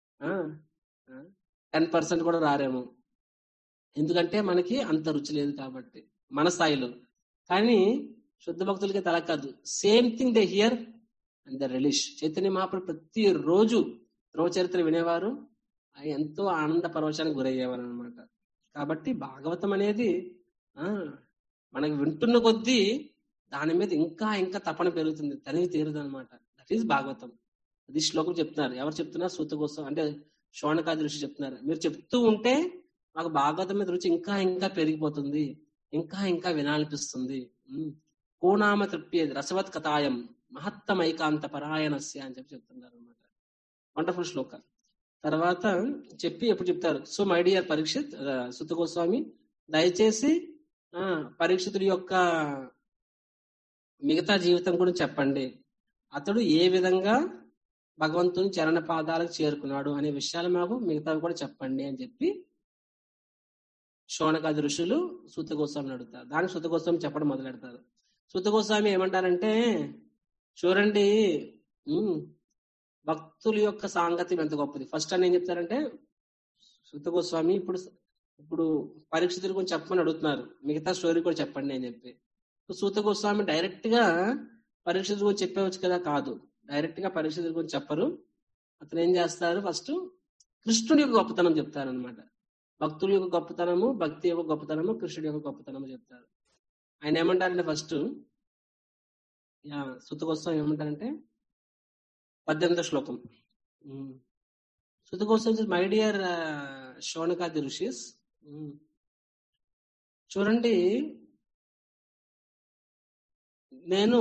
టెన్ పర్సెంట్ కూడా రారేమో ఎందుకంటే మనకి అంత రుచి లేదు కాబట్టి మన స్థాయిలో కానీ శుద్ధ భక్తులకి తల కాదు same thing they hear and the relish Chaitanya Mahaprabhu ప్రతి రోజు ధ్రువ చరిత్ర వినేవారు ఆ ఎంతో ఆనంద పరవశానికి గురయ్యేవారు అనమాట కాబట్టి భాగవతం అనేది ఆ మనకి వింటున్న కొద్దీ దాని మీద ఇంకా ఇంకా తపన పెరుగుతుంది తనివి తీరదు అనమాట దట్ ఈస్ భాగవతం అది శ్లోకం చెప్తున్నారు ఎవరు చెప్తున్నారు సూత కోసం అంటే శోణకాది ఋషి చెప్తున్నారు మీరు చెప్తూ ఉంటే మాకు భాగవతం మీద రుచి ఇంకా ఇంకా పెరిగిపోతుంది ఇంకా ఇంకా వినాలనిపిస్తుంది ఉమ్. కోనామ తృప్యేది రసవత్ కథాయం మహత్తమైకాంత పరాయణస్య అని చెప్పి చెప్తున్నారు అనమాట వండర్ఫుల్ శ్లోక తర్వాత చెప్పి ఎప్పుడు చెప్తారు సో మై డియర్ పరీక్షిత్ ఆ, సుత గోస్వామి దయచేసి ఆ పరీక్షితుడి యొక్క మిగతా జీవితం గురించి చెప్పండి అతడు ఏ విధంగా భగవంతుని చరణ పాదాలకు చేరుకున్నాడు అనే విషయాలు మాకు మిగతావి కూడా చెప్పండి అని చెప్పి శోణకాది ఋషులు సూత గోస్వామిని అడుగుతారు దానికి సూత గోస్వామి చెప్పడం మొదలెడతారు సూత గోస్వామి ఏమంటారంటే చూడండి ఉమ్, భక్తుల యొక్క సాంగత్యం ఎంత గొప్పది ఫస్ట్ అని ఏం చెప్తారంటే సూత గోస్వామి ఇప్పుడు ఇప్పుడు పరీక్షితుల గురించి చెప్పమని అడుగుతున్నారు మిగతా స్టోరీ కూడా చెప్పండి అని చెప్పి ఇప్పుడు సూత గోస్వామి డైరెక్ట్ గా పరీక్షితుల గురించి చెప్పవచ్చు కదా కాదు డైరెక్ట్ గా పరీక్షితుల గురించి చెప్పరు అతను ఏం చేస్తారు ఫస్ట్ కృష్ణుడి యొక్క గొప్పతనం చెప్తారనమాట భక్తుల యొక్క గొప్పతనము భక్తి యొక్క గొప్పతనము కృష్ణుడి యొక్క గొప్పతనము చెప్తారు ఆయన ఏమంటారంటే ఫస్ట్ సుత గోస్వామి ఏమంటారంటే పద్దెనిమిదో శ్లోకం um. Suta Goswami my dear శోనకాది ఋషిస్ ఉమ్. చూడండి నేను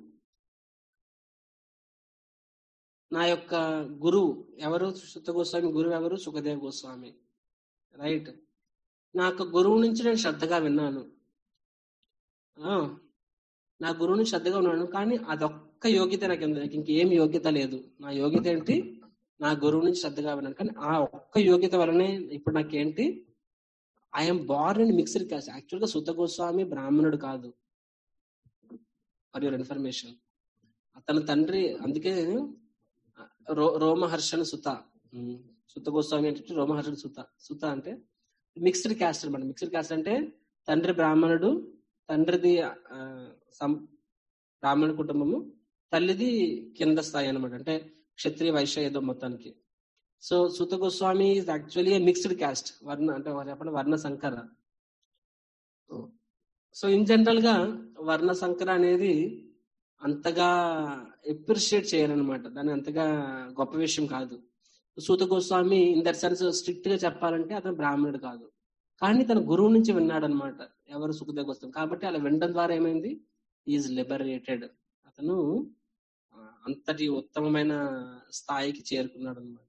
నా యొక్క గురువు ఎవరు సుత గోస్వామి గురువు ఎవరు సుఖదేవ్ గోస్వామి రైట్ నా యొక్క గురువు నుంచి నేను శ్రద్ధగా విన్నాను ఆ, నా గురువుని శ్రద్ధగా ఉన్నాను కానీ అదొక్క యోగ్యత నాకు ఉంది నాకు ఇంకేం యోగ్యత లేదు నా యోగ్యత ఏంటి నా గురువు నుంచి శ్రద్ధగా విన్నాను కానీ ఆ ఒక్క యోగ్యత వలనే ఇప్పుడు నాకేంటి I'm born in mixed caste actual గా సుత గోస్వామి బ్రాహ్మణుడు కాదు ఫర్ యువర్ ఇన్ఫర్మేషన్ అతని తండ్రి అందుకే రో రోమహర్షణ సుత ఉమ్, సుత గోస్వామి అంటే రోమహర్షణ సుత సుత అంటే మిక్స్డ్ క్యాస్ట్ అనమాట మిక్స్డ్ క్యాస్ట్ అంటే తండ్రి బ్రాహ్మణుడు తండ్రిది ఆ, సం- బ్రాహ్మణ కుటుంబము తల్లిది కింద స్థాయి అనమాట అంటే క్షత్రియ వైశ్య ఏదో మొత్తానికి so Suta Goswami is actually mixed caste varna అంటే చెప్పండి వర్ణ సంకర సో ఇన్ జనరల్ గా వర్ణ సంకర అనేది అంతగా ఎప్రిషియేట్ చేయరనమాట దాన్ని అంతగా గొప్ప విషయం కాదు Suta Goswami in that sense strict గా చెప్పాలంటే అతను బ్రాహ్మణుడు కాదు కానీ తన గురువు నుంచి విన్నాడు అనమాట ఎవరు సుఖదేవ గోస్వామి కాబట్టి అలా వినడం ద్వారా ఏమైంది ఈజ్ లిబరేటెడ్ అతను ఆ, అంతటి ఉత్తమమైన స్థాయికి చేరుకున్నాడు అనమాట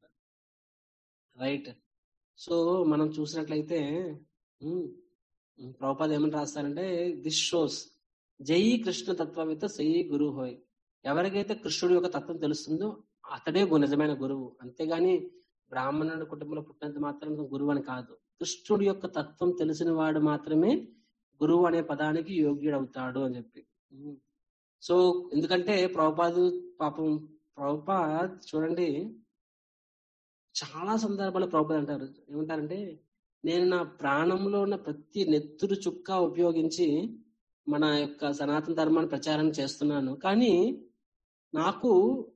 రైట్ సో మనం చూసినట్లయితే ఉమ్, ఉమ్, ప్రభుపాద ఏమని రాస్తారంటే దిస్ షోస్ జై కృష్ణ తత్వవేత్త సై గురు హోయ్ ఎవరికైతే కృష్ణుడి యొక్క తత్వం తెలుస్తుందో అతడే గు- నిజమైన గురువు అంతేగాని బ్రాహ్మణుడి కుటుంబంలో పుట్టినంత మాత్రం గురువు అని కాదు కృష్ణుడి యొక్క తత్వం తెలిసిన వాడు మాత్రమే గురువు అనే పదానికి యోగ్యుడవుతాడు అని చెప్పి ఉమ్. సో ఎందుకంటే ప్రభుపాదు పాపం ప్రభుపాద్ చూడండి చాలా సందర్భాలు ప్రభుపాద్ అంటారు ఏమంటారంటే నేను నా ప్రాణంలో ఉన్న ప్రతి నెత్తురు చుక్క ఉపయోగించి మన యొక్క సనాతన ధర్మాన్ని ప్రచారం చేస్తున్నాను కానీ నాకు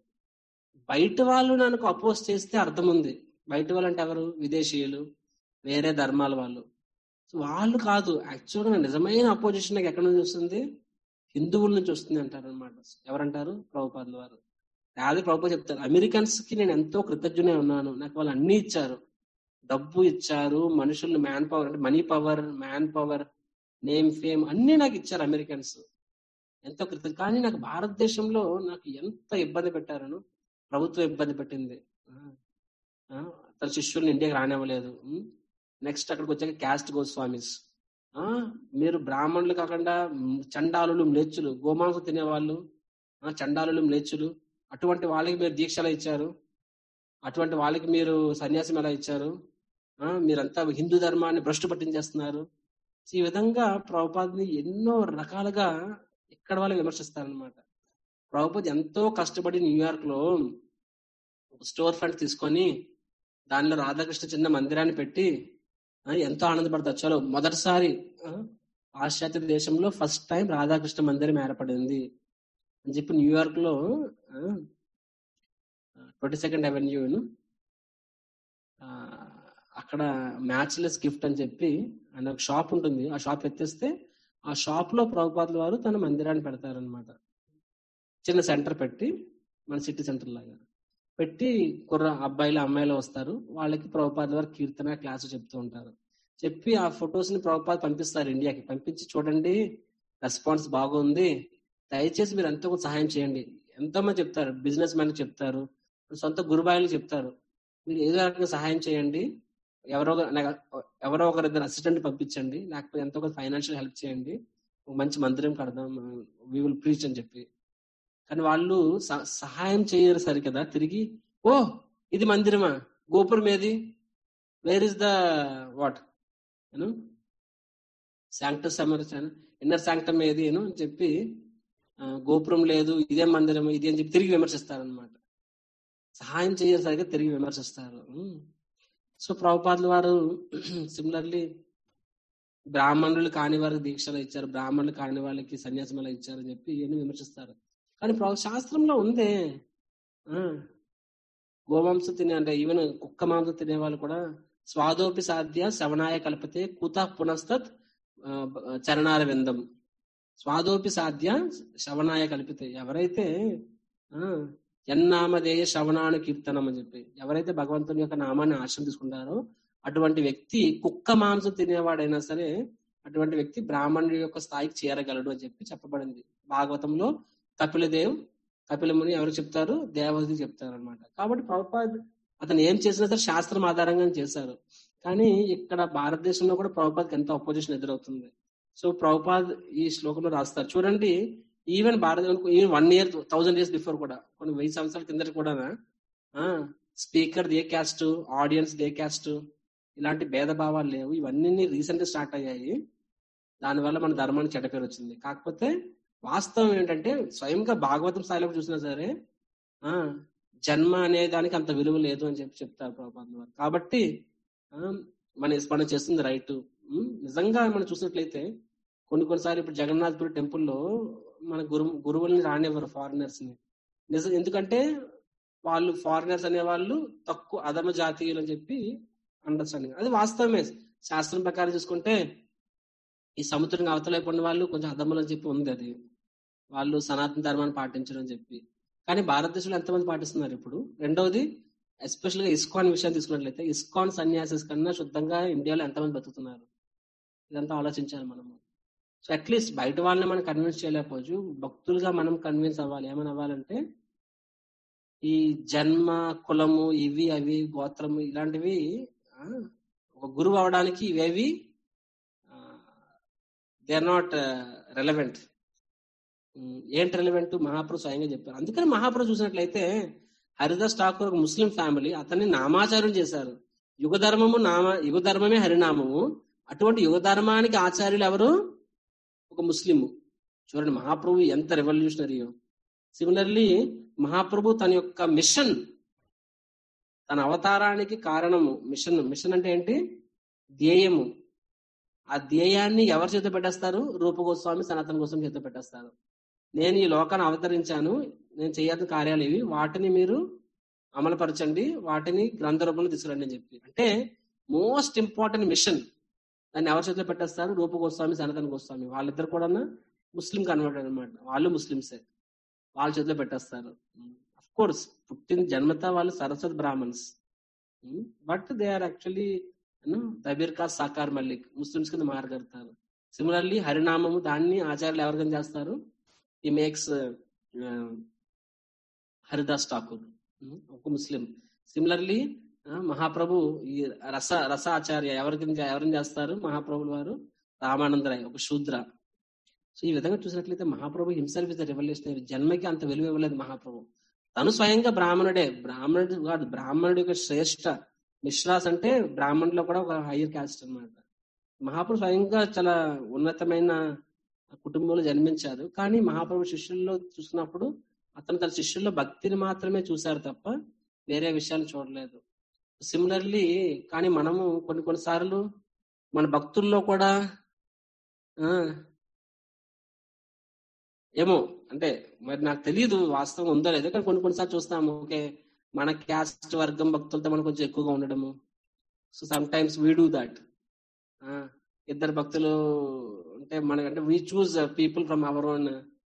బయట వాళ్ళు నాకు అపోజ్ చేస్తే అర్థం ఉంది బయట వాళ్ళు అంటే ఎవరు విదేశీయులు వేరే ధర్మాల వాళ్ళు సో వాళ్ళు కాదు యాక్చువల్గా నా నిజమైన అపోజిషన్ నాకు ఎక్కడ నుంచి వస్తుంది హిందువుల నుంచి వస్తుంది అంటారు అనమాట ఎవరంటారు ప్రభుపాదుల వారు అదే ప్రభుపా చెప్తారు అమెరికన్స్ కి నేను ఎంతో కృతజ్ఞనే ఉన్నాను నాకు వాళ్ళు అన్ని ఇచ్చారు డబ్బు ఇచ్చారు మనుషుల్ని మ్యాన్ పవర్ అంటే money power man power name fame అన్ని నాకు ఇచ్చారు అమెరికన్స్ ఎంతో కృతజ్ఞ కానీ నాకు భారతదేశంలో నాకు ఎంత ఇబ్బంది పెట్టారను ప్రభుత్వం ఇబ్బంది పెట్టింది ఆ, ఆ, తన శిష్యుల్ని ఇండియాకి రానివ్వలేదు నెక్స్ట్ అక్కడికి వచ్చాక క్యాస్ట్ గోస్వామిస్ ఆ మీరు బ్రాహ్మణులు కాకుండా మ్, చండాలులు మ్లేచ్చులు గోమాంసం తినేవాళ్ళు ఆ, చండాలులు మ్లేచ్చులు అటువంటి వాళ్ళకి మీరు దీక్షలు ఇచ్చారు అటువంటి వాళ్ళకి మీరు సన్యాసం ఎలా ఇచ్చారు ఆ మీరంతా హిందూ ధర్మాన్ని భ్రష్టు పట్టించేస్తున్నారు ఈ విధంగా ప్రభుపాద్ని ఎన్నో రకాలుగా ఇక్కడ వాళ్ళు విమర్శిస్తారనమాట ప్రభుపాద్ ఎంతో కష్టపడి న్యూయార్క్ లో స్టోర్ ఫ్రంట్ తీసుకొని దానిలో రాధాకృష్ణ చిన్న మందిరాన్ని పెట్టి ఆ, ఎంతో ఆనందపడతారు చలో మొదటిసారి ఆ, పాశ్చాత్య దేశంలో ఫస్ట్ టైం రాధాకృష్ణ మందిరం ఏర్పడింది అని చెప్పి న్యూయార్క్ లో ట్వంటీ సెకండ్ అవెన్యూను అక్కడ మ్యాచ్లెస్ గిఫ్ట్ అని చెప్పి ఆయన ఒక షాప్ ఉంటుంది ఆ షాప్ ఎత్తేస్తే ఆ షాప్ లో ప్రభుపాదుల వారు తన మందిరాన్ని పెడతారనమాట చిన్న సెంటర్ పెట్టి మన సిటీ సెంటర్ లాగా పెట్టి కుర్ర అబ్బాయిలు అమ్మాయిలు వస్తారు వాళ్ళకి ప్రభుపాదుల వారు కీర్తన క్లాసు చెప్తూ ఉంటారు చెప్పి ఆ ఫొటోస్ ని ప్రభుపాద్ పంపిస్తారు ఇండియాకి పంపించి చూడండి రెస్పాన్స్ బాగుంది దయచేసి మీరు ఎంతో కొంత సహాయం చేయండి ఎంతో మంది చెప్తారు బిజినెస్ మ్యాన్ చెప్తారు సొంత గురుబాయిలు చెప్తారు మీరు ఏదో రకంగా సహాయం చేయండి ఎవరో ఒక- నాకు ఎవరో ఒకరి ఇద్దరు అసిస్టెంట్ పంపించండి లేకపోతే ఎంతో కొంత ఫైనాన్షియల్ హెల్ప్ చేయండి ఒక మంచి మందిరం కడదాం వి విల్ ప్రీచ్ అని చెప్పి కానీ వాళ్ళు స- సహాయం చేయరు సరి కదా తిరిగి ఓ ఇది మందిరమా గోపురం ఏది where is the what you know sanctus సమర్చన ఇన్నర్ శాంక్టమ్ ఏది అని చెప్పి ఆ, గోపురం లేదు ఇదే మందిరం ఇది అని చెప్పి తిరిగి విమర్శిస్తారనమాట సహాయం చేయరు సరిగ్గా తిరిగి విమర్శిస్తారు ఉమ్. సో ప్రభుపాదుల వారు సిమిలర్లీ బ్రాహ్మణులు కాని వారికి దీక్షలు ఇచ్చారు బ్రాహ్మణులు కాని వాళ్ళకి సన్యాసం ఎలా ఇచ్చారు అని చెప్పి ఇవన్నీ విమర్శిస్తారు కానీ ప్రభు శాస్త్రంలో ఉందే ఆ, గోమాంసం తినే అంటే ఈవెన్ కుక్క మాంసం తినే వాళ్ళు కూడా స్వాదోపి సాధ్య శవనాయ కల్పతే కుత పునస్తత్ ఆ, చరణాల విందం స్వాదోపి సాధ్య శవనాయ కల్పితే ఎవరైతే ఆ ఎన్నామదేయ శ్రవణాను కీర్తనం అని చెప్పి ఎవరైతే భగవంతుని యొక్క నామాన్ని ఆశ్రయం తీసుకుంటారో అటువంటి వ్యక్తి కుక్క మాంసం తినేవాడైనా సరే అటువంటి వ్యక్తి బ్రాహ్మణుడి యొక్క స్థాయికి చేరగలడు అని చెప్పి చెప్పబడింది భాగవతంలో కపిలదేవ్ కపిలముని ఎవరు చెప్తారు దేవహతి చెప్తారు అనమాట కాబట్టి ప్రభుపాద్ అతను ఏం చేసినా సరే శాస్త్రం ఆధారంగా చేశారు కానీ ఇక్కడ భారతదేశంలో కూడా ప్రభుపాద్కి ఎంతో అపోజిషన్ ఎదురవుతుంది సో ప్రభుపాద్ ఈ శ్లోకంలో రాస్తారు చూడండి even Bharata even one year thousand years before కూడా కొన్ని వెయ్యి సంవత్సరాల కిందట కూడా speaker they caste audience they caste ఇలాంటి భేదభావాలు లేవు ఇవన్నీ రీసెంట్ స్టార్ట్ అయ్యాయి దానివల్ల మన ధర్మానికి చెడ్డ పేరు వచ్చింది కాకపోతే వాస్తవం ఏంటంటే స్వయంగా భాగవతం స్థాయిలో చూసినా సరే ఆ జన్మ అనే దానికి అంత విలువ లేదు అని చెప్పి చెప్తారు ప్రభుపాదుల వారు కాబట్టి ఆ, మన మనం చేస్తుంది రైట్ నిజంగా మనం చూసినట్లయితే కొన్ని కొన్నిసార్లు ఇప్పుడు జగన్నాథ్పూర్ టెంపుల్లో మన గురు గురువుల్ని రానివ్వరు ఫారినర్స్ ని నిజం ఎందుకంటే వాళ్ళు ఫారినర్స్ అనే వాళ్ళు తక్కువ అధమ జాతీయులు అని చెప్పి అండర్స్టాండింగ్ అది వాస్తవమే శాస్త్రం ప్రకారం చూసుకుంటే ఈ సముద్రం అవతలైపు ఉన్న వాళ్ళు కొంచెం అధములు అని చెప్పి ఉంది అది వాళ్ళు సనాతన ధర్మాన్ని పాటించరు అని చెప్పి కానీ భారతదేశంలో ఎంతమంది పాటిస్తున్నారు ఇప్పుడు రెండవది ఎస్పెషల్ గా ఇస్కాన్ విషయాన్ని తీసుకున్నట్లయితే ఇస్కాన్ సన్యాసిస్ కన్నా శుద్ధంగా ఇండియాలో ఎంతమంది బతుకుతున్నారు ఇదంతా ఆలోచించాలి మనము సో అట్లీస్ట్ బయట వాళ్ళని మనం కన్విన్స్ చేయలేకపోవచ్చు భక్తులుగా మనం కన్విన్స్ అవ్వాలి ఏమని అవ్వాలంటే ఈ జన్మ కులము ఇవి అవి గోత్రము ఇలాంటివి ఆ, ఒక గురువు అవడానికి ఇవేవి దే ఆర్ నాట్ రెలవెంట్ ఏంటి రెలవెంట్ మహాప్రభు స్వయంగా చెప్పారు అందుకని మహాప్రభు చూసినట్లయితే హరిదాస్ ఠాకూర్ ఒక ముస్లిం ఫ్యామిలీ అతన్ని నామాచార్యం చేశారు యుగ ధర్మము నామ యుగ ధర్మమే హరినామము అటువంటి యుగ ధర్మానికి ఆచార్యులు ఎవరు ఒక ముస్లిము చూడండి మహాప్రభు ఎంత రెవల్యూషనరీయో సిమిలర్లీ మహాప్రభు తన యొక్క మిషన్ తన అవతారానికి కారణము మిషన్ మిషన్ అంటే ఏంటి ధ్యేయము ఆ ధ్యేయాన్ని ఎవరి చేత పెట్టేస్తారు రూపగోస్వామి సనాతన కోసం చేత పెట్టేస్తారు నేను ఈ లోకాన్ని అవతరించాను నేను చేయాల్సిన కార్యాలు ఇవి వాటిని మీరు అమలుపరచండి వాటిని గ్రంథ రూపంలో తీసుకురండి అని చెప్పి అంటే మోస్ట్ ఇంపార్టెంట్ మిషన్ దాన్ని ఎవరి చేతిలో పెట్టేస్తారు రూప గోస్వామి సనాతన గోస్వామి వాళ్ళిద్దరు కూడా ముస్లిం కన్వర్ట్ అనమాట వాళ్ళు ముస్లింసే వాళ్ళ చేతిలో పెట్టేస్తారు అఫ్ కోర్స్ పుట్టిన జన్మత వాళ్ళు Saraswati Brahmins but they are actually Dabir Khas Sakar Mallik Muslims కింద మారగలుగుతారు సిమిలర్లీ హరినామము దాన్ని ఆచార్యులు ఎవరికైనా చేస్తారు ఈ మేక్స్ హరిదాస్ ఠాకూర్ ఒక ముస్లిం సిమిలర్లీ మహాప్రభు ఈ రస రస ఆచార్య ఎవరికి ఎవరిని చేస్తారు మహాప్రభుల వారు రామానందరాయ్ ఒక శూద్ర సో ఈ విధంగా చూసినట్లయితే మహాప్రభు హింసెల్ఫ్ ఇస్ రెవల్యూషనరీ జన్మకి అంత విలువ ఇవ్వలేదు మహాప్రభు తను స్వయంగా బ్రాహ్మణుడే బ్రాహ్మణుడు కాదు బ్రాహ్మణుడి యొక్క శ్రేష్ట మిశ్రాస్ అంటే బ్రాహ్మణులో కూడా ఒక హయ్యర్ క్యాస్ట్ అన్నమాట మహాప్రభు స్వయంగా చాలా ఉన్నతమైన కుటుంబంలో జన్మించారు కానీ మహాప్రభు శిష్యుల్లో చూసినప్పుడు అతను తన శిష్యుల్లో భక్తిని మాత్రమే చూశారు తప్ప వేరే విషయాలు చూడలేదు సిమిలర్లీ కానీ మనము కొన్ని కొన్నిసార్లు మన భక్తుల్లో కూడా ఆ ఏమో అంటే మరి నాకు తెలియదు వాస్తవం ఉందో లేదో కానీ కొన్ని కొన్నిసార్లు చూస్తాము ఓకే మన క్యాస్ట్ వర్గం భక్తులతో మనం కొంచెం ఎక్కువగా ఉండడము so sometimes we do that ఇద్దరు భక్తులు అంటే మనకంటే we choose people from our own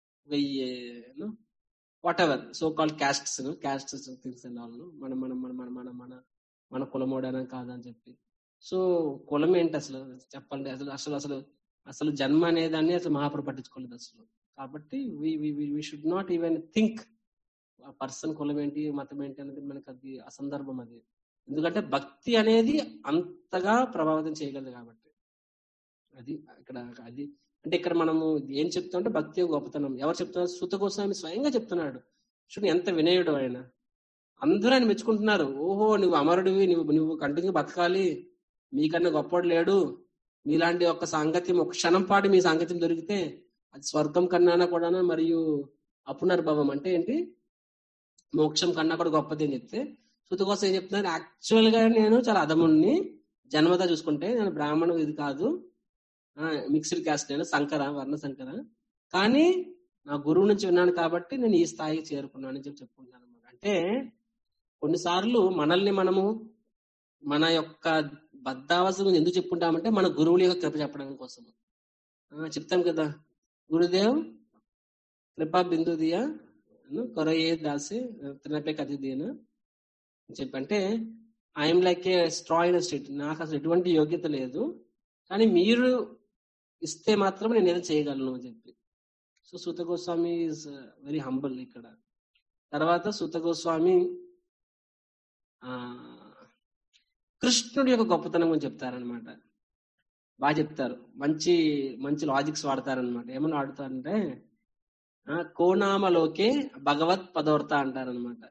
whatever so called castes castes things and all మన మన మన మన మన మన మన కులమోడన కాదని చెప్పి సో కులం ఏంటి అసలు చెప్పండి అసలు అసలు అసలు అసలు జన్మ అనేదాన్ని అసలు మహాప్రభు పట్టించుకోలేదు అసలు కాబట్టి we should not even think ఆ పర్సన్ కులం ఏంటి మతం ఏంటి అనేది మనకి అది అసందర్భం అది ఎందుకంటే భక్తి అనేది అంతగా ప్రభావితం చేయగలదు కాబట్టి అది ఇక్కడ అది అంటే ఇక్కడ మనము ఏం చెప్తామంటే భక్తి గొప్పతనం ఎవరు చెప్తున్నారు సుత గోస్వామి స్వయంగా చెప్తున్నాడు చూడు ఎంత వినయుడు ఆయన అందరూ ఆయన మెచ్చుకుంటున్నారు ఓహో నువ్వు అమరుడివి నువ్వు నువ్వు కంటిన్యూ బతకాలి మీకన్నా గొప్పవాడు లేడు మీలాంటి ఒక సాంగత్యం ఒక క్షణం పాటు మీ సాంగత్యం దొరికితే అది స్వర్గం కన్నా కూడా మరియు అపునర్భవం అంటే ఏంటి మోక్షం కన్నా కూడా గొప్పది అని చెప్తే సుత కోసం ఏం చెప్తున్నారు యాక్చువల్ గా నేను చాలా అధముణ్ణి జన్మత చూసుకుంటే నేను బ్రాహ్మణు ఇది కాదు మిక్స్డ్ క్యాస్ట్ నేను సంకర వర్ణ సంకర కానీ నా గురువు నుంచి విన్నాను కాబట్టి నేను ఈ స్థాయికి చేరుకున్నాను అని చెప్పి చెప్పుకుంటాను అనమాట అంటే కొన్నిసార్లు మనల్ని మనము మన యొక్క బద్ధావస్థ ఎందుకు చెప్పుకుంటామంటే మన గురువుల యొక్క కృప చెప్పడం కోసం చెప్తాం కదా గురుదేవ్ కృపా బిందు దియా కొరయే దాసి తినపే కథ దియన చెప్పంటే I'm like a straw in state నాకు అసలు ఎటువంటి యోగ్యత లేదు కానీ మీరు ఇస్తే మాత్రం నేను ఏదో చేయగలను అని చెప్పి so Suta Goswami is very humble ఇక్కడ తర్వాత సూత గోస్వామి ఆ కృష్ణుడి యొక్క గొప్పతనం గురించి చెప్తారనమాట బాగా చెప్తారు మంచి మంచి లాజిక్స్ వాడతారనమాట ఏమని వాడతారంటే కోనామలోకే భగవత్ పదార్థ అంటారనమాట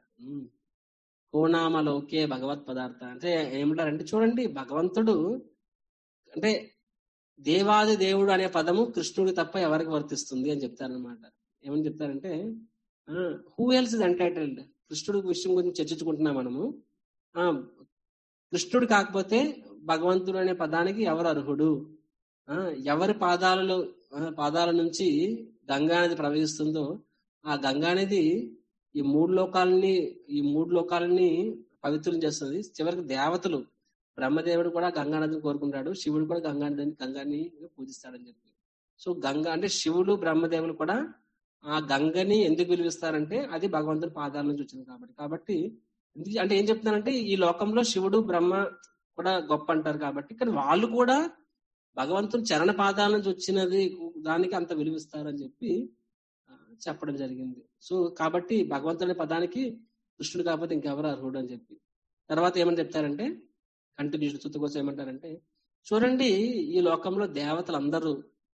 కోనామలోకే భగవత్ పదార్థ అంటే ఏమంటారంటే చూడండి భగవంతుడు అంటే దేవాది దేవుడు అనే పదము కృష్ణుడికి తప్ప ఎవరికి వర్తిస్తుంది అని చెప్తారనమాట ఏమని చెప్తారంటే హూ ఎల్స్ ఇస్ ఎంటైటిల్డ్ కృష్ణుడి విషయం గురించి చర్చించుకుంటున్నాం మనము ఆ కృష్ణుడు కాకపోతే భగవంతుడు అనే పదానికి ఎవరు అర్హుడు ఆ ఎవరి పాదాలలో పాదాల నుంచి గంగా అనేది ప్రవహిస్తుందో ఆ గంగా అనేది ఈ మూడు లోకాలని ఈ మూడు లోకాలని పవిత్రం చేస్తుంది చివరికి దేవతలు బ్రహ్మదేవుడు కూడా గంగానదిని కోరుకుంటాడు శివుడు కూడా గంగా గంగాని పూజిస్తాడని చెప్పి సో గంగా అంటే శివుడు బ్రహ్మదేవులు కూడా ఆ గంగని ఎందుకు పిలుస్తారంటే అది భగవంతుని పాదాల నుంచి వచ్చింది కాబట్టి కాబట్టి ఎందుకు- అంటే ఏం చెప్తున్నానంటే ఈ లోకంలో శివుడు బ్రహ్మ కూడా గొప్ప అంటారు కాబట్టి కానీ వాళ్ళు కూడా భగవంతుని చరణ పాదాల నుంచి వచ్చినది దానికి అంత విలువిస్తారని చెప్పి ఆ, చెప్పడం జరిగింది సో కాబట్టి భగవంతుడి పదానికి కృష్ణుడు కాకపోతే ఇంకెవరు అర్హుడు అని చెప్పి తర్వాత ఏమని చెప్తారంటే కంటిన్యూషన్ చుత్తు కోసం ఏమంటారంటే చూడండి ఈ లోకంలో దేవతలు అందరూ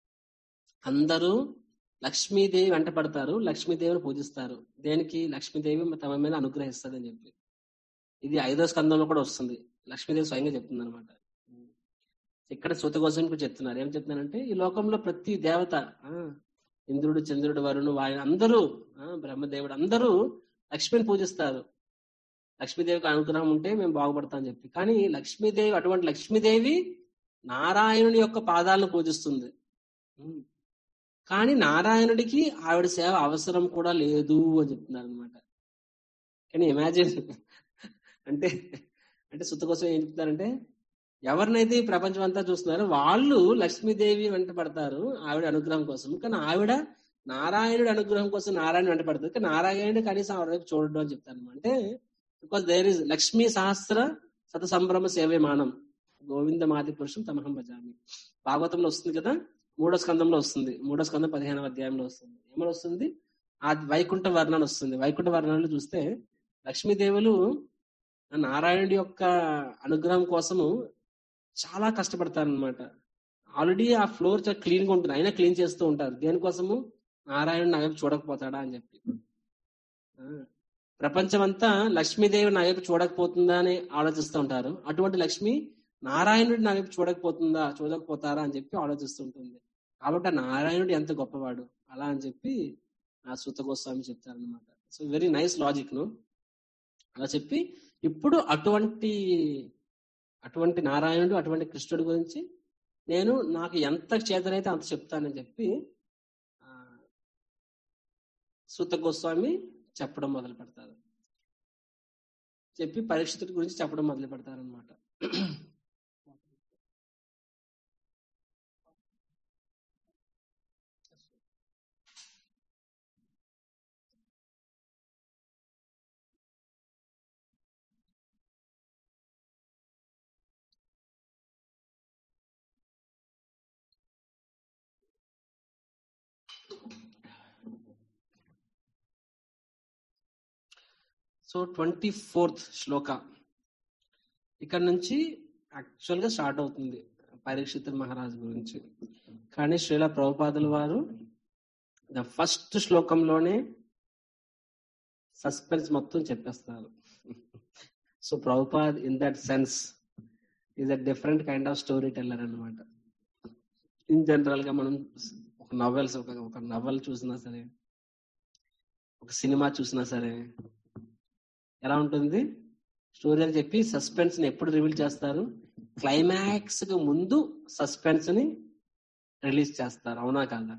అందరూ లక్ష్మీదేవి వెంట పడతారు లక్ష్మీదేవిని పూజిస్తారు దేనికి లక్ష్మీదేవి తమ మీద అనుగ్రహిస్తుంది అని చెప్పి ఇది ఐదో స్కందంలో కూడా వస్తుంది లక్ష్మీదేవి స్వయంగా చెప్తుంది అనమాట ఇక్కడ సూత కోసం కూడా చెప్తున్నారు ఏం చెప్తున్నారంటే ఈ లోకంలో ప్రతి దేవత ఆ, ఇంద్రుడు చంద్రుడు వరుణు వాయు అందరూ ఆ, బ్రహ్మదేవుడు అందరూ లక్ష్మిని పూజిస్తారు లక్ష్మీదేవికి అనుగ్రహం ఉంటే మేము బాగుపడతాం అని చెప్పి కానీ లక్ష్మీదేవి అటువంటి లక్ష్మీదేవి నారాయణుని యొక్క పాదాలను పూజిస్తుంది ఉమ్. కానీ నారాయణుడికి ఆవిడ సేవ అవసరం కూడా లేదు అని చెప్తున్నారు అనమాట కానీ ఇమాజిన్ అంటే అంటే సుత కోసం ఏం చెప్తారంటే ఎవరినైతే ఈ ప్రపంచం అంతా చూస్తున్నారో వాళ్ళు లక్ష్మీదేవి వెంట పడతారు ఆవిడ అనుగ్రహం కోసం కానీ ఆవిడ నారాయణుడి అనుగ్రహం కోసం నారాయణ వెంట పడుతుంది కానీ నారాయణుడు కనీసం ఆవిడ వైపు చూడడం అని చెప్తారు అంటే బికాస్ దేర్ ఇస్ లక్ష్మీ సహస్ర శత సంభ్రమ సేవమానం గోవింద మాది పురుషం తమహం భజామి భాగవతంలో వస్తుంది కదా మూడో స్కందంలో వస్తుంది మూడో స్కందం పదిహేనవ అధ్యాయంలో వస్తుంది ఏమని వస్తుంది ఆ వైకుంఠ వర్ణన వస్తుంది వైకుంఠ వర్ణనలో చూస్తే లక్ష్మీదేవులు నారాయణుడి యొక్క అనుగ్రహం కోసము చాలా కష్టపడతారనమాట ఆల్రెడీ ఆ ఫ్లోర్ చాలా క్లీన్ గా ఉంటుంది అయినా క్లీన్ చేస్తూ ఉంటారు దేనికోసము నారాయణుడు నా వైపు చూడకపోతాడా అని చెప్పి ఆ, ప్రపంచమంతా లక్ష్మీదేవి నా వైపు చూడకపోతుందా అని ఆలోచిస్తూ ఉంటారు అటువంటి లక్ష్మి నారాయణుడు నా వైపు చూడకపోతుందా చూడకపోతారా అని చెప్పి ఆలోచిస్తుంటుంది కాబట్టి ఆ నారాయణుడు ఎంత గొప్పవాడు అలా అని చెప్పి ఆ సూత గోస్వామి చెప్తారనమాట సో వెరీ నైస్ లాజిక్ ను అలా చెప్పి ఇప్పుడు అటువంటి అటువంటి నారాయణుడు అటువంటి కృష్ణుడి గురించి నేను నాకు ఎంత చేతనైతే అంత చెప్తానని చెప్పి ఆ, సూత గోస్వామి చెప్పడం మొదలు పెడతారు చెప్పి పరీక్షితుడి గురించి చెప్పడం మొదలు పెడతారు అనమాట సో ట్వంటీ ఫోర్త్ శ్లోక ఇక్కడ నుంచి యాక్చువల్ గా స్టార్ట్ అవుతుంది పరీక్షిత్ మహారాజు గురించి కానీ శ్రీల ప్రభుపాదుల వారు ద ఫస్ట్ శ్లోకంలోనే సస్పెన్స్ మొత్తం చెప్పేస్తారు so Prabhupad in that sense is a different kind of story teller అనమాట ఇన్ జనరల్ గా మనం ఒక నవెల్స్ ఒక ఒక నవల్ చూసినా సరే ఒక సినిమా చూసినా సరే ఎలా ఉంటుంది స్టోరీ అని చెప్పి సస్పెన్స్ ని ఎప్పుడు రివీల్ చేస్తారు క్లైమాక్స్ కు ముందు సస్పెన్స్ ని రిలీజ్ చేస్తారు అవునా కాదా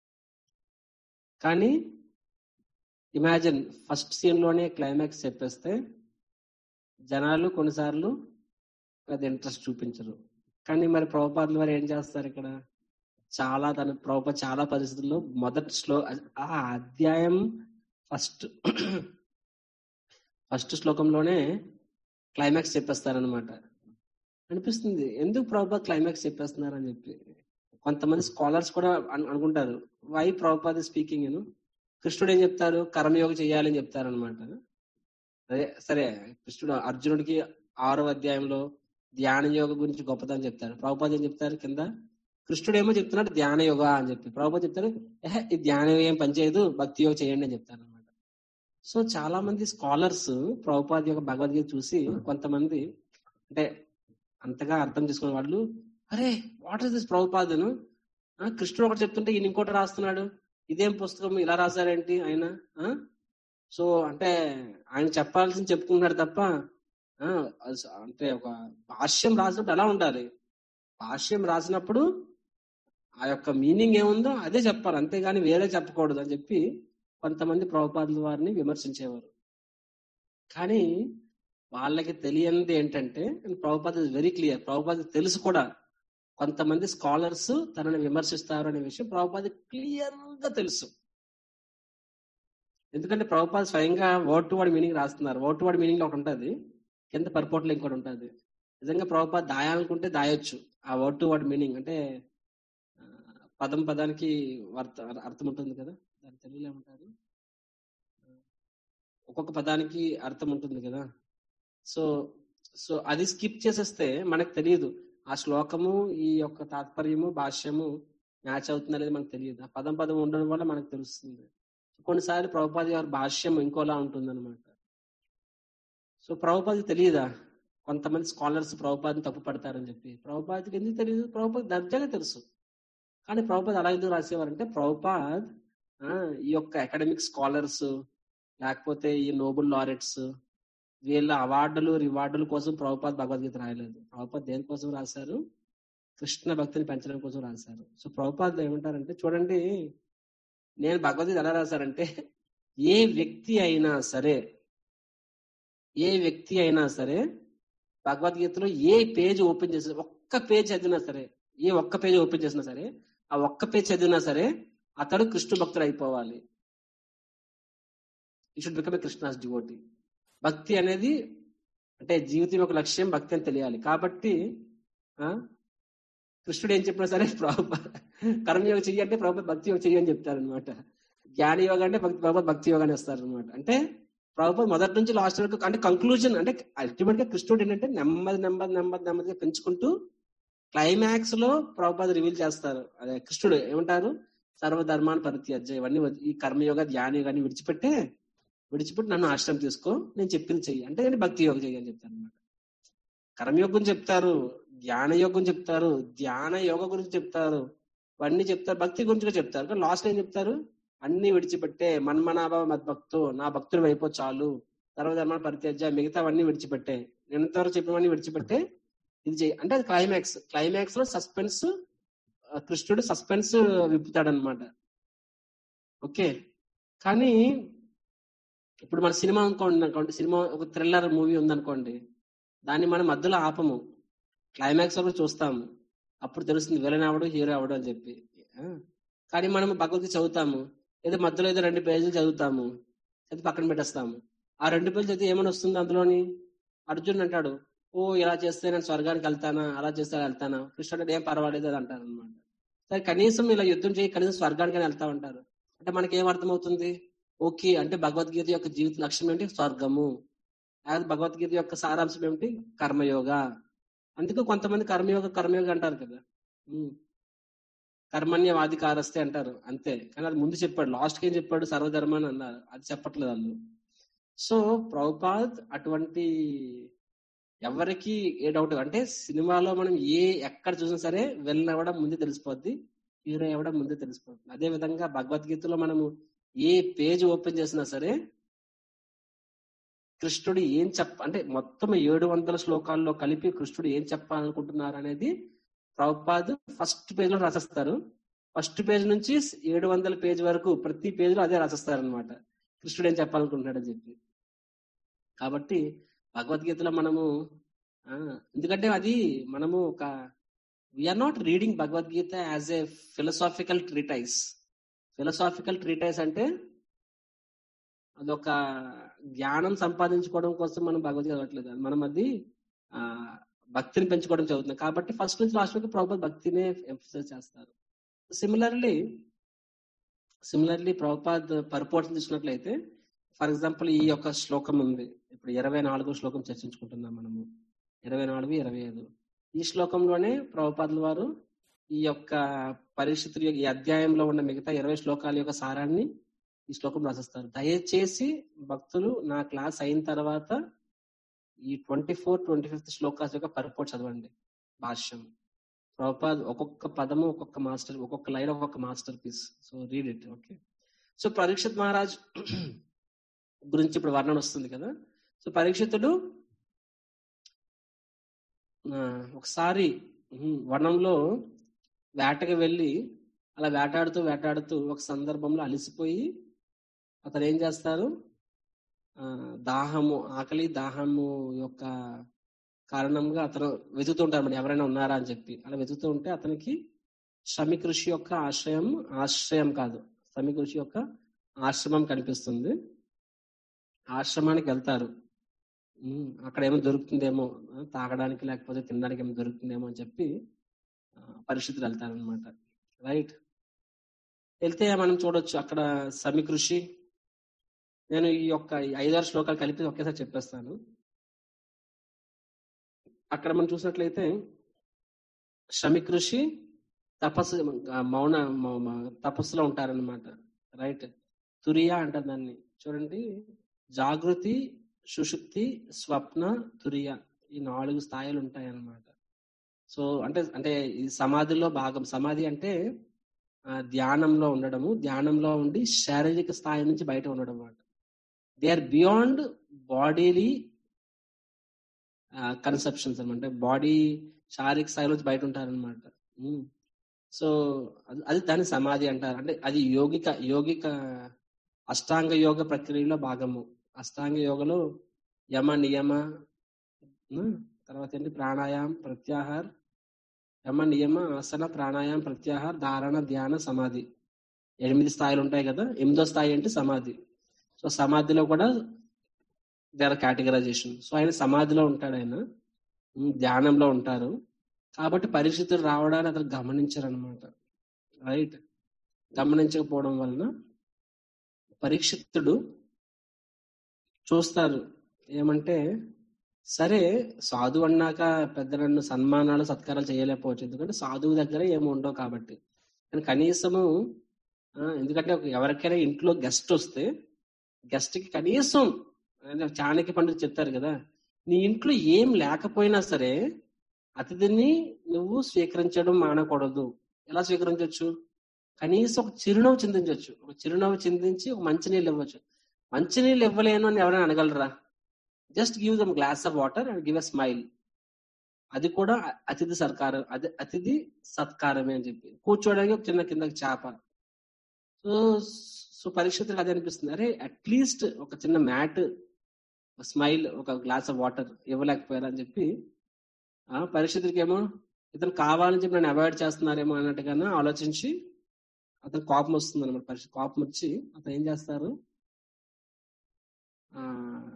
కానీ ఇమాజిన్ ఫస్ట్ సీన్ లోనే క్లైమాక్స్ చెప్పేస్తే జనాలు కొన్నిసార్లు పెద్ద ఇంట్రెస్ట్ చూపించరు కానీ మరి ప్రభుపాదులు వారు ఏం చేస్తారు ఇక్కడ చాలా తన ప్రభుప చాలా పరిస్థితుల్లో మొదటి శ్లో ఆ అధ్యాయం ఫస్ట్ ఫస్ట్ శ్లోకంలోనే క్లైమాక్స్ చెప్పేస్తారనమాట అనిపిస్తుంది ఎందుకు ప్రభుపాద్ క్లైమాక్స్ చెప్పేస్తున్నారు అని చెప్పి కొంతమంది స్కాలర్స్ కూడా అను- అనుకుంటారు వై ప్రభుపాద్ స్పీకింగ్ నేను కృష్ణుడు ఏం చెప్తారు కర్మయోగం చేయాలని చెప్తారనమాట అదే సరే కృష్ణుడు అర్జునుడికి ఆరో అధ్యాయంలో ధ్యాన యోగ గురించి గొప్పదని చెప్తారు ప్రభుపాద్ ఏం చెప్తారు కింద కృష్ణుడు ఏమో చెప్తున్నాడు ధ్యాన యోగ అని చెప్పి ప్రభుపాద్ చెప్తారు "ఎహె, ఈ ధ్యాన యోగం ఏం పనిచేయదు భక్తి యోగ చేయండి అని చెప్తారు అనమాట సో చాలా మంది స్కాలర్స్ ప్రభుపాద్ యొక్క భగవద్గీత చూసి కొంతమంది అంటే అంతగా అర్థం చేసుకునే వాళ్ళు అరే వాట్ ఇస్ దిస్ ప్రభుపాదను ఆ, కృష్ణుడు ఒకటి చెప్తుంటే ఈయన ఇంకోటి రాస్తున్నాడు ఇదేం పుస్తకం ఇలా రాశారేంటి ఆయన ఆ? సో అంటే ఆయన చెప్పాల్సింది చెప్పుకుంటున్నాడు తప్ప ఆ, అస- అంటే ఒక భాష్యం రాసినప్పుడు ఎలా ఉండాలి భాష్యం రాసినప్పుడు ఆ యొక్క మీనింగ్ ఏముందో అదే చెప్పాలి అంతేగాని వేరే చెప్పకూడదు అని చెప్పి కొంతమంది ప్రభుపాదుల వారిని విమర్శించేవారు కానీ వాళ్ళకి తెలియంది ఏంటంటే Prabhupada is very clear Prabhupada తెలుసు కూడా కొంతమంది స్కాలర్స్ తనని విమర్శిస్తారు అనే విషయం ప్రభుపాద క్లియర్ గా తెలుసు ఎందుకంటే ప్రభుపాద స్వయంగా వర్డ్ టు వర్డ్ మీనింగ్ రాస్తున్నారు వర్డ్ టు వర్డ్ మీనింగ్ లో ఒకటి ఉంటుంది కింద పర్పోర్ట్లో ఇంకోటి ఉంటుంది నిజంగా ప్రభుపాద దాయాలనుకుంటే దాయొచ్చు ఆ వర్డ్ టు వర్డ్ మీనింగ్ అంటే ఆ, పదం పదానికి అర్థ అర్థం ఉంటుంది కదా దాని తెలుగులో ఏమంటారు ఒక్కొక్క పదానికి అర్థం ఉంటుంది కదా సో సో అది స్కిప్ చేసేస్తే మనకు తెలియదు ఆ శ్లోకము ఈ యొక్క తాత్పర్యము భాష్యము మ్యాచ్ అవుతుంది అనేది మనకు తెలియదు ఆ పదం పదం ఉండడం వల్ల మనకు తెలుస్తుంది కొన్నిసార్లు ప్రభుపాది గారి భాష్యం ఇంకోలా ఉంటుంది అనమాట సో ప్రభుపాదికి తెలియదా కొంతమంది స్కాలర్స్ ప్రభుపాదిని తప్పు పడతారని చెప్పి ప్రభుపాదికి ఎందుకు తెలియదు ప్రభుపాద్ దర్జాగా తెలుసు కానీ ప్రభుపాద్ అలా ఎందుకు రాసేవారంటే ప్రభుపాద్ ఆ, ఈ యొక్క అకాడమిక్ స్కాలర్స్ లేకపోతే ఈ నోబుల్ లారెట్స్ వీళ్ళ అవార్డులు రివార్డుల కోసం ప్రభుపాద్ భగవద్గీత రాయలేదు ప్రభుపాద్ దేనికోసం రాశారు కృష్ణ భక్తిని పెంచడం కోసం రాశారు సో ప్రభుపాద్ ఏమంటారంటే చూడండి నేను భగవద్గీత ఎలా రాశారంటే ఏ వ్యక్తి అయినా సరే ఏ వ్యక్తి అయినా సరే భగవద్గీతలో ఏ పేజ్ ఓపెన్ చేసిన ఒక్క పేజ్ చదివినా సరే ఏ ఒక్క పేజ్ ఓపెన్ చేసినా సరే ఆ ఒక్క పేజ్ చదివినా సరే అతడు కృష్ణ భక్తుడు అయిపోవాలి he should become a Krishna's devotee భక్తి అనేది అంటే జీవితం యొక్క లక్ష్యం భక్తి అని తెలియాలి కాబట్టి ఆ కృష్ణుడు ఏం చెప్పినా సరే ప్రభు కర్మయోగం చెయ్యి అంటే ప్రభు భక్తి యోగం చెయ్యి అని చెప్తారు అనమాట జ్ఞాన యోగ అంటే భక్తి ప్రభు భక్తి యోగాన్ని వస్తారు అనమాట అంటే ప్రభుత్వం మొదటి నుంచి లాస్ట్ వరకు అంటే కంక్లూజన్ అంటే అల్టిమేట్ గా కృష్ణుడు ఏంటంటే నెమ్మది నెమ్మది నెమ్మది నెమ్మదిగా పెంచుకుంటూ క్లైమాక్స్ లో ప్రభుపాద రివీల్ చేస్తారు అదే కృష్ణుడు ఏమంటారు సర్వధర్మాన్ని పరిత్యజ్య ఇవన్నీ వదిలి- ఈ కర్మయోగ ధ్యాన యోగాన్ని విడిచిపెట్టే విడిచిపెట్టి నన్ను ఆశ్రమం తీసుకో నేను చెప్పింది చెయ్యి అంటే నేను భక్తి యోగం చెయ్యి అని చెప్తాను అనమాట కర్మయోగం చెప్తారు ధ్యాన యోగం చెప్తారు ధ్యాన యోగ గురించి చెప్తారు ఇవన్నీ చెప్తారు భక్తి గురించి కూడా చెప్తారు కానీ లాస్ట్ ఏం చెప్తారు అన్ని విడిచిపెట్టే మన్మనాభావ మద్భక్తు నా భక్తుడు అయిపో చాలు సర్వధర్మ పరిత్యజ్య మిగతావన్నీ విడిచిపెట్టే నేను ఇంతవరకు చెప్పినవన్నీ విడిచిపెట్టే ఇది చెయ్యి అంటే అది క్లైమాక్స్ క్లైమాక్స్ లో సస్పెన్స్ కృష్ణుడు సస్పెన్స్ విప్పుతాడు అనమాట ఓకే కానీ ఇప్పుడు మన సినిమా అనుకోండి అనుకోండి సినిమా ఒక థ్రిల్లర్ మూవీ ఉందనుకోండి దాన్ని మనం మధ్యలో ఆపము క్లైమాక్స్ వరకు చూస్తాము అప్పుడు తెలుస్తుంది విలన్ అవడు హీరో అవడు అని చెప్పి ఆ, కానీ మనం భగవద్గీత చదువుతాము ఏదో మధ్యలో ఏదో రెండు పేజీలు చదువుతాము అది పక్కన పెట్టేస్తాము ఆ రెండు పేజీలు చదివి ఏమని వస్తుంది అందులోని అర్జున్ అంటాడు ఓ ఇలా చేస్తే నేను స్వర్గానికి వెళ్తానా అలా చేస్తే అలా వెళ్తానా కృష్ణుడు అంటే ఏం పర్వాలేదు అని అంటారు అనమాట సరే కనీసం ఇలా యుద్ధం చేయి కనీసం స్వర్గానికి వెళ్తా ఉంటారు అంటే మనకి ఏం అర్థమవుతుంది ఓకే అంటే భగవద్గీత యొక్క జీవిత లక్ష్యం ఏంటి స్వర్గము అది భగవద్గీత యొక్క సారాంశం ఏమిటి కర్మయోగ అందుకే కొంతమంది కర్మయోగ కర్మయోగ అంటారు కదా ఉమ్. కర్మణ్యవాధికారస్తే అంటారు అంతే కానీ అది ముందు చెప్పాడు లాస్ట్ ఏం చెప్పాడు సర్వధర్మాన్ని అన్నారు అది చెప్పట్లేదు వాళ్ళు సో ప్రభుపాద్ అటువంటి ఎవరికి ఏ డౌట్ అంటే సినిమాలో మనం ఏ ఎక్కడ చూసినా సరే వెళ్ళిన అవ్వడం ముందే తెలిసిపోద్ది హీరో అవ్వడం ముందే తెలిసిపోతుంది అదే విధంగా భగవద్గీతలో మనము ఏ పేజ్ ఓపెన్ చేసినా సరే కృష్ణుడు ఏం చెప్ప అంటే మొత్తం ఏడు వందల శ్లోకాల్లో కలిపి కృష్ణుడు ఏం చెప్పాలనుకుంటున్నారు అనేది ప్రభుపాద్ ఫస్ట్ పేజ్ లో రాసేస్తారు ఫస్ట్ పేజ్ నుంచి ఏడు వందల పేజ్ వరకు ప్రతి పేజ్ లో అదే రాసేస్తారు అనమాట కృష్ణుడు ఏం చెప్పాలనుకుంటున్నాడని చెప్పి కాబట్టి భగవద్గీతలో మనము ఆ, ఎందుకంటే అది మనము ఒక we're not reading Bhagavad Gita as a philosophical treatise philosophical treatise అంటే అదొక జ్ఞానం సంపాదించుకోవడం కోసం మనం భగవద్గీత చదవట్లేదు మనం అది ఆ భక్తిని పెంచుకోవడం చదువుతున్నాం కాబట్టి ఫస్ట్ నుంచి లాస్ట్ వరకు ప్రభుత్వ భక్తినే ఎంఫసైజ్ చేస్తారు సిమిలర్లీ సిమిలర్లీ ప్రభుపాద్ పర్పోర్ట్స్ తీసుకున్నట్లయితే ఫర్ ఎగ్జాంపుల్ ఈ యొక్క శ్లోకం ఉంది ఇప్పుడు ఇరవై నాలుగో శ్లోకం చర్చించుకుంటున్నాం మనము ఇరవై నాలుగు ఇరవై ఐదు ఈ శ్లోకంలోనే ప్రభుపాదుల వారు ఈ యొక్క పరిస్థితుల యొక్క ఈ అధ్యాయంలో ఉన్న మిగతా ఇరవై శ్లోకాల యొక్క సారాన్ని ఈ శ్లోకం రాసిస్తారు దయచేసి భక్తులు నా క్లాస్ అయిన తర్వాత ఈ twenty four twenty fifth shlokas యొక్క పర్పోర్ట్ చదవండి భాష్యం ప్రభుపాద్ ఒక్కొక్క పదము ఒక్కొక్క మాస్టర్ ఒక్కొక్క లైన్ ఒక్కొక్క masterpiece so read it okay so Parikshit Maharaj గురించి ఇప్పుడు వర్ణన వస్తుంది కదా సో పరీక్షితుడు ఆ, ఒకసారి ఉహుం, వనంలో వేటకి వెళ్ళి అలా వేటాడుతూ వేటాడుతూ ఒక సందర్భంలో అలసిపోయి అతను ఏం చేస్తారు ఆ, దాహము ఆకలి దాహము యొక్క కారణంగా అతను వెతుకుతూ ఉంటారు మరి ఎవరైనా ఉన్నారా అని చెప్పి అలా వెతుకుతూ ఉంటే అతనికి శ్రమిక ఋషి యొక్క ఆశ్రయం ఆశ్రయం కాదు శ్రమిక ఋషి యొక్క ఆశ్రమం కనిపిస్తుంది ఆశ్రమానికి వెళ్తారు ఉమ్, అక్కడ ఏమో దొరుకుతుందేమో ఆ, తాగడానికి లేకపోతే తినడానికి ఏమో దొరుకుతుందేమో అని చెప్పి ఆ, పరిస్థితులు వెళ్తారనమాట రైట్ వెళ్తే మనం చూడొచ్చు అక్కడ సమీకృషి నేను ఈ యొక్క ఈ ఐదారు శ్లోకాలు కలిపి ఒకేసారి చెప్పేస్తాను అక్కడ మనం చూసినట్లయితే షమికృషి తపస్సు ఆ, మౌన మౌ- మౌ- తపస్సులో ఉంటారన్నమాట రైట్ తురియా అంటారు దాన్ని చూడండి జాగృతి సుషుప్తి స్వప్న తురియ ఈ నాలుగు స్థాయిలు ఉంటాయి అన్నమాట సో అంటే అంటే ఈ సమాధిలో భాగం సమాధి అంటే ఆ, ధ్యానంలో ఉండడము ధ్యానంలో ఉండి శారీరక స్థాయి నుంచి బయట ఉండడం అన్నమాట they are beyond bodily conceptions అనమాట బాడీ శారీరక స్థాయి నుంచి బయట ఉంటారనమాట సో అది- అది దాని సమాధి అంటారు అంటే అది యోగిక యోగిక అష్టాంగ యోగ ప్రక్రియలో భాగము అష్టాంగ యోగలో యమ నియమ ఉమ్, తర్వాత ఏంటి ప్రాణాయాం ప్రత్యాహార్ యమ నియమ ఆసన ప్రాణాయాం ప్రత్యాహార్ ధారణ ధ్యాన సమాధి ఎనిమిది స్థాయిలు ఉంటాయి కదా ఎనిమిదో స్థాయి అంటే సమాధి సో సమాధిలో కూడా దేర్ కేటగరైజేషన్ సో ఆయన సమాధిలో ఉంటాడు ఆయన ఉమ్, ధ్యానంలో ఉంటారు కాబట్టి పరిస్థితులు రావడాన్ని అతను గమనించారు అనమాట రైట్ గమనించకపోవడం వలన పరీక్షితుడు చూస్తారు ఏమంటే సరే సాధువు అన్నాక పెద్ద నన్ను సన్మానాలు సత్కారాలు చేయలేకపోవచ్చు ఎందుకంటే సాధువు దగ్గర ఏమి ఉండవు కాబట్టి కానీ కనీసము ఆ, ఎందుకంటే ఒక ఎవరికైనా ఇంట్లో గెస్ట్ వస్తే గెస్ట్ కి కనీసం అంటే చాణక్య పండితులు చెప్తారు కదా నీ ఇంట్లో ఏం లేకపోయినా సరే అతిథిని నువ్వు స్వీకరించడం మానకూడదు ఎలా స్వీకరించవచ్చు కనీసం ఒక చిరునవ్వు చిందించవచ్చు ఒక చిరునవ్వు చిందించి ఒక మంచినీళ్ళు ఇవ్వచ్చు మంచినీళ్ళు ఇవ్వలేను అని ఎవరైనా అనగలరా just give them glass of water and give a smile అది కూడా అతిథి సత్కారం అది అతిథి సత్కారమే అని చెప్పి కూర్చోడానికి ఒక చిన్న కింద చేప సో సో పరీక్షితులకు అది అనిపిస్తుంది అరే అట్లీస్ట్ ఒక చిన్న మ్యాట్ స్మైల్ ఒక గ్లాస్ ఆఫ్ వాటర్ ఇవ్వలేకపోయారు అని చెప్పి ఆ పరిస్థితులకి ఏమో ఇతను కావాలని చెప్పి నన్ను అవాయిడ్ చేస్తున్నారేమో అన్నట్టుగా ఆలోచించి అతను కోపం వస్తుంది అనమాట పరిస్థితి కోపం వచ్చి అతను ఏం చేస్తారు ఆ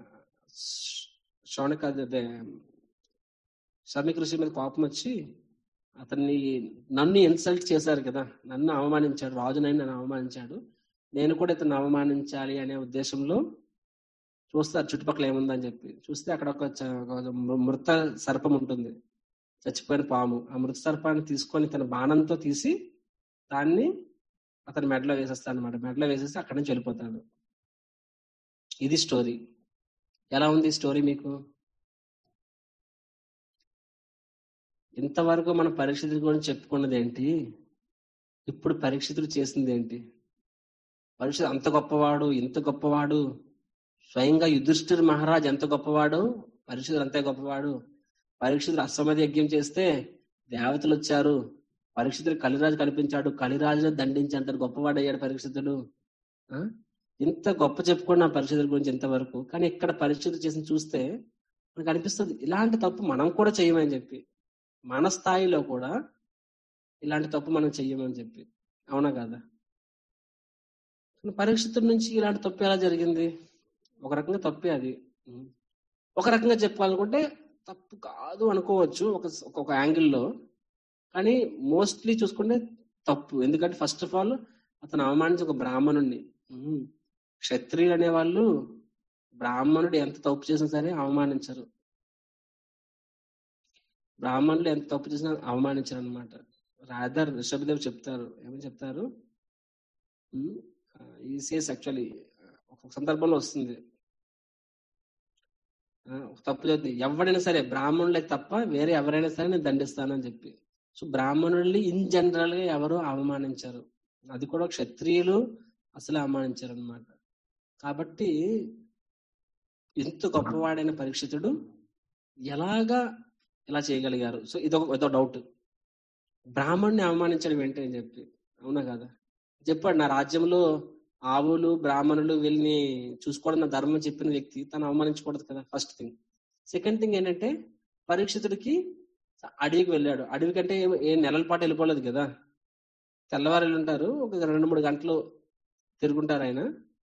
శౌనక అదే సమీకృషి మీద కోపం వచ్చి అతన్ని నన్ను ఇన్సల్ట్ చేశారు కదా నన్ను అవమానించాడు రాజునైనా నన్ను అవమానించాడు నేను కూడా ఇతను అవమానించాలి అనే ఉద్దేశంలో చూస్తారు చుట్టుపక్కల ఏముందని చెప్పి చూస్తే అక్కడ ఒక చ- ఒక మృత సర్పం ఉంటుంది చచ్చిపోయిన పాము ఆ మృత సర్పాన్ని తీసుకొని తన బాణంతో తీసి దాన్ని అతని మెడలో వేసేస్తాడు అనమాట మెడలో వేసేసి అక్కడి నుంచి వెళ్ళిపోతాడు ఇది స్టోరీ ఎలా ఉంది ఈ స్టోరీ మీకు ఇంతవరకు మన పరీక్షితుల గురించి చెప్పుకున్నది ఏంటి ఇప్పుడు పరీక్షితులు చేసింది ఏంటి పరీక్ష అంత గొప్పవాడు ఇంత గొప్పవాడు స్వయంగా యుధిష్ఠిర్ మహారాజ్ ఎంత గొప్పవాడు పరీక్షితుడు అంతే గొప్పవాడు పరీక్షితుడు అశ్వమధ యజ్ఞం చేస్తే దేవతలు వచ్చారు పరీక్షితుడు కలిరాజు కనిపించాడు కలిరాజును దండించి అంత గొప్పవాడు అయ్యాడు పరీక్షితుడు ఆ? ఇంత గొప్ప చెప్పుకున్న పరిస్థితుల గురించి ఇంతవరకు కానీ ఇక్కడ పరిస్థితులు చేసి చూస్తే మనకు అనిపిస్తుంది ఇలాంటి తప్పు మనం కూడా చేయమని చెప్పి మన స్థాయిలో కూడా ఇలాంటి తప్పు మనం చెయ్యమని చెప్పి అవునా కాదా పరీక్షితుల నుంచి ఇలాంటి తప్పు ఎలా జరిగింది ఒక రకంగా తప్పే అది ఉం. ఒక రకంగా చెప్పాలనుకుంటే తప్పు కాదు అనుకోవచ్చు ఒక ఒక యాంగిల్లో కానీ మోస్ట్లీ చూసుకుంటే తప్పు ఎందుకంటే ఫస్ట్ ఆఫ్ ఆల్ అతను అవమానించి ఒక బ్రాహ్మణుణ్ణి ఉం. క్షత్రియులు అనేవాళ్ళు బ్రాహ్మణుడు ఎంత తప్పు చేసినా సరే అవమానించరు బ్రాహ్మణులు ఎంత తప్పు చేసినా అవమానించరు అనమాట రాధర్ రిషభదేవ్ చెప్తారు ఏమని చెప్తారు ఈ సేస్ యాక్చువల్లీ ఒక సందర్భంలో వస్తుంది ఆ, ఒక తప్పు చేస్తుంది ఎవరైనా సరే బ్రాహ్మణులే తప్ప వేరే ఎవరైనా సరే నేను దండిస్తానని చెప్పి సో బ్రాహ్మణుల్ని ఇన్ జనరల్ గా ఎవరు అవమానించారు అది కూడా క్షత్రియులు అసలు అవమానించారు అనమాట కాబట్టి ఎంత గొప్పవాడైన పరీక్షితుడు ఎలాగా ఇలా చేయగలిగారు సో ఇదొక ఇదో డౌట్ బ్రాహ్మణ్ణి అవమానించడం ఏంటి అని చెప్పి అవునా కదా చెప్పాడు నా రాజ్యంలో ఆవులు బ్రాహ్మణులు వీళ్ళని చూసుకోవడం నా ధర్మం చెప్పిన వ్యక్తి తను అవమానించకూడదు కదా ఫస్ట్ థింగ్ సెకండ్ థింగ్ ఏంటంటే పరీక్షితుడికి అడవికి వెళ్ళాడు అడవి కంటే ఏ- ఏ నెలల పాటు వెళ్ళిపోలేదు కదా తెల్లవారు ఉంటారు ఒక రెండు మూడు గంటలు తిరుగుంటారు ఆయన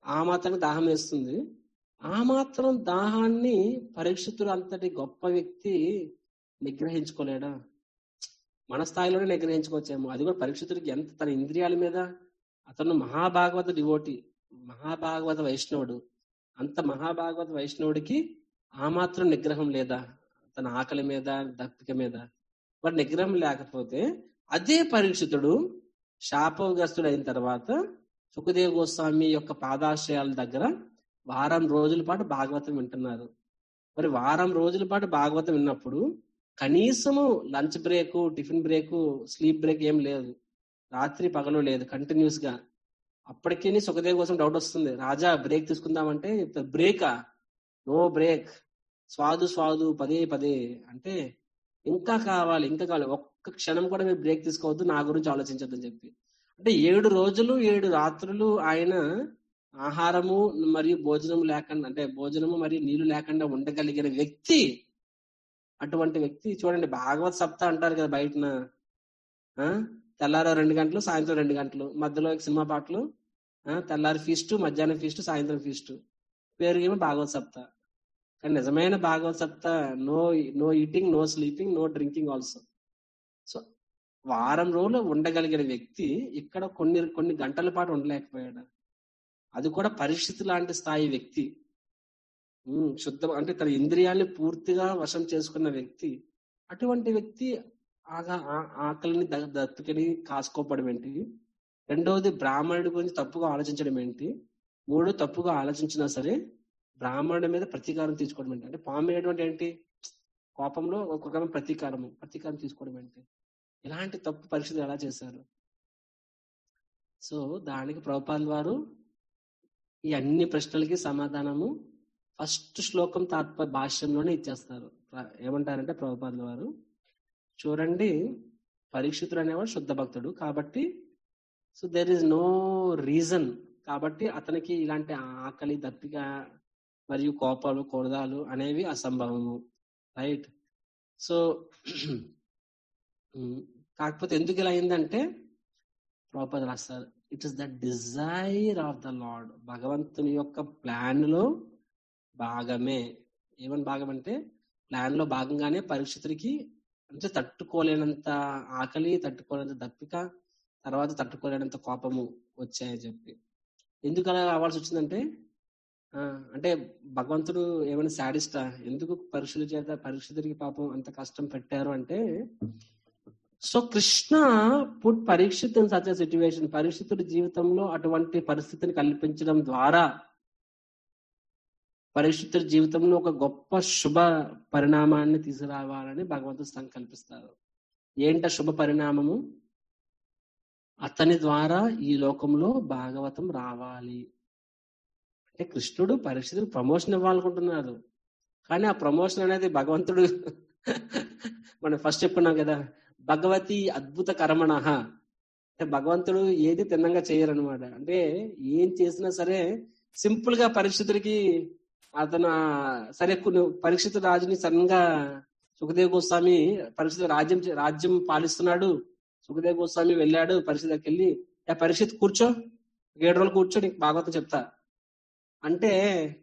ఆ మాత్రం దాహం వేస్తుంది ఆ మాత్రం దాహాన్ని పరీక్షితుడు అంతటి గొప్ప వ్యక్తి నిగ్రహించుకోలేడా మన స్థాయిలోనే నిగ్రహించుకోవచ్చేమో అది కూడా పరీక్షితుడికి ఎంత తన ఇంద్రియాల మీద అతను మహాభాగవత డివోటి మహాభాగవత వైష్ణవుడు అంత మహాభాగవత వైష్ణవుడికి ఆ మాత్రం నిగ్రహం లేదా తన ఆకలి మీద దప్పిక మీద మరి నిగ్రహం లేకపోతే అదే పరీక్షితుడు శాపగ్రస్తుడు అయిన తర్వాత సుఖదేవ్ గోస్వామి యొక్క పాదాశ్రయాల దగ్గర వారం రోజుల పాటు భాగవతం వింటున్నారు మరి వారం రోజుల పాటు భాగవతం విన్నప్పుడు కనీసము lunch break tiffin break sleep break ఏం లేదు రాత్రి పగలు లేదు కంటిన్యూస్ గా అప్పటికీ సుఖదేవ్ కోసం డౌట్ వస్తుంది రాజా బ్రేక్ తీసుకుందామంటే బ్రేకా నో బ్రేక్ స్వాదు స్వాదు పదే పదే అంటే ఇంకా కావాలి ఇంకా కావాలి ఒక్క క్షణం కూడా మీరు బ్రేక్ తీసుకోవద్దు నా గురించి ఆలోచించొద్దని చెప్పి అంటే ఏడు రోజులు ఏడు రాత్రులు ఆయన ఆహారము మరియు భోజనం లేకుండా అంటే భోజనము మరియు నీళ్లు లేకుండా ఉండగలిగిన వ్యక్తి అటువంటి వ్యక్తి చూడండి భాగవత్ సప్తా అంటారు కదా బయటన ఆ తెల్లారో రెండు గంటలు సాయంత్రం రెండు గంటలు మధ్యలో సినిమా పాటలు ఆ తెల్లారి ఫీస్ట్ మధ్యాహ్నం ఫీస్ట్ సాయంత్రం ఫీస్ట్ పేరు ఏమో భాగవత్ సప్తా కానీ నిజమైన Bhagavat Saptah no no eating no sleeping no drinking also so వారం రోజులు ఉండగలిగిన వ్యక్తి ఇక్కడ కొన్ని కొన్ని గంటల పాటు ఉండలేకపోయాడు అది కూడా పరిస్థితి లాంటి స్థాయి వ్యక్తి ఉమ్, శుద్ధ అంటే తన ఇంద్రియాల్ని పూర్తిగా వశం చేసుకున్న వ్యక్తి అటువంటి వ్యక్తి ఆగా ఆ- ఆకలిని ద- దత్తుకని కాసుకోవడం ఏంటి రెండవది బ్రాహ్మణుడి గురించి తప్పుగా ఆలోచించడం ఏంటి మూడు తప్పుగా ఆలోచించినా సరే బ్రాహ్మణుడి మీద ప్రతీకారం తీసుకోవడం ఏంటి అంటే పాము వేయడం ఏంటి కోపంలో ఒక్కొక్క ప్రతీకారము ప్రతీకారం తీసుకోవడం ఏంటి ఇలాంటి తప్పు పరిస్థితులు ఎలా చేశారు సో దానికి ప్రభుపాల్ వారు ఈ అన్ని ప్రశ్నలకి సమాధానము ఫస్ట్ శ్లోకం తాత్ప భాష్యంలోనే ఇచ్చేస్తారు ప్ర- ఏమంటారంటే ప్రభుపాదుల వారు చూడండి పరీక్షితుడు అనేవాడు శుద్ధ భక్తుడు కాబట్టి so there is no reason కాబట్టి అతనికి ఇలాంటి ఆకలి దప్పిక మరియు కోపాలు కొరదాలు అనేవి అసంభవము రైట్ సో కాకపోతే ఎందుకు ఇలా అయిందంటే ప్రభుపద రాస్తారు it is the desire of the lord భగవంతుని యొక్క ప్లాన్ లో భాగమే ఏమని భాగం అంటే ప్లాన్ లో భాగంగానే పరీక్షితుడికి అంటే తట్టుకోలేనంత ఆకలి తట్టుకోలేనంత దప్పిక తర్వాత తట్టుకోలేనంత కోపము వచ్చాయని చెప్పి ఎందుకు అలా రావాల్సి వచ్చిందంటే ఆ, అంటే భగవంతుడు ఏమైనా శాడిస్టా ఎందుకు పరీక్షల చేత పరీక్షితుడికి పాపం అంత కష్టం పెట్టారు అంటే so Krishna put Parikshit in such situation పరీక్షితుడి జీవితంలో అటువంటి పరిస్థితిని కల్పించడం ద్వారా పరీక్షితుడి జీవితంలో ఒక గొప్ప శుభ పరిణామాన్ని తీసుకురావాలని భగవంతుడు సంకల్పిస్తారు ఏంట శుభ పరిణామము అతని ద్వారా ఈ లోకంలో భాగవతం రావాలి అంటే కృష్ణుడు పరీక్షితుడు ప్రమోషన్ ఇవ్వాలనుకుంటున్నారు కానీ ఆ ప్రమోషన్ అనేది భగవంతుడు మనం ఫస్ట్ చెప్పుకున్నాం కదా భగవతి అద్భుత కర్మణ అంటే భగవంతుడు ఏది తిన్నంగా చేయరనమాట అంటే ఏం చేసినా సరే సింపుల్ గా పరీక్షితుడికి అతను ఆ, సరే కొన్ని పరీక్షిత రాజుని సడన్ గా సుఖదేవ్ గోస్వామి పరీక్షిత రాజ్యం రాజ్యం పాలిస్తున్నాడు సుఖదేవ్ గోస్వామి వెళ్ళాడు పరీక్ష దగ్గరికి వెళ్ళి "ఏ పరీక్షిత్ కూర్చో ఏడు రోజులు కూర్చో నీకు భాగవతం చెప్తా అంటే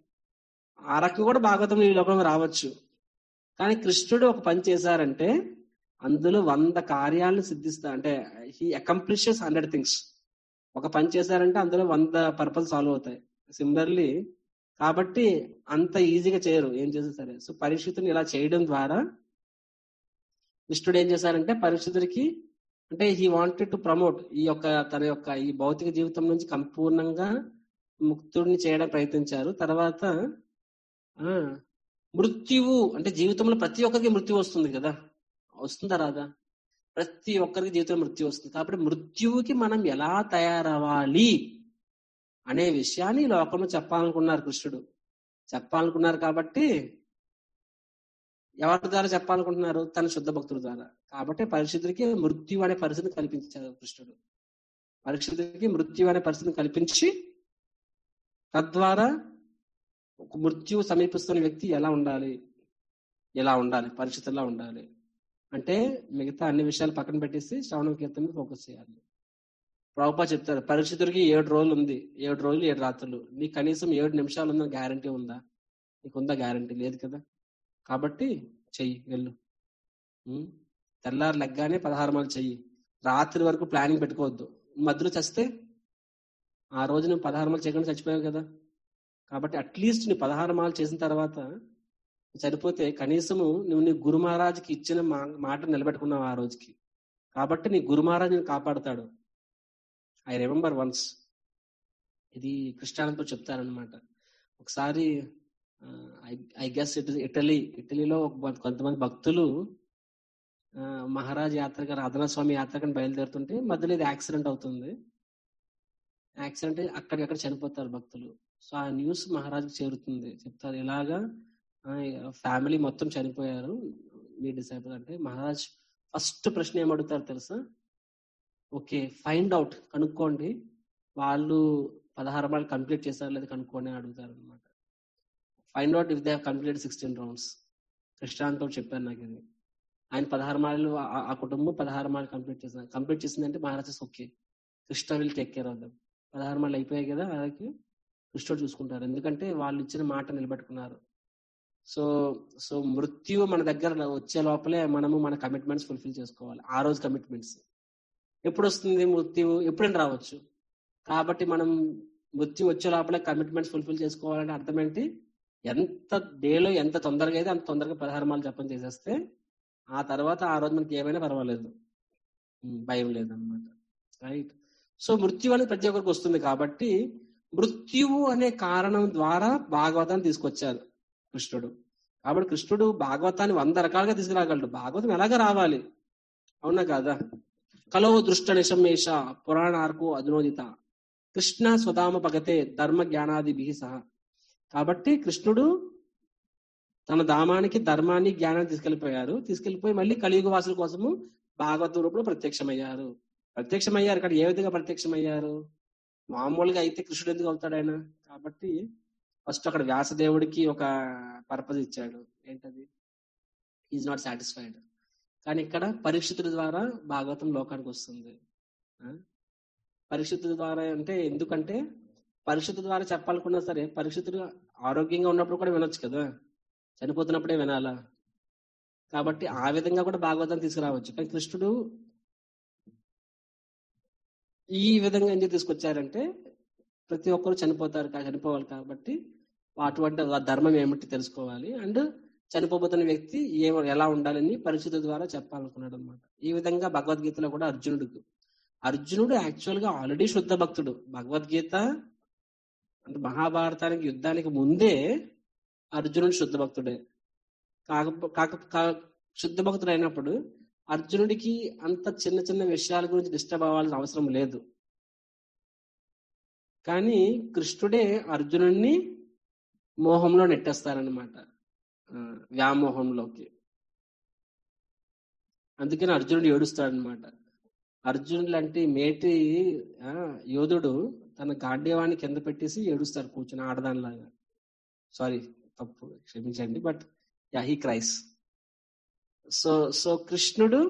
ఆ రకంగా కూడా భాగవతం ఈ లోకంలో రావచ్చు కానీ కృష్ణుడు ఒక పని చేశారంటే అందులో వంద కార్యాలను సిద్ధిస్తా అంటే హీ అకంప్లిషెస్ హండ్రెడ్ థింగ్స్ ఒక పని చేశారంటే అందులో వంద పర్పస్ సాల్వ్ అవుతాయి సిమిలర్లీ కాబట్టి అంత ఈజీగా చేయరు ఏం చేసినా సరే సో పరీక్షితుని ఇలా చేయడం ద్వారా కృష్ణుడు ఏం చేశారంటే పరీక్షితుడికి అంటే హీ వాంటెడ్ టు ప్రమోట్ ఈ యొక్క తన యొక్క ఈ భౌతిక జీవితం నుంచి సంపూర్ణంగా ముక్తుడిని చేయడానికి ప్రయత్నించారు తర్వాత ఆ మృత్యువు అంటే జీవితంలో ప్రతి ఒక్కరికి మృత్యు వస్తుంది కదా వస్తుందా రాదా ప్రతి ఒక్కరికి జీవితంలో మృత్యు వస్తుంది కాబట్టి మృత్యువుకి మనం ఎలా తయారవ్వాలి అనే విషయాన్ని ఈ లోకంలో చెప్పాలనుకున్నారు కృష్ణుడు చెప్పాలనుకున్నారు కాబట్టి ఎవరి ద్వారా చెప్పాలనుకుంటున్నారు తన శుద్ధ భక్తుల ద్వారా కాబట్టి పరిశుద్ధుడికి మృత్యు అనే పరిస్థితిని కల్పించారు కృష్ణుడు పరిశుద్ధుడికి మృత్యు అనే పరిస్థితిని కల్పించి తద్వారా ఒక మృత్యు సమీపిస్తున్న వ్యక్తి ఎలా ఉండాలి ఎలా ఉండాలి పరిస్థితుల్లో ఉండాలి అంటే మిగతా అన్ని విషయాలు పక్కన పెట్టేసి శ్రవణ కీర్తన మీద ఫోకస్ చేయాలి ప్రభుపా చెప్తారు పరీక్షితుడికి ఏడు రోజులు ఉంది ఏడు రోజులు ఏడు రాత్రులు నీకు కనీసం ఏడు నిమిషాలు ఉందని గ్యారంటీ ఉందా నీకుందా గ్యారంటీ లేదు కదా కాబట్టి చెయ్యి వెళ్ళు ఉం? తెల్లారు లెగ్గానే పదహారు మాలు చెయ్యి రాత్రి వరకు ప్లానింగ్ పెట్టుకోవద్దు మధ్యలో చస్తే ఆ రోజు నువ్వు పదహారు మాలు చేయకుండా చచ్చిపోయావు కదా కాబట్టి అట్లీస్ట్ నీ పదహారు మాలు చేసిన తర్వాత సరిపోతే కనీసము నువ్వు నీ గురు మహారాజుకి ఇచ్చిన మా- మాట నిలబెట్టుకున్నావు ఆ రోజుకి కాబట్టి నీ గురు మహారాజు నేను కాపాడుతాడు ఐ రిమెంబర్ వన్స్ ఇది కృష్ణానంతో చెప్తారనమాట ఒకసారి ఐ గెస్ ఇట్ ఇటలీ ఇటలీలో ఒక బ- కొంతమంది భక్తులు ఆ, మహారాజ్ యాత్రగా రాధనా స్వామి యాత్రకని బయలుదేరుతుంటే మధ్యలో ఇది యాక్సిడెంట్ అవుతుంది యాక్సిడెంట్ అక్కడికక్కడ చనిపోతారు భక్తులు సో ఆ న్యూస్ మహారాజ్కి చేరుతుంది చెప్తారు ఇలాగా ఫ్యామిలీ మొత్తం చనిపోయారు మీ డిసైపుల్ అంటే మహారాజ్ ఫస్ట్ ప్రశ్న ఏమడుగుతారు తెలుసా ఓకే ఫైండ్ అవుట్ కనుక్కోండి వాళ్ళు పదహారు బాల్ కంప్లీట్ చేశారు లేదా కనుక్కోండి అని అడుగుతారు అనమాట find out if they complete sixteen rounds కృష్ణాంతో చెప్పారు నాకు ఇది ఆయన పదహారు మాటలు ఆ కుటుంబం పదహారు మాటలు కంప్లీట్ చేశారు కంప్లీట్ చేసిందంటే మహారాజెస్ okay Krishna will take care of them పదహారు మాటలు అయిపోయాయి కదా వాళ్ళకి కృష్ణుడు చూసుకుంటారు ఎందుకంటే వాళ్ళు ఇచ్చిన మాట నిలబెట్టుకున్నారు సో సో మృత్యు మన దగ్గర వచ్చే లోపలే మనము మన కమిట్మెంట్స్ ఫుల్ఫిల్ చేసుకోవాలి ఆ రోజు కమిట్మెంట్స్ ఎప్పుడు వస్తుంది మృత్యు ఎప్పుడైనా రావచ్చు కాబట్టి మనం మృత్యు వచ్చే లోపలే కమిట్మెంట్స్ ఫుల్ఫిల్ చేసుకోవాలంటే అర్థం ఏంటి ఎంత డేలో ఎంత తొందరగా అయితే అంత తొందరగా పదహారు మాలు జపం చేసేస్తే ఆ తర్వాత ఆ రోజు మనకి ఏమైనా పర్వాలేదు ఉమ్, భయం లేదన్నమాట రైట్ సో మృత్యు అనేది ప్రతి ఒక్కరికి వస్తుంది కాబట్టి మృత్యువు అనే కారణం ద్వారా భాగవతాన్ని తీసుకొచ్చారు కృష్ణుడు కాబట్టి కృష్ణుడు భాగవతాన్ని వంద రకాలుగా తీసుకురాగలడు భాగవతం ఎలాగ రావాలి అవునా కాదా కలో దృష్ట నిశమేష పురాణార్కు అధునోదిత కృష్ణ స్వధామ పగతే ధర్మ జ్ఞానాదిభి సహా కాబట్టి కృష్ణుడు తన ధామానికి ధర్మాన్ని జ్ఞానాన్ని తీసుకెళ్లిపోయారు తీసుకెళ్లిపోయి మళ్ళీ కలియుగ వాసుల కోసము భాగవత రూపంలో ప్రత్యక్షమయ్యారు ప్రత్యక్షమయ్యారు ఇక్కడ ఏ విధంగా ప్రత్యక్షమయ్యారు మామూలుగా అయితే కృష్ణుడు ఎందుకు అవుతాడు ఆయన కాబట్టి ఫస్ట్ అక్కడ వ్యాసదేవుడికి ఒక పర్పస్ ఇచ్చాడు ఏంటది ఈజ్ నాట్ సాటిస్ఫైడ్ కానీ ఇక్కడ పరీక్షితుడి ద్వారా భాగవతం లోకానికి వస్తుంది ఆ? పరీక్షితుడి ద్వారా అంటే ఎందుకంటే పరీక్షితుడి ద్వారా చెప్పాలనుకున్నా సరే పరీక్షితుడు ఆరోగ్యంగా ఉన్నప్పుడు కూడా వినొచ్చు కదా చనిపోతున్నప్పుడే వినాలా కాబట్టి ఆ విధంగా కూడా భాగవతం తీసుకురావచ్చు కానీ కృష్ణుడు ఈ విధంగా ఎందుకు తీసుకొచ్చారంటే ప్రతి ఒక్కరు చనిపోతారు కా- చనిపోవాలి కాబట్టి అటువంటి ఆ ధర్మం ఏమిటి తెలుసుకోవాలి అండ్ చనిపోబోతున్న వ్యక్తి ఏ ఎలా ఉండాలని పరిస్థితుల ద్వారా చెప్పాలనుకున్నాడు అనమాట ఈ విధంగా భగవద్గీతలో కూడా అర్జునుడికి అర్జునుడు యాక్చువల్ గా ఆల్రెడీ శుద్ధ భక్తుడు భగవద్గీత అంటే మహాభారతానికి యుద్ధానికి ముందే అర్జునుడు శుద్ధ భక్తుడే కాక కాక కా- శుద్ధ భక్తుడు అయినప్పుడు అర్జునుడికి అంత చిన్న చిన్న విషయాల గురించి డిస్టర్బ్ అవ్వాల్సిన అవసరం లేదు కానీ కృష్ణుడే అర్జునుడిని మోహంలో నెట్టేస్తారనమాట ఆ, వ్యామోహంలోకి అందుకని అర్జునుడు ఏడుస్తాడనమాట అర్జునుడు లాంటి మేటి ఆ, యోధుడు తన గాంధీవాన్ని కింద పెట్టేసి ఏడుస్తాడు కూర్చుని ఆడదానిలాగా సారీ తప్పు క్షమించండి but yeah he cries so so కృష్ణుడు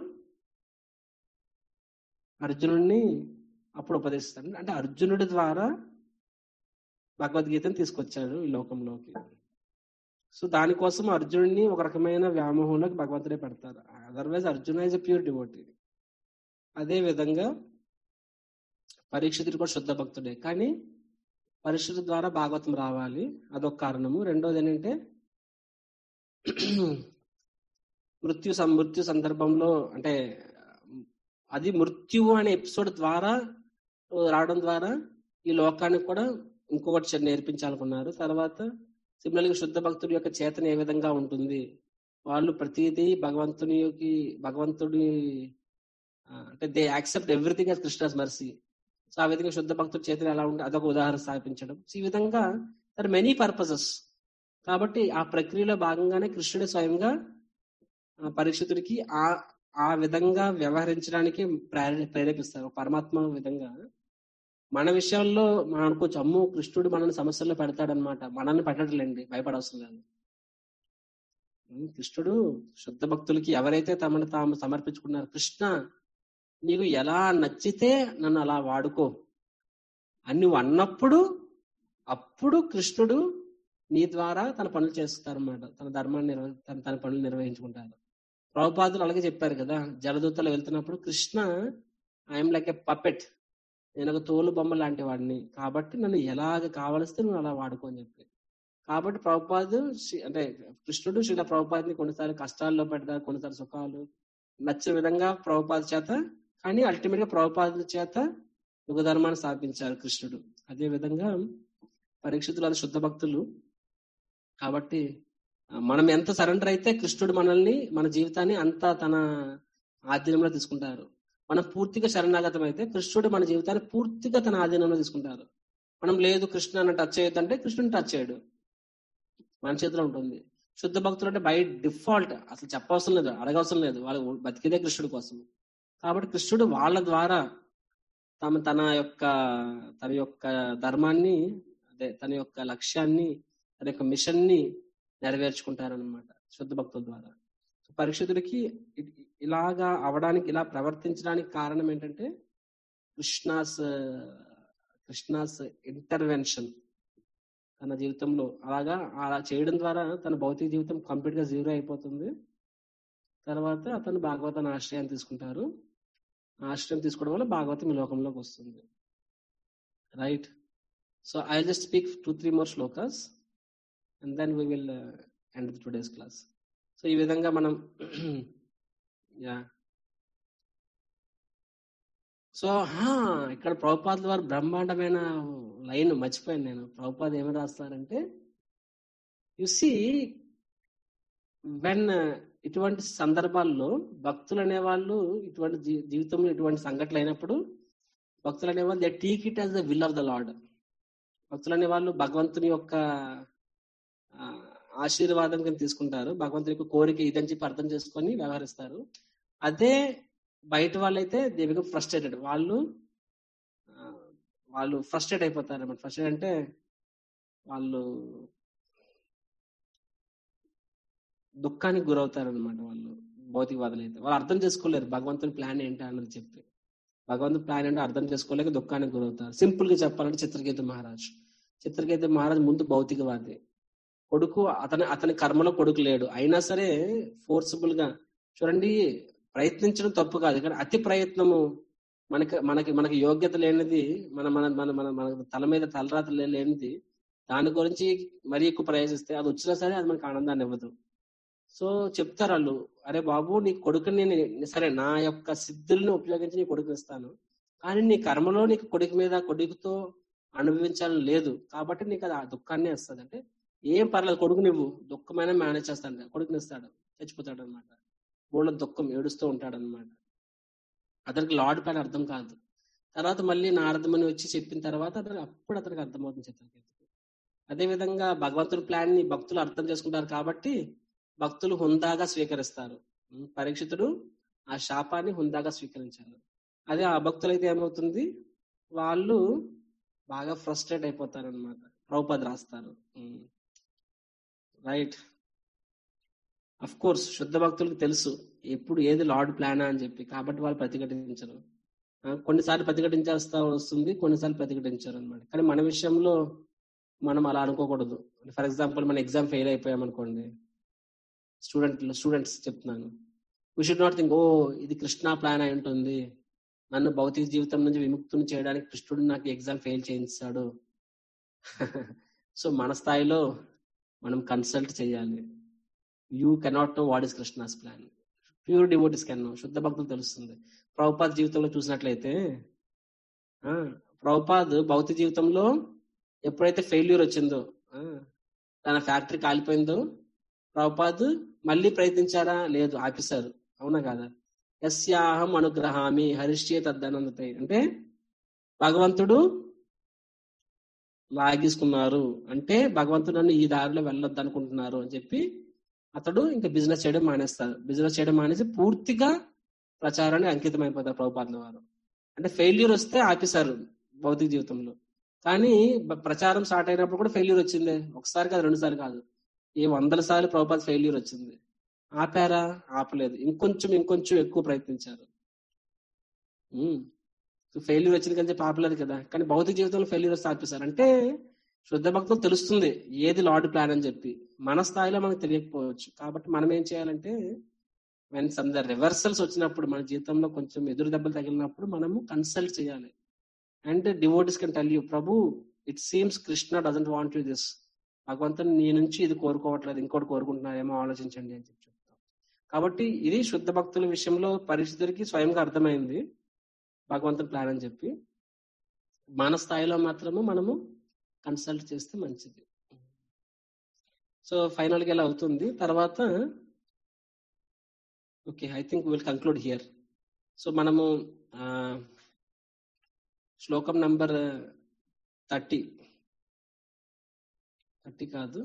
అర్జునుడిని అప్పుడు ఉపదేశిస్తాడు అంటే అర్జునుడి ద్వారా భగవద్గీతను తీసుకొచ్చాడు ఈ లోకంలోకి సో దానికోసం అర్జునుడిని ఒక రకమైన వ్యామోహంలోకి భగవంతుడే పెడతారు otherwise Arjuna is a pure devotee అదే విధంగా పరీక్షితుడు కూడా శుద్ధ భక్తుడే కానీ పరీక్షితు ద్వారా భాగవతం రావాలి అదొక కారణము రెండోది ఏంటంటే మృత్యు సం- మృత్యు సందర్భంలో అంటే అది మృత్యువు అనే ఎపిసోడ్ ద్వారా రావడం ద్వారా ఈ లోకానికి కూడా ఇంకొకటి చె- నేర్పించాలనుకున్నారు తర్వాత సిమిలర్గా శుద్ధ భక్తుడి యొక్క చేతన ఏ విధంగా ఉంటుంది వాళ్ళు ప్రతిదీ భగవంతునికి భగవంతుడి ఆ, అంటే they accept everything as Krishna's mercy so ఆ విధంగా శుద్ధ భక్తుడి చేతన ఎలా ఉంటుంది అదొక ఉదాహరణ స్థాపించడం సో ఈ విధంగా దర్ మెనీ పర్పసెస్ కాబట్టి ఆ ప్రక్రియలో భాగంగానే కృష్ణుడు స్వయంగా ఆ పరీక్షితుడికి ఆ ఆ విధంగా వ్యవహరించడానికి ప్రేరే ప్రేరేపిస్తారు పరమాత్మ విధంగా మన విషయాల్లో మనం అనుకోవచ్చు అమ్మో కృష్ణుడు మనల్ని సమస్యల్లో పెడతాడనమాట మనల్ని పెట్టట్లేండి భయపడవసరం లేదు ఉమ్, కృష్ణుడు శుద్ధ భక్తులకి ఎవరైతే తమను తాము సమర్పించుకున్నారు కృష్ణ నీకు ఎలా నచ్చితే నన్ను అలా వాడుకో అని నువ్వు అన్నప్పుడు అప్పుడు కృష్ణుడు నీ ద్వారా తన పనులు చేస్తారన్నమాట తన ధర్మాన్ని నిర్వ తన తన పనులు నిర్వహించుకుంటారు ప్రభుపాదులు అలాగే చెప్పారు కదా జలదూతలు వెళ్తున్నప్పుడు Krishna I'm like a puppet నేను ఒక తోలు బొమ్మ లాంటి వాడిని కాబట్టి నన్ను ఎలాగ కావలిస్తే నువ్వు అలా వాడుకో అని చెప్పి కాబట్టి ప్రభుపాదు శ్రీ- అంటే కృష్ణుడు శ్రీల ప్రభుపాదిని కొన్నిసార్లు కష్టాల్లో పెడతారు కొన్నిసార్లు సుఖాలు నచ్చిన విధంగా ప్రభుపాద చేత కానీ అల్టిమేట్ గా ప్రభుపాదుల చేత యుగ ధర్మాన్ని స్థాపించారు కృష్ణుడు అదే విధంగా పరీక్షితులు అది శుద్ధ భక్తులు కాబట్టి ఆ, మనం ఎంత సరెండర్ అయితే కృష్ణుడు మనల్ని మన జీవితాన్ని అంత తన ఆధీనంలో తీసుకుంటారు మనం పూర్తిగా శరణాగతం అయితే కృష్ణుడు మన జీవితాన్ని పూర్తిగా తన ఆధీనంలో తీసుకుంటారు మనం లేదు కృష్ణ అని టచ్ చేయొద్దంటే కృష్ణుని టచ్ చేయడు మన చేతిలో ఉంటుంది శుద్ధ భక్తులు అంటే బై డిఫాల్ట్ అసలు చెప్పవసరం లేదు అడగవసరం లేదు వాళ్ళు బతికిదే కృష్ణుడి కోసం కాబట్టి కృష్ణుడు వాళ్ళ ద్వారా తమ తన యొక్క తన యొక్క ధర్మాన్ని అదే తన యొక్క లక్ష్యాన్ని తన యొక్క మిషన్ ని నెరవేర్చుకుంటారనమాట శుద్ధ భక్తుల ద్వారా పరీక్షితుడికి ఇ- ఇలాగా అవడానికి ఇలా ప్రవర్తించడానికి కారణం ఏంటంటే కృష్ణాస్ కృష్ణాస్ ఇంటర్వెన్షన్ తన జీవితంలో అలాగా అలా చేయడం ద్వారా తన భౌతిక జీవితం కంప్లీట్ గా జీరో అయిపోతుంది తర్వాత అతను భాగవతాన్ని ఆశ్రయాన్ని తీసుకుంటారు ఆ ఆశ్రయం తీసుకోవడం వల్ల భాగవతం ఈ లోకంలోకి వస్తుంది right so I just speak two three more shlokas and then we will end today's class so ఈ విధంగా మనం యా సో హా, ఇక్కడ ప్రభుపాదుల వారు బ్రహ్మాండమైన లైన్ మర్చిపోయాను నేను ప్రభుపాద ఏమి రాస్తారంటే యు సి వెన్ ఇటువంటి సందర్భాల్లో భక్తులు అనేవాళ్ళు ఇటువంటి జీ- జీవితంలో ఇటువంటి సంఘటనలు అయినప్పుడు భక్తులు అనేవాళ్ళు they take it as the will of the Lord భక్తులు అనేవాళ్ళు భగవంతుని యొక్క ఆ, ఆశీర్వాదం కింద తీసుకుంటారు భగవంతుని యొక్క కోరిక ఇదని చెప్పి అర్థం చేసుకొని వ్యవహరిస్తారు అదే బయట వాళ్ళైతే దే బికమ్ ఫ్రస్ట్రేటెడ్ వాళ్ళు ఆ, వాళ్ళు ఫ్రస్ట్రేట్ అయిపోతారు అనమాట ఫ్రస్ట్రేట్ అంటే వాళ్ళు దుఃఖానికి గురవుతారు అనమాట వాళ్ళు భౌతికవాదులు అయితే వాళ్ళు అర్థం చేసుకోలేరు భగవంతుని ప్లాన్ ఏంటి అన్నది చెప్పి భగవంతుని ప్లాన్ ఏంటో అర్థం చేసుకోలేక దుఃఖానికి గురవుతారు సింపుల్ గా చెప్పాలంటే చిత్రకేతు మహారాజ్ చిత్రకేతు మహారాజ్ ముందు భౌతికవాది కొడుకు అతని అతని కర్మలో కొడుకు లేడు అయినా సరే ఫోర్సిబుల్ గా చూడండి ప్రయత్నించడం తప్పు కాదు కానీ అతి ప్రయత్నము మనకి మనకి మనకి యోగ్యత లేనిది మన మన మన మన మన తల మీద తలరాత లే- లేనిది దాని గురించి మరీ ఎక్కువ ప్రయాసిస్తే అది వచ్చినా సరే అది మనకి ఆనందాన్ని ఇవ్వదు సో చెప్తారు వాళ్ళు అరే బాబు నీ కొడుకుని నేను సరే నా యొక్క సిద్ధుల్ని ఉపయోగించి నీ కొడుకు ఇస్తాను కానీ నీ కర్మలో నీకు కొడుకు మీద కొడుకుతో అనుభవించాలని లేదు కాబట్టి నీకు అది ఆ దుఃఖాన్ని ఇస్తుంది అంటే ఏం పర్లేదు కొడుకు నువ్వు దుఃఖమైన మేనేజ్ చేస్తాడు కొడుకుని ఇస్తాడు చచ్చిపోతాడు అనమాట బోళ్ళ దుఃఖం ఏడుస్తూ ఉంటాడు అనమాట అతనికి లార్డ్ ప్లాన్ అర్థం కాదు తర్వాత మళ్ళీ నారదమని వచ్చి చెప్పిన తర్వాత అతనికి అప్పుడు అతనికి అర్థమవుతుంది చిత్రకేతుకు అదే విధంగా భగవంతుడి ప్లాన్ ని భక్తులు అర్థం చేసుకుంటారు కాబట్టి భక్తులు హుందాగా స్వీకరిస్తారు ఉం, పరీక్షితుడు ఆ శాపాన్ని హుందాగా స్వీకరించారు అదే ఆ భక్తులు అయితే ఏమవుతుంది వాళ్ళు బాగా ఫ్రస్ట్రేట్ అయిపోతారు అనమాట ప్రభుపద్ రాస్తారు రైట్ అఫ్ కోర్స్ శుద్ధ భక్తులకు తెలుసు ఎప్పుడు ఏది లార్డ్ ప్లానా అని చెప్పి కాబట్టి వాళ్ళు ప్రతిఘటించరు ఆ, కొన్నిసార్లు ప్రతిఘటించేస్తా వస్తుంది కొన్నిసార్లు ప్రతిఘటించారు అనమాట కానీ మన విషయంలో మనం అలా అనుకోకూడదు ఫర్ ఎగ్జాంపుల్ మన ఎగ్జామ్ ఫెయిల్ అయిపోయాం అనుకోండి స్టూడెంట్ స్టూడెంట్స్ చెప్తున్నాను we should not think oh ఇది కృష్ణ ప్లాన్ అయి ఉంటుంది నన్ను భౌతిక జీవితం నుంచి విముక్తుని చేయడానికి కృష్ణుడు నాకు ఎగ్జామ్ ఫెయిల్ చేయించాడు సో మన స్థాయిలో మనం కన్సల్ట్ చేయాలి you cannot know what is Krishna's plan pure devotees can know శుద్ధ భక్తులు తెలుస్తుంది ప్రభుపాద్ జీవితంలో చూసినట్లయితే ఆ, ప్రభుపాద్ భౌతిక జీవితంలో ఎప్పుడైతే ఫెయిల్యూర్ వచ్చిందో ఆ, తన ఫ్యాక్టరీ కాలిపోయిందో ప్రభుపాద్ మళ్ళీ ప్రయత్నించారా లేదు ఆపేశారు అవునా కాదా యస్యాహం అనుగ్రహామి హరిష్యే తద్దనందతే అంటే భగవంతుడు లాగేసుకున్నారు అంటే భగవంతుడు నన్ను ఈ దారిలో వెళ్ళొద్దు అనుకుంటున్నారు అని చెప్పి అతడు ఇంకా బిజినెస్ చేయడం మానేస్తారు బిజినెస్ చేయడం మానేసి పూర్తిగా ప్రచారాన్ని అంకితం అయిపోతారు ప్రభుపాదుల వారు అంటే ఫెయిల్యూర్ వస్తే ఆపేశారు భౌతిక జీవితంలో కానీ బ- ప్రచారం స్టార్ట్ అయినప్పుడు కూడా ఫెయిల్యూర్ వచ్చింది ఒకసారి కాదు రెండు సార్లు కాదు ఏ వందల సార్లు ప్రభుపాద ఫెయిల్యూర్ వచ్చింది ఆపారా ఆపలేదు ఇంకొంచెం ఇంకొంచెం ఎక్కువ ప్రయత్నించారు ఫెయిల్యూర్ వచ్చింది కానీ పాపులర్ కదా కానీ భౌతిక జీవితంలో ఫెయిల్యూర్ వస్తే ఆపేశారు అంటే శుద్ధ భక్తులు తెలుస్తుంది ఏది లార్డ్ ప్లాన్ అని చెప్పి మన స్థాయిలో మనకు తెలియకపోవచ్చు కాబట్టి మనం ఏం చేయాలంటే వెన్ సమ్ ద రివర్సల్స్ వచ్చినప్పుడు మన జీవితంలో కొంచెం ఎదురు దెబ్బలు తగిలినప్పుడు మనము కన్సల్ట్ చేయాలి and devotees can tell you Prabhu it seems Krishna doesn't want you this భగవంతుని నీ నుంచి ఇది కోరుకోవట్లేదు ఇంకోటి కోరుకుంటున్నారేమో ఆలోచించండి అని చెప్పి చెప్తాం కాబట్టి ఇది శుద్ధ భక్తుల విషయంలో పరిస్థితులకి స్వయంగా అర్థమైంది భగవంతుని ప్లాన్ అని చెప్పి మన స్థాయిలో మాత్రము మనము కన్సల్ట్ చేస్తే మంచిది సో ఫైనల్ గా ఇలా అవుతుంది తర్వాత okay I think will conclude here so మనము ఆ, శ్లోకం నంబర్ థర్టీ థర్టీ కాదు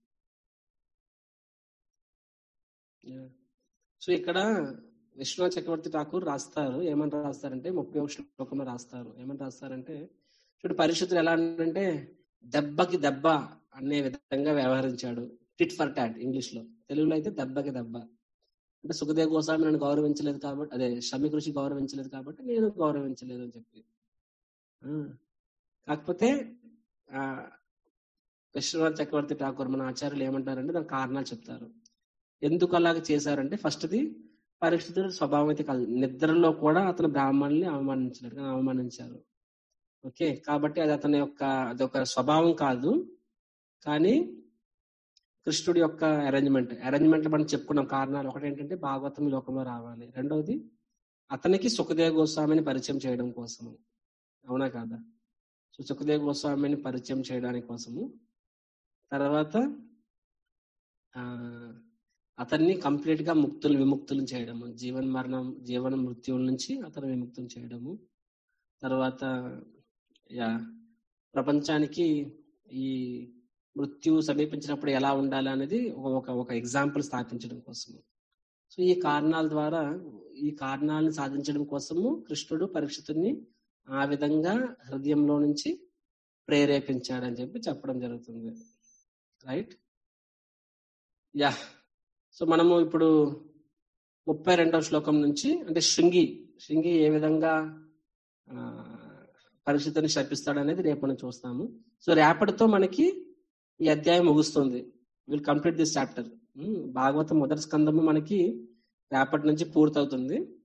సో ఇక్కడ విశ్వనాథ్ చక్రవర్తి ఠాకూర్ రాస్తారు ఏమని రాస్తారంటే ముప్పై ఒక శ్లోకంలో రాస్తారు ఏమని రాస్తారంటే చూడు పరిస్థితులు ఎలా అంటే దెబ్బకి దెబ్బ అనే విధంగా వ్యవహరించాడు టిట్ ఫర్ టాట్ ఇంగ్లీష్ లో తెలుగులో అయితే దెబ్బకి దెబ్బ అంటే సుఖదేవ్ గోస్వామి నన్ను గౌరవించలేదు కాబట్టి అదే షమి కృషి గౌరవించలేదు కాబట్టి నేను గౌరవించలేదు అని చెప్పి ఆ, కాకపోతే ఆ విశ్వనాథ్ చక్రవర్తి ఠాకూర్ మన ఆచార్యులు ఏమంటారంటే దానికి కారణాలు చెప్తారు ఎందుకు అలాగ చేశారంటే ఫస్ట్ది పరిస్థితుల స్వభావం అయితే కాదు నిద్రలో కూడా అతను బ్రాహ్మణుల్ని అవమానించలేడు కానీ అవమానించారు ఓకే కాబట్టి అది అతని యొక్క అది ఒక స్వభావం కాదు కానీ కృష్ణుడి యొక్క అరేంజ్మెంట్ అరేంజ్మెంట్ మనం చెప్పుకున్నాం కారణాలు ఒకటి ఏంటంటే భాగవతం ఈ లోకంలో రావాలి రెండవది అతనికి సుఖదేవ్ గోస్వామిని పరిచయం చేయడం కోసము అవునా కాదా సో సుఖదేవ్ గోస్వామిని పరిచయం చేయడానికి కోసము తర్వాత ఆ అతన్ని కంప్లీట్ గా ముక్తులు విముక్తులు చేయడము జీవన్ మరణం జీవన మృత్యువుల నుంచి అతను విముక్తులు చేయడము తర్వాత యా ప్రపంచానికి ఈ మృత్యు సమీపించినప్పుడు ఎలా ఉండాలి అనేది ఒక- ఒక ఒక ఎగ్జాంపుల్ స్థాపించడం కోసము సో ఈ కారణాల ద్వారా ఈ కారణాలను సాధించడం కోసము కృష్ణుడు పరీక్షితుని ఆ విధంగా హృదయంలో నుంచి ప్రేరేపించాడని చెప్పి చెప్పడం జరుగుతుంది రైట్ యా సో మనము ఇప్పుడు ముప్పై రెండవ శ్లోకం నుంచి అంటే శృంగి శృంగి ఏ విధంగా ఆ, పరిస్థితిని శపిస్తాడు అనేది రేపు మనం చూస్తాము సో రేపటితో మనకి ఈ అధ్యాయం ముగుస్తుంది will complete this chapter Bhagavatam మొదటి స్కందము మనకి రేపటి నుంచి పూర్తవుతుంది